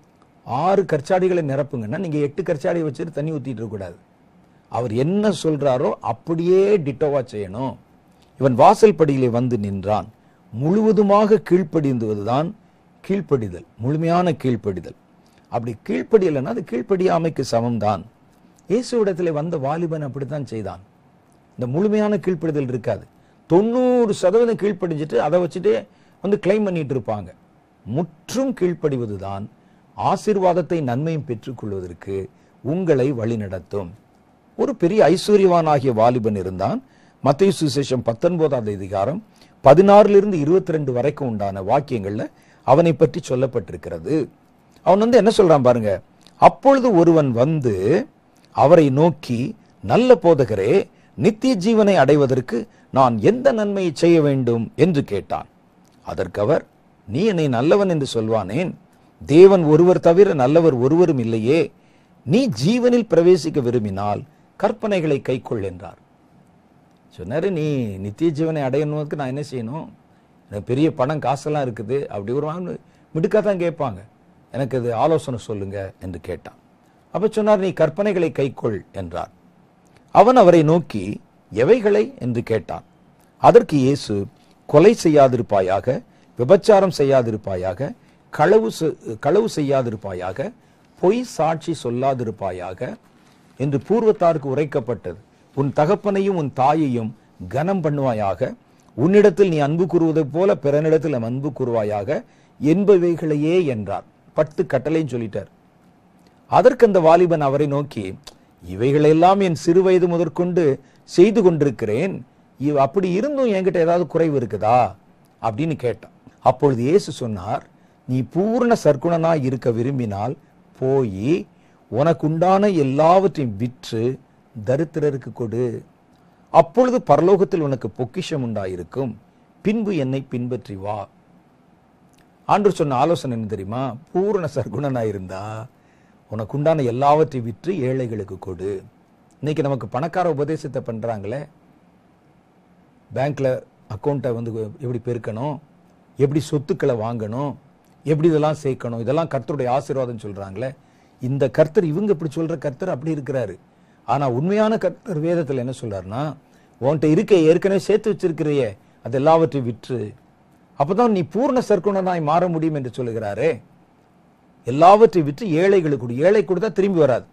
ஆறு கற்சாடிகளை நிரப்புங்கன்னா நீங்க எட்டு கற்சாடியை வச்சுட்டு தண்ணி ஊத்திட்டு இருக்க கூடாது அவர் என்ன சொல்றாரோ அப்படியே டிட்டோவா செய்யணும் இவன் வாசல் படியிலே வந்து நின்றான் முழுவதுமாக கீழ்ப்படிந்துவதுதான் கீழ்ப்படிதல் முழுமையான கீழ்ப்படிதல் அப்படி கீழ்ப்படியலைன்னா அது கீழ்ப்படியாமைக்கு சமம்தான் இயேசுவிடத்திலே வந்த வாலிபன் அப்படித்தான் செய்தான் இந்த முழுமையான கீழ்ப்படிதல் இருக்காது தொண்ணூறு சதவீதம் கீழ்ப்படிஞ்சிட்டு அதை வச்சுட்டு வந்து கிளைம் பண்ணிட்டு இருப்பாங்க முற்றும் கீழ்ப்படிவதுதான் ஆசீர்வாதத்தை நன்மையும் பெற்றுக்கொள்வதற்கு உங்களை வழிநடத்தும் ஒரு பெரிய ஐஸ்வர்யவானாகிய வாலிபன் இருந்தான் மத்திய சுசேஷம் பத்தொன்பதாவது அதிகாரம் பதினாறுல இருபத்தி ரெண்டு வரைக்கும் உண்டான வாக்கியங்கள்ல அவனை பற்றி சொல்லப்பட்டிருக்கிறது அவன் வந்து என்ன சொல்றான் பாருங்க அப்பொழுது ஒருவன் வந்து அவரை நோக்கி நல்ல போதகரே நித்திய ஜீவனை அடைவதற்கு நான் எந்த நன்மையை செய்ய வேண்டும் என்று கேட்டான் அதற்கு அவர் நீ என்னை நல்லவன் என்று சொல்வானேன் தேவன் ஒருவர் தவிர நல்லவர் ஒருவரும் இல்லையே நீ ஜீவனில் பிரவேசிக்க விரும்பினால் கற்பனைகளை கைக்கொள் என்றார் சொன்னாரு நீ நித்திய ஜீவனை அடையணுக்கு நான் என்ன செய்யணும் எனக்கு பெரிய பணம் காசெல்லாம் இருக்குது அப்படி ஒரு மிடுக்கா தான் கேட்பாங்க எனக்கு அது ஆலோசனை சொல்லுங்க என்று கேட்டான் அப்ப சொன்னார் நீ கற்பனைகளை கைக்கொள் என்றார் அவன் அவரை நோக்கி எவைகளை என்று கேட்டான் அதற்கு இயேசு கொலை செய்யாதிருப்பாயாக விபச்சாரம் செய்யாதிருப்பாயாக களவு செ- களவு செய்யாதிருப்பாயாக பொய் சாட்சி சொல்லாதிருப்பாயாக என்று பூர்வத்தாருக்கு உரைக்கப்பட்டது உன் தகப்பனையும் உன் தாயையும் கனம் பண்ணுவாயாக உன்னிடத்தில் நீ அன்பு கூறுவதைப் போல பிறனிடத்தில் அன்பு கூறுவாயாக என்பவைகளையே என்றார் பத்து கட்டளையும் சொல்லிட்டார் அதற்கு அந்த வாலிபன் அவரை நோக்கி இவைகளெல்லாம் என் சிறு வயது முதற்கொண்டு செய்து கொண்டிருக்கிறேன் இவ் அப்படி இருந்தும் என்கிட்ட ஏதாவது குறைவு இருக்குதா அப்படின்னு கேட்டான் அப்பொழுது இயேசு சொன்னார் நீ பூர்ண சர்க்குணனாய் இருக்க விரும்பினால் போய் உனக்குண்டான எல்லாவற்றையும் விற்று தரித்திரருக்கு கொடு அப்பொழுது பரலோகத்தில் உனக்கு பொக்கிஷம் உண்டாயிருக்கும் பின்பு என்னை பின்பற்றி வா ஆண்டவர் சொன்ன ஆலோசனை என்ன தெரியுமா பூரண சர்க்குணனாக இருந்தா உனக்கு உண்டான எல்லாவற்றையும் விற்று ஏழைகளுக்கு கொடு இன்னைக்கு நமக்கு பணக்கார உபதேசத்தை பண்றாங்களே பேங்க்ல அக்கௌண்ட்டை வந்து எப்படி பெருக்கணும் எப்படி சொத்துக்களை வாங்கணும் எப்படி இதெல்லாம் சேர்க்கணும் இதெல்லாம் கர்த்தருடைய ஆசீர்வாதம் சொல்றாங்களே இந்த கர்த்தர் இவங்க இப்படி சொல்ற கர்த்தர் அப்படி இருக்கிறாரு ஆனா உண்மையான கர்த்தர் வேதத்துல என்ன சொல்றாருன்னா உன்கிட்ட இருக்க ஏற்கனவே சேர்த்து வச்சிருக்கிறையே அது எல்லாவற்றையும் விற்று அப்பதான் நீ பூர்ண சர்க்குணனாய் மாற முடியும் என்று சொல்லுகிறாரே எல்லாவற்றையும் விற்று ஏழைகளுக்கு கொடு ஏழை கொடுத்தா திரும்பி வராது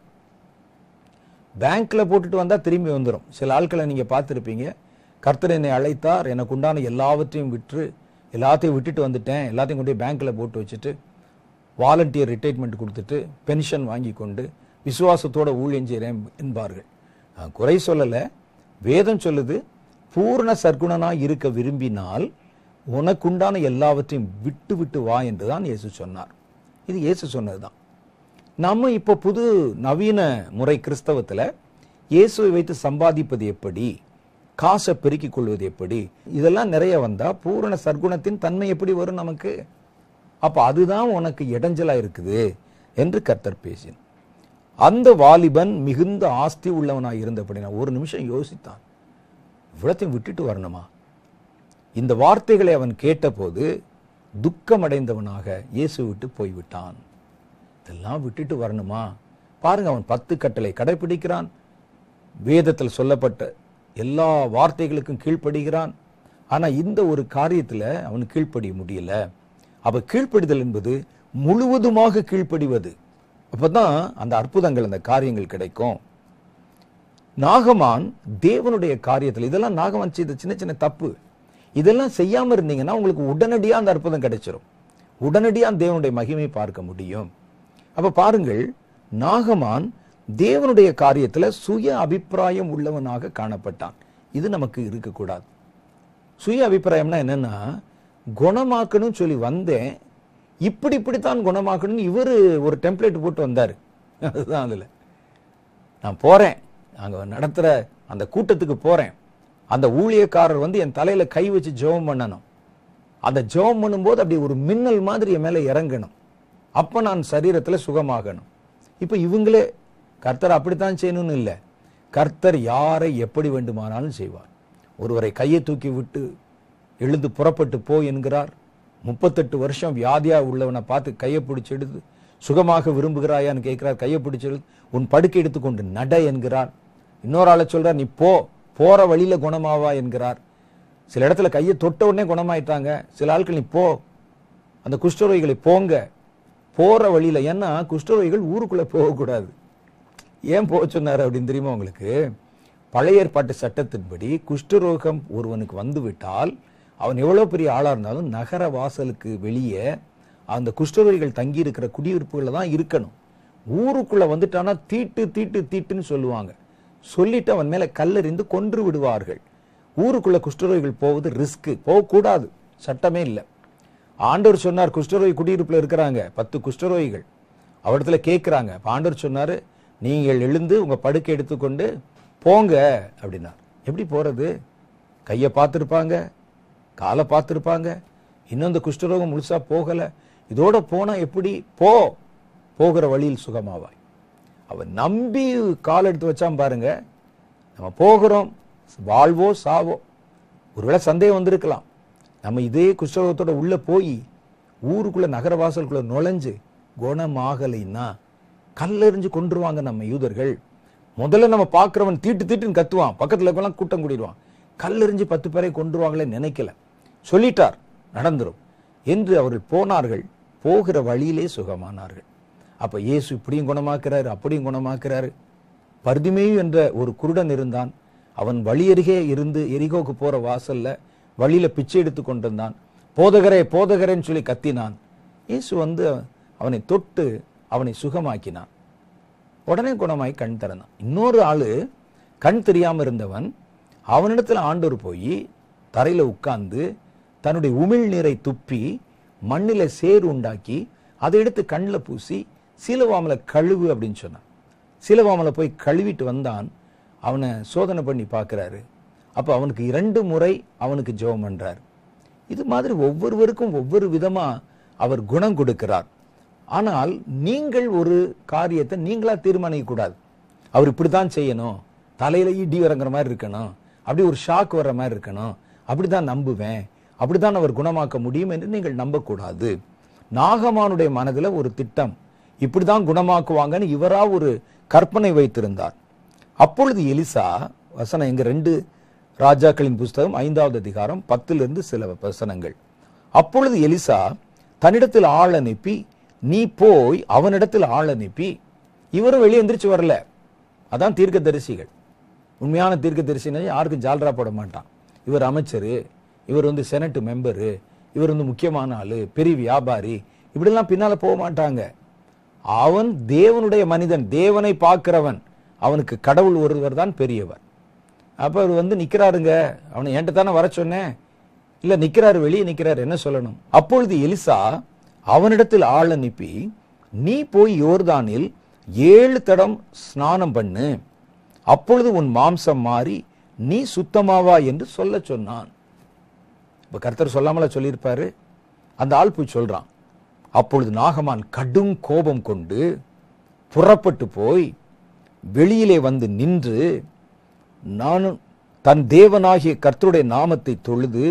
பேங்க்ல போட்டுட்டு வந்தா திரும்பி வந்துடும் சில ஆட்களை நீங்க பார்த்துருப்பீங்க கர்த்தர் என்னை அழைத்தார் எனக்கு உண்டான எல்லாவற்றையும் விற்று எல்லாத்தையும் விட்டுட்டு வந்துட்டேன் எல்லாத்தையும் கொண்டு போய் பேங்க்ல போட்டு வச்சுட்டு வாலண்டியர் ரிட்டைர்மெண்ட் கொடுத்துட்டு பென்ஷன் வாங்கி கொண்டு விசுவாசத்தோட ஊழியம் செய்கிறேன் என்பார்கள் நான் குறை சொல்லல வேதம் சொல்லுது பூர்ண சர்க்குணனாய் இருக்க விரும்பினால் உனக்குண்டான எல்லாவற்றையும் விட்டு விட்டு வா என்றுதான் இயேசு சொன்னார் இது இயேசு சொன்னதுதான் நம்ம இப்போ புது நவீன முறை கிறிஸ்தவத்துல இயேசுவை வைத்து சம்பாதிப்பது எப்படி காசை பெருக்கிக் கொள்வது எப்படி இதெல்லாம் நிறைய வந்தா பூரண சர்க்குணத்தின் தன்மை எப்படி வரும் நமக்கு அப்ப அதுதான் உனக்கு இடைஞ்சலா இருக்குது என்று கர்த்தர் பேசினார் அந்த வாலிபன் மிகுந்த ஆஸ்தி உள்ளவனாய் இருந்தபடினா ஒரு நிமிஷம் யோசித்தான் இவ்வளத்தையும் விட்டுட்டு வரணுமா இந்த வார்த்தைகளை அவன் கேட்டபோது துக்கமடைந்தவனாக இயேசு விட்டு போய்விட்டான் இதெல்லாம் விட்டுட்டு வரணுமா பாருங்க அவன் பத்து கட்டளை கடைபிடிக்கிறான் வேதத்தில் சொல்லப்பட்ட எல்லா வார்த்தைகளுக்கும் கீழ்ப்படுகிறான் ஆனா இந்த ஒரு காரியத்துல அவன் கீழ்ப்படிய முடியல அப்ப கீழ்ப்படிதல் என்பது முழுவதுமாக கீழ்ப்படிவது அப்பதான் அந்த அற்புதங்கள் அந்த காரியங்கள் கிடைக்கும் நாகமான் தேவனுடைய காரியத்தில் இதெல்லாம் நாகமான் செய்த சின்ன சின்ன தப்பு இதெல்லாம் செய்யாம இருந்தீங்கன்னா உங்களுக்கு உடனடியா அந்த அற்புதம் கிடைச்சிரும் உடனடியா தேவனுடைய மகிமை பார்க்க முடியும் அப்ப பாருங்கள் நாகமான் தேவனுடைய காரியத்துல சுய அபிப்பிராயம் உள்ளவனாக காணப்பட்டான் இது நமக்கு இருக்கக்கூடாது சுய அபிப்பிராயம்னா என்னன்னா குணமாக்கணும்னு சொல்லி வந்தேன் இப்படி இப்படித்தான் குணமாக்கணும்னு இவர் ஒரு டெம்ப்ளேட் போட்டு வந்தாரு அதுதான் அதுல நான் போறேன் அங்க நடத்துற அந்த கூட்டத்துக்கு போறேன் அந்த ஊழியக்காரர் வந்து என் தலையில கை வச்சு ஜெபம் பண்ணணும் அந்த ஜெபம் பண்ணும்போது அப்படி ஒரு மின்னல் மாதிரி என் மேல இறங்கணும் அப்ப நான் சரீரத்துல சுகமாகணும் இப்ப இவங்களே கர்த்தர் அப்படித்தான் செய்யணும்னு இல்லை கர்த்தர் யாரை எப்படி வேண்டுமானாலும் செய்வார் ஒருவரை கையை தூக்கி விட்டு எழுந்து புறப்பட்டு போ என்கிறார் முப்பத்தெட்டு வருஷம் வியாதியா உள்ளவனை பார்த்து கையை பிடிச்சு எடுத்து சுகமாக விரும்புகிறாயான்னு கேட்கிறார் கையை பிடிச்சு எடுத்து உன் படுக்கை எடுத்துக்கொண்டு நட என்கிறார் இன்னொரு ஆளை சொல்றார் நீ போ போற வழியில குணமாவா என்கிறார் சில இடத்துல கையை தொட்ட உடனே குணமாயிட்டாங்க சில ஆட்கள் நீ போ அந்த குஷ்டரோகிகளை போங்க போற வழியில ஏன்னா குஷ்டரோகிகள் ஊருக்குள்ள போகக்கூடாது ஏன் போக சொன்னார் அப்படின்னு தெரியுமா உங்களுக்கு பழைய ஏற்பாட்டு சட்டத்தின்படி குஷ்டரோகம் ஒருவனுக்கு வந்து விட்டால் அவன் எவ்வளவு பெரிய ஆளா இருந்தாலும் நகர வாசலுக்கு வெளியே அந்த குஷ்டரோகிகள் தங்கி இருக்கிற குடியிருப்புகள்ல தான் இருக்கணும் ஊருக்குள்ள வந்துட்டானா தீட்டு தீட்டு தீட்டுன்னு சொல்லுவாங்க சொல்லிட்டு அவன் மேல கல்லெறிந்து கொன்று விடுவார்கள் ஊருக்குள்ள குஷ்டரோகிகள் போவது ரிஸ்க் போகக்கூடாது சட்டமே இல்லை ஆண்டவர் சொன்னார் குஷ்டரோகி குடியிருப்புல இருக்கிறாங்க பத்து குஷ்டரோகிகள் அவரிடத்துல கேட்கிறாங்க அப்ப ஆண்டவர் சொன்னாரு நீங்கள் எழுந்து உங்க படுக்கை எடுத்துக்கொண்டு போங்க அப்படின்னார் எப்படி போறது கையை பார்த்துருப்பாங்க காலை பார்த்துருப்பாங்க இன்னும் இந்த குஷ்டரோகம் முழுசா போகல இதோட போனா எப்படி போ போகிற வழியில் சுகமாவாய் அவன் நம்பி கால் எடுத்து வச்சான் பாருங்க நம்ம போகிறோம் வாழ்வோ சாவோ ஒருவேளை சந்தேகம் வந்திருக்கலாம் நம்ம இதே குஷ்டரோகத்தோட உள்ள போய் ஊருக்குள்ள நகர வாசலுக்குள்ள நுழைஞ்சு குணமாகலைன்னா கல்லெறிஞ்சு கொன்றுவாங்க நம்ம யூதர்கள் முதல்ல நம்ம பார்க்கிறவன் தீட்டு தீட்டுன்னு கத்துவான் பக்கத்துல இருக்கலாம் கூட்டம் கூடிடுவான் கல்லெறிஞ்சு பத்து பேரை கொன்றுவாங்களே நினைக்கல சொல்லிட்டார் நடந்துரும் என்று அவர்கள் போனார்கள் போகிற வழியிலே சுகமானார்கள் அப்ப இயேசு இப்படியும் குணமாக்குறாரு அப்படியும் குணமாக்குறாரு பர்திமேயு என்ற ஒரு குருடன் இருந்தான் அவன் வழியருகே இருந்து எரிகோக்கு போற வாசல்ல வழியில பிச்சை எடுத்து கொண்டிருந்தான் போதகரே போதகரேன்னு சொல்லி கத்தினான் இயேசு வந்து அவனை தொட்டு அவனை சுகமாக்கினான் உடனே குணமாய் கண் திறந்தான் இன்னொரு ஆளு கண் தெரியாம இருந்தவன் அவனிடத்துல ஆண்டவர் போய் தரையில உட்கார்ந்து தன்னுடைய உமிழ் நீரை துப்பி மண்ணில சேறு உண்டாக்கி அதை எடுத்து கண்ணில் பூசி சீலவாமல கழுவு அப்படின்னு சொன்னான் சீலவாமல போய் கழுவிட்டு வந்தான் அவனை சோதனை பண்ணி பார்க்கறாரு அப்ப அவனுக்கு இரண்டு முறை அவனுக்கு ஜெபம் பண்றாரு இது மாதிரி ஒவ்வொருவருக்கும் ஒவ்வொரு விதமா அவர் குணம் கொடுக்கிறார் ஆனால் நீங்கள் ஒரு காரியத்தை நீங்களா தீர்மானிக்க கூடாது அவர் இப்படித்தான் செய்யணும் தலையில இடி இறங்குற மாதிரி இருக்கணும் அப்படி ஒரு ஷாக் வர்ற மாதிரி இருக்கணும் அப்படிதான் நம்புவேன் அப்படிதான் அவர் குணமாக்க முடியும் என்று நீங்கள் நம்பக்கூடாது நாகமானுடைய மனதுல ஒரு திட்டம் இப்படிதான் குணமாக்குவாங்கன்னு இவரா ஒரு கற்பனை வைத்திருந்தார் அப்பொழுது எலிசா வசனம் எங்க ரெண்டு ராஜாக்களின் புஸ்தகம் ஐந்தாவது அதிகாரம் பத்திலிருந்து சில வசனங்கள் அப்பொழுது எலிசா தன்னிடத்தில் ஆள் அனுப்பி நீ போய் அவனிடத்தில் ஆள் அனுப்பி இவரும் வெளியே எந்திரிச்சு வரல அதான் தீர்க்கதரிசிகள் உண்மையான தீர்க்கதரிசினா யாருக்கும் ஜால்ரா போட மாட்டான் இவர் அமைச்சரு இவர் வந்து செனட் மெம்பரு இவர் வந்து முக்கியமான ஆளு பெரிய வியாபாரி இப்படிலாம் பின்னால போக மாட்டாங்க அவன் தேவனுடைய மனிதன் தேவனை பார்க்கிறவன் அவனுக்கு கடவுள் ஒருவர் தான் பெரியவர் அப்ப அவர் வந்து நிக்கிறாருங்க அவனை என்கிட்ட தானே வர சொன்னேன் இல்ல நிக்கிறாரு வெளியே நிக்கிறாரு என்ன சொல்லணும் அப்பொழுது எலிசா அவனிடத்தில் ஆள் அனுப்பி நீ போய் யோர்தானில் ஏழு தடம் ஸ்நானம் பண்ணு அப்பொழுது உன் மாம்சம் மாறி நீ சுத்தமாவா என்று சொல்ல சொன்னான் இப்ப கர்த்தர் சொல்லாமல சொல்லியிருப்பாரு அந்த ஆள் போய் சொல்றான் அப்பொழுது நாகமான் கடும் கோபம் கொண்டு புறப்பட்டு போய் வெளியிலே வந்து நின்று நானும் தன் தேவனாகிய கர்த்தருடைய நாமத்தை தொழுது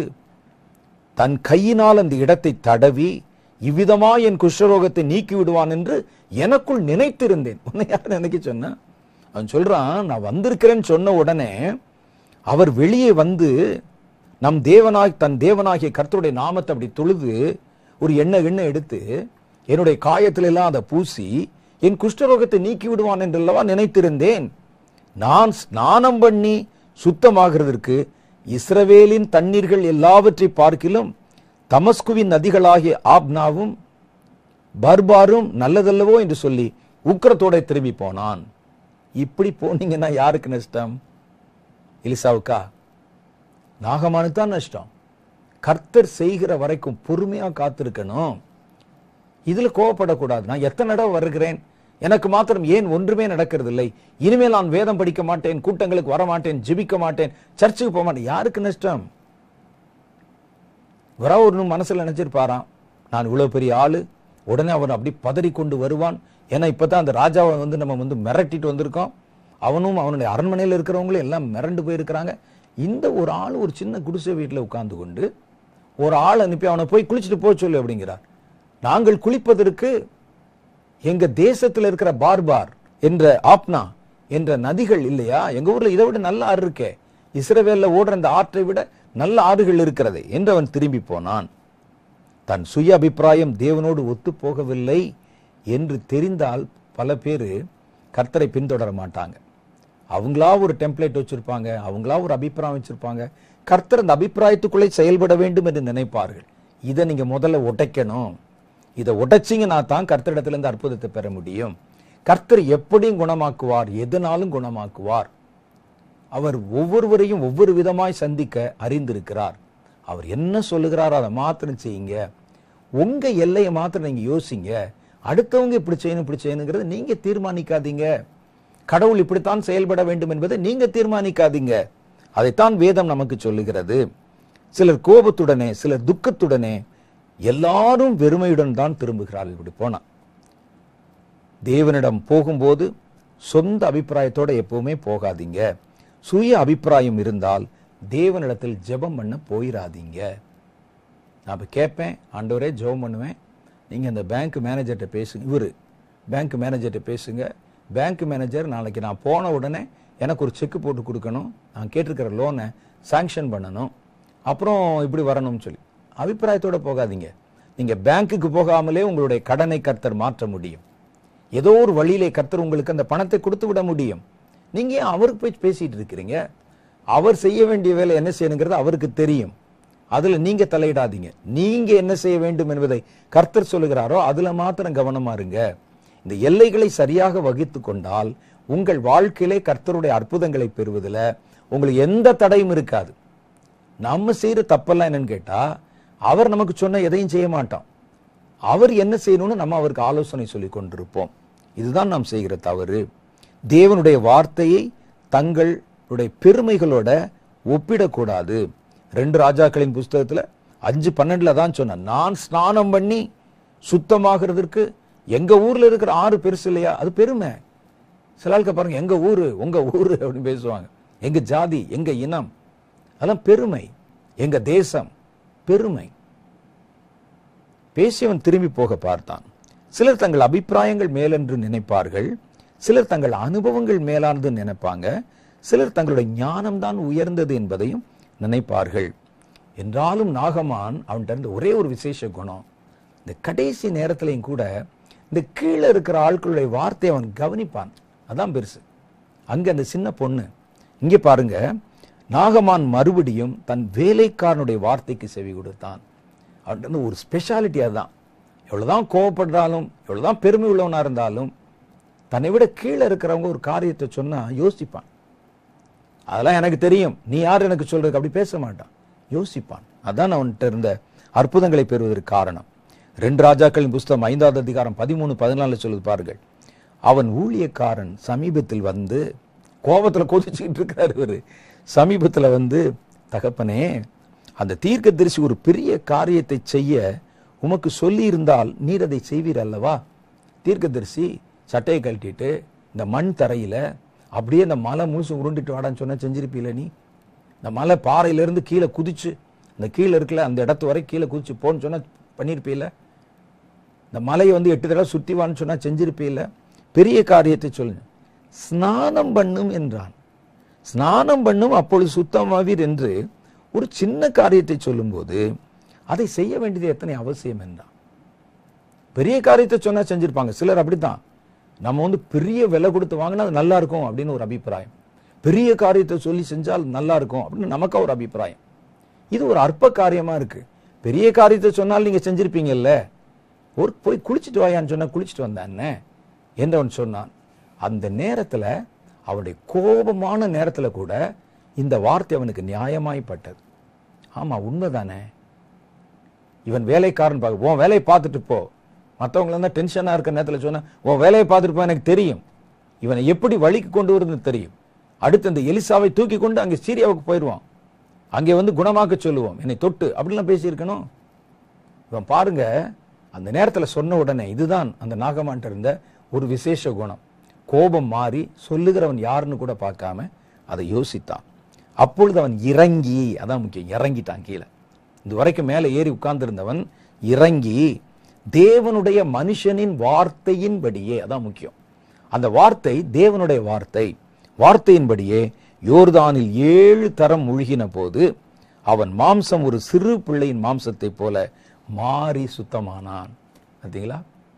தன் கையினால் அந்த இடத்தை தடவி இவ்விதமா என் குஷ்டரோகத்தை நீக்கி விடுவான் என்று எனக்குள் நினைத்திருந்தேன் உன்னை யார் நினைக்க சொன்னா அவன் சொல்றான் நான் வந்திருக்கிறேன்னு சொன்ன உடனே அவர் வெளியே வந்து நம் தேவனாய் தன் தேவனாகிய கர்த்தருடைய நாமத்தை அப்படி தொழுது ஒரு எண்ணெய் எண்ணெய் எடுத்து என்னுடைய காயத்துல எல்லாம் அதை பூசி என் குஷ்டரோகத்தை நீக்கி விடுவான் என்றல்லவா நினைத்திருந்தேன் நான் ஸ்நானம் பண்ணி சுத்தமாகிறதற்கு இஸ்ரவேலின் தண்ணீர்கள் எல்லாவற்றை பார்க்கிலும் தமஸ்குவின் நதிகளாகிய ஆப்னாவும் பர்பாரும் நல்லதல்லவோ என்று சொல்லி உக்கிரத்தோட திரும்பி போனான் இப்படி போனீங்கன்னா யாருக்கு நஷ்டம் எலிசாவுக்கா நாகமானுக்கு தான் நஷ்டம் கர்த்தர் செய்கிற வரைக்கும் பொறுமையா காத்திருக்கணும் இதுல கோவப்படக்கூடாது நான் எத்தனை தடவை வருகிறேன் எனக்கு மாத்திரம் ஏன் ஒன்றுமே நடக்கிறதில்லை இனிமேல் நான் வேதம் படிக்க மாட்டேன் கூட்டங்களுக்கு வர மாட்டேன் ஜெபிக்க மாட்டேன் சர்ச்சுக்கு போக மாட்டேன் யாருக்கு நஷ்டம் வரா ஒரு மனசுல நினைச்சிருப்பாராம் நான் இவ்வளவு பெரிய ஆளு உடனே அவன் அப்படி பதறி கொண்டு வருவான் ஏன்னா இப்பதான் அந்த ராஜாவை வந்து நம்ம வந்து மிரட்டிட்டு வந்திருக்கோம் அவனும் அவனுடைய அரண்மனையில் இருக்கிறவங்களும் எல்லாம் மிரண்டு போயிருக்கிறாங்க இந்த ஒரு ஆள் ஒரு சின்ன குடிசை வீட்டில் உட்கார்ந்து கொண்டு ஒரு ஆள் அனுப்பி அவனை போய் குளிச்சுட்டு போக சொல்லு அப்படிங்கிறார் நாங்கள் குளிப்பதற்கு எங்க தேசத்துல இருக்கிற பார்பார் என்ற ஆப்னா என்ற நதிகள் இல்லையா எங்க ஊர்ல இதை விட நல்ல ஆறு இருக்கே இஸ்ரவேல்ல ஓடுற அந்த ஆற்றை விட நல்ல ஆறுகள் இருக்கிறது என்று அவன் திரும்பி போனான் தன் சுய அபிப்பிராயம் தேவனோடு ஒத்து போகவில்லை என்று தெரிந்தால் பல பேர் கர்த்தரை பின்தொடர மாட்டாங்க அவங்களா ஒரு டெம்ப்ளேட் வச்சிருப்பாங்க அவங்களா ஒரு அபிப்பிராயம் வச்சிருப்பாங்க கர்த்தர் அந்த அபிப்பிராயத்துக்குள்ளே செயல்பட வேண்டும் என்று நினைப்பார்கள் இதை நீங்க முதல்ல உடைக்கணும் இதை உடைச்சிங்கன்னா தான் கர்த்தரிடத்துல இருந்து அற்புதத்தை பெற முடியும் கர்த்தர் எப்படியும் குணமாக்குவார் எதனாலும் குணமாக்குவார் அவர் ஒவ்வொருவரையும் ஒவ்வொரு விதமாய் சந்திக்க அறிந்திருக்கிறார் அவர் என்ன சொல்லுகிறாரோ அதை மாத்திரம் செய்யுங்க உங்க எல்லையை மாத்திரம் நீங்க யோசிங்க அடுத்தவங்க இப்படி செய்யணும் இப்படி செய்யணுங்கிறத நீங்க தீர்மானிக்காதீங்க கடவுள் இப்படித்தான் செயல்பட வேண்டும் என்பதை நீங்க தீர்மானிக்காதீங்க அதைத்தான் வேதம் நமக்கு சொல்லுகிறது சிலர் கோபத்துடனே சிலர் துக்கத்துடனே எல்லாரும் வெறுமையுடன் தான் திரும்புகிறார்கள் இப்படி போனா தேவனிடம் போகும்போது சொந்த அபிப்பிராயத்தோட எப்பவுமே போகாதீங்க சுய அபிப்பிராயம் இருந்தால் தேவனிடத்தில் ஜெபம் பண்ண போயிடாதீங்க நான் இப்போ கேட்பேன் ஆண்டவரே ஜெபம் பண்ணுவேன் நீங்கள் அந்த பேங்க் மேனேஜர்கிட்ட பேசுங்க இவர் பேங்க் மேனேஜர்கிட்ட பேசுங்க பேங்க் மேனேஜர் நாளைக்கு நான் போன உடனே எனக்கு ஒரு செக் போட்டு கொடுக்கணும் நான் கேட்டிருக்கிற லோனை சாங்ஷன் பண்ணணும் அப்புறம் இப்படி வரணும்னு சொல்லி அபிப்பிராயத்தோட போகாதீங்க நீங்க பேங்க்குக்கு போகாமலே உங்களுடைய கடனை கர்த்தர் மாற்ற முடியும் ஏதோ ஒரு வழியிலே கர்த்தர் உங்களுக்கு அந்த பணத்தை கொடுத்து விட முடியும் நீங்க ஏன் அவருக்கு போய் பேசிட்டு இருக்கிறீங்க அவர் செய்ய வேண்டிய வேலை என்ன செய்யணுங்கிறது அவருக்கு தெரியும் அதுல நீங்க தலையிடாதீங்க நீங்க என்ன செய்ய வேண்டும் என்பதை கர்த்தர் சொல்லுகிறாரோ அதுல மாத்திரம் கவனமா இருங்க இந்த எல்லைகளை சரியாக வகித்து கொண்டால் உங்கள் வாழ்க்கையிலே கர்த்தருடைய அற்புதங்களை பெறுவதில் உங்களுக்கு எந்த தடையும் இருக்காது நம்ம செய்யற தப்பெல்லாம் என்னன்னு கேட்டா அவர் நமக்கு சொன்ன எதையும் செய்ய மாட்டோம் அவர் என்ன செய்யணும்னு நம்ம அவருக்கு ஆலோசனை சொல்லி கொண்டிருப்போம் இதுதான் நாம் செய்கிற தவறு தேவனுடைய வார்த்தையை தங்களுடைய பெருமைகளோட ஒப்பிடக்கூடாது ரெண்டு ராஜாக்களின் புஸ்தகத்துல அஞ்சு பன்னெண்டுல தான் சொன்னேன் நான் ஸ்நானம் பண்ணி சுத்தமாகிறதுக்கு எங்க ஊர்ல இருக்கிற ஆறு பெருசு இல்லையா அது பெருமை சில ஆளுக்கு பாருங்க எங்க ஊரு உங்க ஊரு அப்படின்னு பேசுவாங்க எங்க ஜாதி எங்க இனம் அதெல்லாம் பெருமை எங்க தேசம் பெருமை பேசியவன் திரும்பி போக பார்த்தான் சிலர் தங்கள் அபிப்பிராயங்கள் மேலென்று நினைப்பார்கள் சிலர் தங்கள் அனுபவங்கள் மேலானது நினைப்பாங்க சிலர் தங்களுடைய ஞானம்தான் உயர்ந்தது என்பதையும் நினைப்பார்கள் என்றாலும் நாகமான் அவன்கிட்ட இருந்த ஒரே ஒரு விசேஷ குணம் இந்த கடைசி நேரத்திலையும் கூட இந்த கீழே இருக்கிற ஆட்களுடைய வார்த்தையை அவன் கவனிப்பான் அதான் பெருசு அங்க அந்த சின்ன பொண்ணு இங்கே பாருங்க நாகமான் மறுபடியும் தன் வேலைக்காரனுடைய வார்த்தைக்கு செவி கொடுத்தான் அவன்கிட்ட இருந்து ஒரு ஸ்பெஷாலிட்டி அதுதான் எவ்வளவுதான் கோவப்படுறாலும் எவ்வளவுதான் பெருமை உள்ளவனா இருந்தாலும் தன்னை விட கீழே இருக்கிறவங்க ஒரு காரியத்தை சொன்னா யோசிப்பான் அதெல்லாம் எனக்கு தெரியும் நீ யார் எனக்கு சொல்றதுக்கு அப்படி பேச மாட்டான் யோசிப்பான் அதான் அவன்கிட்ட இருந்த அற்புதங்களை பெறுவதற்கு காரணம் ரெண்டு ராஜாக்களின் புஸ்தகம் ஐந்தாவது அதிகாரம் பதிமூணு பதினாலு சொல்லுது பாருங்கள் அவன் ஊழியக்காரன் சமீபத்தில் வந்து கோபத்துல கொதிச்சுக்கிட்டு இருக்காரு இவரு சமீபத்துல வந்து தகப்பனே அந்த தீர்க்கதரிசி ஒரு பெரிய காரியத்தை செய்ய உமக்கு சொல்லி இருந்தால் நீர் அதை செய்வீர் அல்லவா தீர்க்கதரிசி சட்டையை கழட்டிட்டு இந்த மண் தரையில அப்படியே இந்த மலை முழுசும் உருண்டுட்டு வாடான்னு சொன்னா செஞ்சிருப்பீல நீ இந்த மலை பாறையிலிருந்து கீழே குதிச்சு இந்த கீழே இருக்கல அந்த இடத்து வரை கீழே குதிச்சு போன்னு சொன்னா பண்ணியிருப்பீல இந்த மலையை வந்து எட்டு தடவை சுத்தி வான்னு சொன்னா செஞ்சிருப்பீல பெரிய காரியத்தை சொல்லுங்க ஸ்நானம் பண்ணும் என்றான் ஸ்நானம் பண்ணும் அப்பொழுது சுத்தமாவீர் என்று ஒரு சின்ன காரியத்தை சொல்லும்போது அதை செய்ய வேண்டியது எத்தனை அவசியம் என்றான் பெரிய காரியத்தை சொன்னா செஞ்சிருப்பாங்க சிலர் அப்படித்தான் நம்ம வந்து பெரிய விலை கொடுத்து வாங்கினா அது நல்லா இருக்கும் அப்படின்னு ஒரு அபிப்பிராயம் பெரிய காரியத்தை சொல்லி செஞ்சால் நல்லா இருக்கும் அப்படின்னு நமக்கு ஒரு அபிப்பிராயம் இது ஒரு அற்ப காரியமா இருக்கு பெரிய காரியத்தை சொன்னால் நீங்க செஞ்சிருப்பீங்கல்ல ஒரு போய் குளிச்சுட்டு வாயான்னு சொன்னா குளிச்சுட்டு வந்தானே என்றவன் சொன்னான் அந்த நேரத்துல அவனுடைய கோபமான நேரத்துல கூட இந்த வார்த்தை அவனுக்கு நியாயமாய்ப்பட்டது ஆமா உண்மைதானே இவன் வேலைக்காரன் பார்க்க உன் வேலையை பார்த்துட்டு போ மற்றவங்கள இருந்தால் டென்ஷனாக இருக்கிற நேரத்தில் சொன்னா உன் வேலையை பார்த்துட்டு போ எனக்கு தெரியும் இவனை எப்படி வழிக்கு கொண்டு வருதுன்னு தெரியும் அடுத்து அந்த எலிசாவை தூக்கி கொண்டு அங்கே சீரியாவுக்கு போயிடுவான் அங்கே வந்து குணமாக்க சொல்லுவோம் என்னை தொட்டு அப்படிலாம் பேசியிருக்கணும் இவன் பாருங்க அந்த நேரத்தில் சொன்ன உடனே இதுதான் அந்த நாகமான்ட்ட இருந்த ஒரு விசேஷ குணம் கோபம் மாறி சொல்லுகிறவன் யாருன்னு கூட பார்க்காம அதை யோசித்தான் அப்பொழுது அவன் இறங்கி அதான் முக்கியம் இறங்கிட்டான் கீழே இது வரைக்கும் மேலே ஏறி உட்கார்ந்திருந்தவன் இறங்கி தேவனுடைய மனுஷனின் வார்த்தையின்படியே அதான் முக்கியம் அந்த வார்த்தை தேவனுடைய வார்த்தை வார்த்தையின்படியே யோர்தானில் ஏழு தரம் முழுகின போது அவன் மாம்சம் ஒரு சிறு பிள்ளையின் மாம்சத்தைப் போல மாறி சுத்தமானான் பார்த்தீங்களா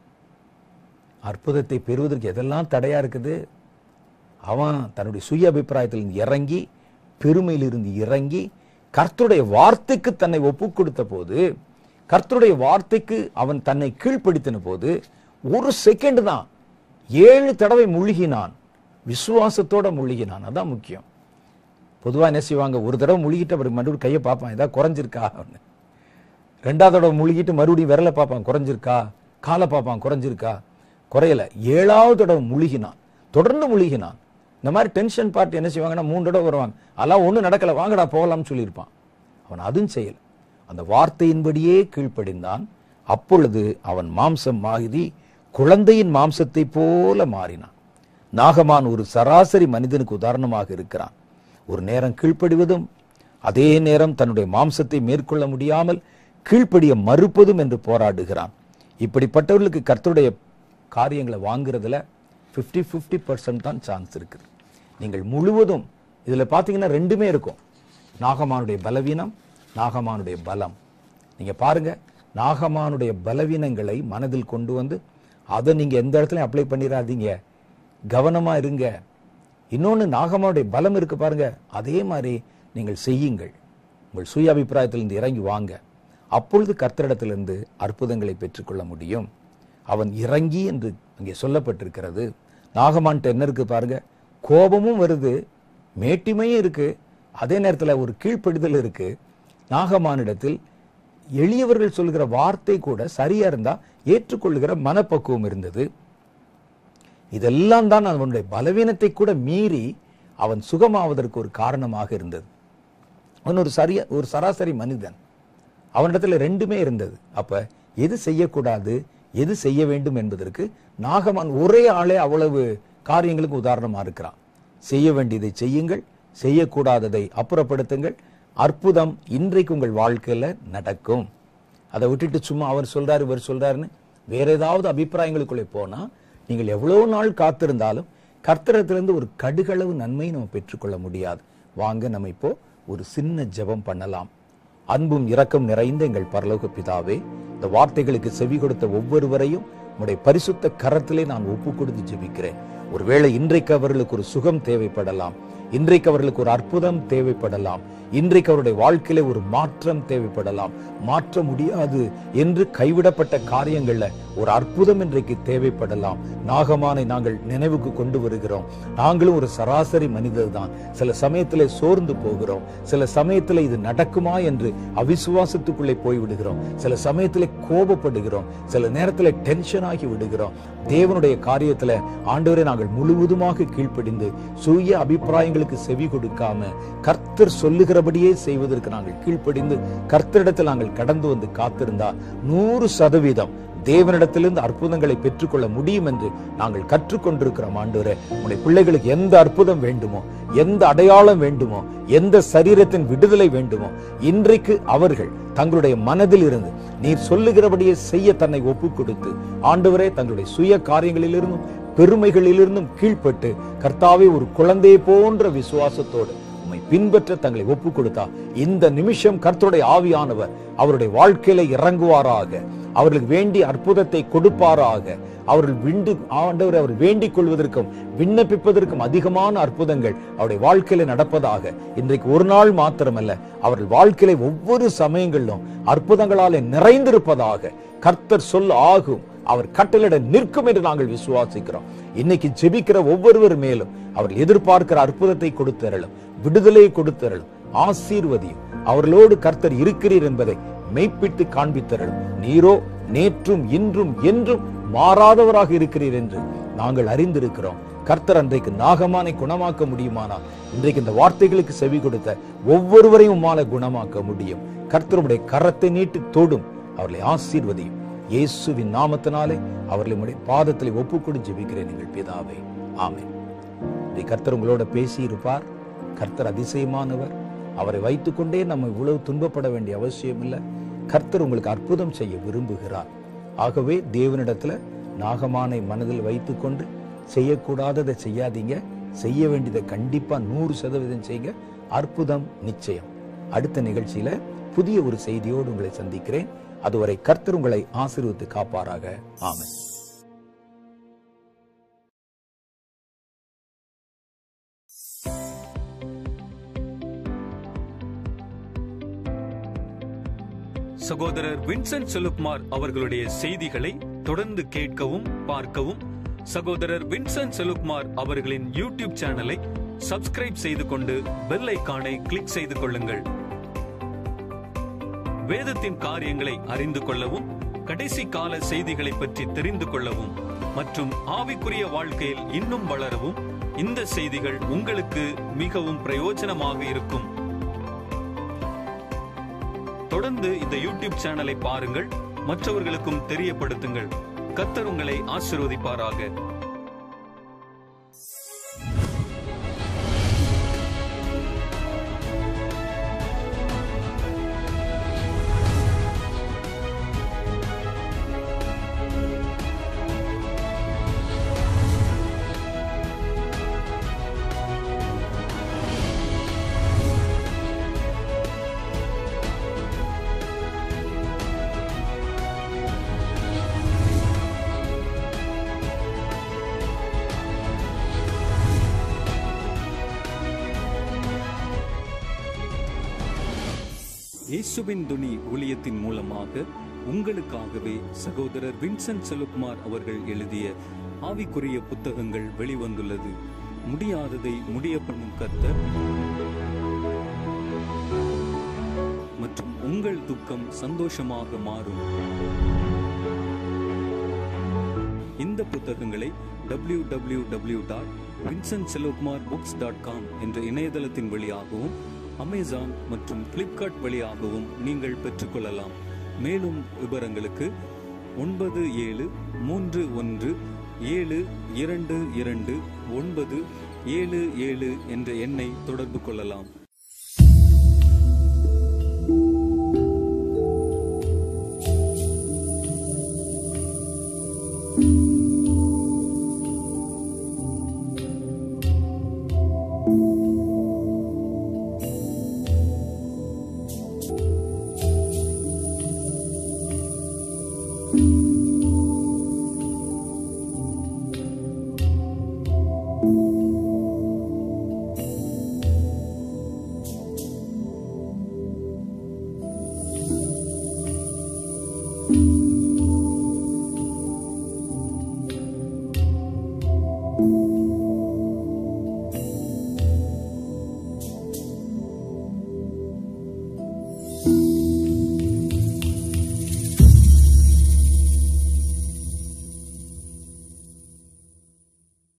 அற்புதத்தை பெறுவதற்கு எதெல்லாம் தடையா இருக்குது அவன் தன்னுடைய சுய அபிப்பிராயத்திலிருந்து இறங்கி பெருமையிலிருந்து இறங்கி கர்த்தருடைய வார்த்தைக்கு தன்னை ஒப்பு கொடுத்த போது கர்த்தருடைய வார்த்தைக்கு அவன் தன்னை கீழ்ப்படுத்தின போது ஒரு செகண்ட் தான் ஏழு தடவை முழுகினான் விசுவாசத்தோட முழுகினான் அதான் முக்கியம் பொதுவா என்ன செய்வாங்க ஒரு தடவை முழுகிட்டு அப்புறம் மறுபடியும் கையை பார்ப்பான் ஏதாவது குறைஞ்சிருக்கா அவனு ரெண்டாவது தடவை முழுகிட்டு மறுபடியும் விரலை பார்ப்பான் குறைஞ்சிருக்கா காலை பார்ப்பான் குறைஞ்சிருக்கா குறையல ஏழாவது தடவை முழுகினான் தொடர்ந்து முழுகினான் இந்த மாதிரி டென்ஷன் பார்ட்டி என்ன செய்வாங்கன்னா மூணு தடவை வருவாங்க அதெல்லாம் ஒன்றும் நடக்கல வாங்கடா போகலாம்னு சொல்லியிருப்பான் அவன் அதுவும் செய்யல அந்த வார்த்தையின்படியே கீழ்ப்படிந்தான் அப்பொழுது அவன் மாம்சம் மாறி குழந்தையின் மாம்சத்தை போல மாறினான் நாகமான் ஒரு சராசரி மனிதனுக்கு உதாரணமாக இருக்கிறான் ஒரு நேரம் கீழ்ப்படிவதும் அதே நேரம் தன்னுடைய மாம்சத்தை மேற்கொள்ள முடியாமல் கீழ்ப்படிய மறுப்பதும் என்று போராடுகிறான் இப்படிப்பட்டவர்களுக்கு கர்த்தருடைய காரியங்களை வாங்குறதுல 50 50% பர்சன்ட் தான் சான்ஸ் இருக்குது நீங்கள் முழுவதும் இதுல பாத்தீங்கன்னா ரெண்டுமே இருக்கும் நாகமானுடைய பலவீனம் நாகமானுடைய பலம் நீங்க பாருங்க நாகமானுடைய பலவீனங்களை மனதில் கொண்டு வந்து அதை நீங்க எந்த இடத்துலயும் அப்ளை பண்ணிடாதீங்க கவனமா இருங்க இன்னொன்னு நாகமானுடைய பலம் இருக்கு பாருங்க அதே மாதிரி நீங்கள் செய்யுங்கள் உங்கள் சுய அபிப்பிராயத்திலிருந்து இறங்கி வாங்க அப்பொழுது கர்த்தரிடத்திலிருந்து அற்புதங்களை பெற்றுக்கொள்ள முடியும் அவன் இறங்கி என்று அங்கே சொல்லப்பட்டிருக்கிறது நாகமான்ட்ட என்ன இருக்கு பாருங்க கோபமும் வருது மேட்டிமையும் இருக்கு அதே நேரத்தில் ஒரு கீழ்ப்படிதல் இருக்கு நாகமானிடத்தில் எளியவர்கள் சொல்கிற வார்த்தை கூட சரியா இருந்தா ஏற்றுக்கொள்கிற மனப்பக்குவம் இருந்தது இதெல்லாம் தான் அவனுடைய பலவீனத்தை கூட மீறி அவன் சுகமாவதற்கு ஒரு காரணமாக இருந்தது அவன் ஒரு சரிய ஒரு சராசரி மனிதன் அவனிடத்துல ரெண்டுமே இருந்தது அப்ப எது செய்யக்கூடாது எது செய்ய வேண்டும் என்பதற்கு நாகமான் ஒரே ஆளே அவ்வளவு காரியங்களுக்கு உதாரணமா இருக்கிறான் செய்ய வேண்டியதை செய்யுங்கள் செய்யக்கூடாததை அப்புறப்படுத்துங்கள் அற்புதம் இன்றைக்கு உங்கள் வாழ்க்கையில நடக்கும் அதை விட்டுட்டு சும்மா அவர் சொல்றாரு இவர் சொல்றாருன்னு வேற ஏதாவது அபிப்பிராயங்களுக்குள்ளே போனா நீங்கள் எவ்வளவு நாள் காத்திருந்தாலும் கர்த்தரத்திலிருந்து ஒரு கடுகளவு நன்மையை நம்ம பெற்றுக்கொள்ள முடியாது வாங்க நம்ம இப்போ ஒரு சின்ன ஜெபம் பண்ணலாம் அன்பும் இரக்கம் நிறைந்த எங்கள் பரலோக பிதாவே இந்த வார்த்தைகளுக்கு செவி கொடுத்த ஒவ்வொருவரையும் உம்முடைய பரிசுத்த கரத்திலே நான் ஒப்பு கொடுத்து ஜெபிக்கிறேன் ஒருவேளை இன்றைக்கு அவர்களுக்கு ஒரு சுகம் தேவைப்படலாம் இன்றைக்கு அவர்களுக்கு ஒரு அற்புதம் தேவைப்படலாம் இன்றைக்கு அவருடைய வாழ்க்கையில ஒரு மாற்றம் தேவைப்படலாம் மாற்ற முடியாது என்று கைவிடப்பட்ட காரியங்கள்ல ஒரு அற்புதம் இன்றைக்கு தேவைப்படலாம் நாகமானை நாங்கள் நினைவுக்கு கொண்டு வருகிறோம் நாங்களும் ஒரு சராசரி மனிதர் தான் சில சமயத்திலே சோர்ந்து போகிறோம் சில சமயத்துல இது நடக்குமா என்று அவிசுவாசத்துக்குள்ளே போய் விடுகிறோம் சில சமயத்திலே கோபப்படுகிறோம் சில நேரத்துல டென்ஷன் ஆகி விடுகிறோம் தேவனுடைய காரியத்துல ஆண்டவரை நாங்கள் முழுவதுமாக கீழ்ப்படிந்து சுய அபிப்பிராயங்களுக்கு செவி கொடுக்காம கர்த்தர் சொல்லுகிறபடியே செய்வதற்கு நாங்கள் கீழ்ப்படிந்து கர்த்தரிடத்தில் நாங்கள் கடந்து வந்து காத்திருந்தா நூறு சதவீதம் தேவனிடத்திலிருந்து அற்புதங்களை பெற்றுக்கொள்ள முடியும் என்று நாங்கள் கற்றுக்கொண்டிருக்கிறோம் ஆண்டவரே உடைய பிள்ளைகளுக்கு எந்த அற்புதம் வேண்டுமோ எந்த அடையாளம் வேண்டுமோ எந்த சரீரத்தின் விடுதலை வேண்டுமோ இன்றைக்கு அவர்கள் தங்களுடைய மனதில் இருந்து நீர் சொல்லுகிறபடியே செய்ய தன்னை ஒப்பு கொடுத்து ஆண்டவரே தங்களுடைய சுய காரியங்களிலிருந்தும் பெருமைகளிலிருந்தும் கீழ்ப்பட்டு கர்த்தாவே ஒரு குழந்தையை போன்ற விசுவாசத்தோடு உம்மை பின்பற்ற தங்களை ஒப்பு கொடுத்தா இந்த நிமிஷம் கர்த்தருடைய ஆவியானவர் அவருடைய வாழ்க்கையில இறங்குவாராக அவர்களுக்கு வேண்டிய அற்புதத்தை கொடுப்பாராக அவர்கள் விண்டு ஆண்டவர் அவர் வேண்டிக் கொள்வதற்கும் விண்ணப்பிப்பதற்கும் அதிகமான அற்புதங்கள் அவருடைய வாழ்க்கையில நடப்பதாக இன்றைக்கு ஒரு நாள் மாத்திரமல்ல அவர்கள் வாழ்க்கையில ஒவ்வொரு சமயங்களிலும் அற்புதங்களாலே நிறைந்திருப்பதாக கர்த்தர் சொல் ஆகும் அவர் கட்டளிட நிற்கும் என்று நாங்கள் விசுவாசிக்கிறோம் இன்னைக்கு ஜெபிக்கிற ஒவ்வொருவர் மேலும் அவர்கள் எதிர்பார்க்கிற அற்புதத்தை கொடுத்தரலும் விடுதலை கொடுத்தரலும் ஆசீர்வதியும் அவர்களோடு கர்த்தர் இருக்கிறீர் என்பதை மெய்ப்பிட்டு காண்பித்தரலும் நீரோ நேற்றும் இன்றும் என்றும் மாறாதவராக இருக்கிறீர் என்று நாங்கள் அறிந்திருக்கிறோம் கர்த்தர் அன்றைக்கு நாகமானை குணமாக்க முடியுமானால் இன்றைக்கு இந்த வார்த்தைகளுக்கு செவி கொடுத்த ஒவ்வொருவரையும் உம்மால குணமாக்க முடியும் கர்த்தருடைய கரத்தை நீட்டி தொடும் அவர்களை ஆசீர்வதியும் இயேசுவின் நாமத்தினாலே அவர்களை உம்முடைய பாதத்திலே ஒப்புக்கொடு ஜெபிக்கிறேன் எங்கள் பிதாவே ஆமென் இன்றைக்கு கர்த்தர் உங்களோட பேசி இருப்பார் கர்த்தர் அதிசயமானவர் அவரை வைத்துக்கொண்டே நம்ம இவ்வளவு துன்பப்பட வேண்டிய அவசியம் இல்லை கர்த்தர் உங்களுக்கு அற்புதம் செய்ய விரும்புகிறார் ஆகவே தேவனிடத்துல நாகமானை மனதில் வைத்துக்கொண்டு செய்யக்கூடாததை செய்யாதீங்க செய்ய வேண்டியதை கண்டிப்பா நூறு சதவீதம் செய்யுங்க அற்புதம் நிச்சயம் அடுத்த நிகழ்ச்சியில புதிய ஒரு செய்தியோடு உங்களை சந்திக்கிறேன் அதுவரை கர்த்தர் உங்களை ஆசீர்வதித்து காப்பாராக ஆமென் சகோதரர் வின்சென்ட் செலுக்குமார் அவர்களுடைய செய்திகளை தொடர்ந்து கேட்கவும் பார்க்கவும் சகோதரர் வின்சென்ட் செலுக்குமார் அவர்களின் யூடியூப் சேனலை சப்ஸ்கிரைப் செய்து கொண்டு பெல் ஐக்கானை கிளிக் செய்து கொள்ளுங்கள் வேதத்தின் காரியங்களை அறிந்து கொள்ளவும் கடைசி கால செய்திகளை பற்றி தெரிந்து கொள்ளவும் மற்றும் ஆவிக்குரிய வாழ்க்கையில் இன்னும் வளரவும் இந்த செய்திகள் உங்களுக்கு மிகவும் பிரயோஜனமாக இருக்கும் தொடர்ந்து இந்த யூடியூப் சேனலை பாருங்கள் மற்றவர்களுக்கும் தெரியப்படுத்துங்கள் கத்தர் உங்களை ஆசீர்வதிப்பாராக இயேசுவின் துணி ஊழியத்தின் மூலமாக உங்களுக்காகவே சகோதரர் வின்சென்ட் செலுக்குமார் அவர்கள் எழுதிய ஆவிக்குரிய புத்தகங்கள் வெளிவந்துள்ளது முடியாததை முடிய பண்ணும் கர்த்தர் மற்றும் உங்கள் துக்கம் சந்தோஷமாக மாறும் இந்த புத்தகங்களை W W W dot Vincent Selvakumar books dot com என்ற இணையதளத்தின் வழியாகவும் அமேசான் மற்றும் பிளிப்கார்ட் வழியாகவும் நீங்கள் பெற்றுக்கொள்ளலாம் மேலும் விவரங்களுக்கு ஒன்பது ஏழு மூன்று ஒன்று ஏழு இரண்டு இரண்டு ஒன்பது ஏழு ஏழு என்ற எண்ணை தொடர்பு கொள்ளலாம்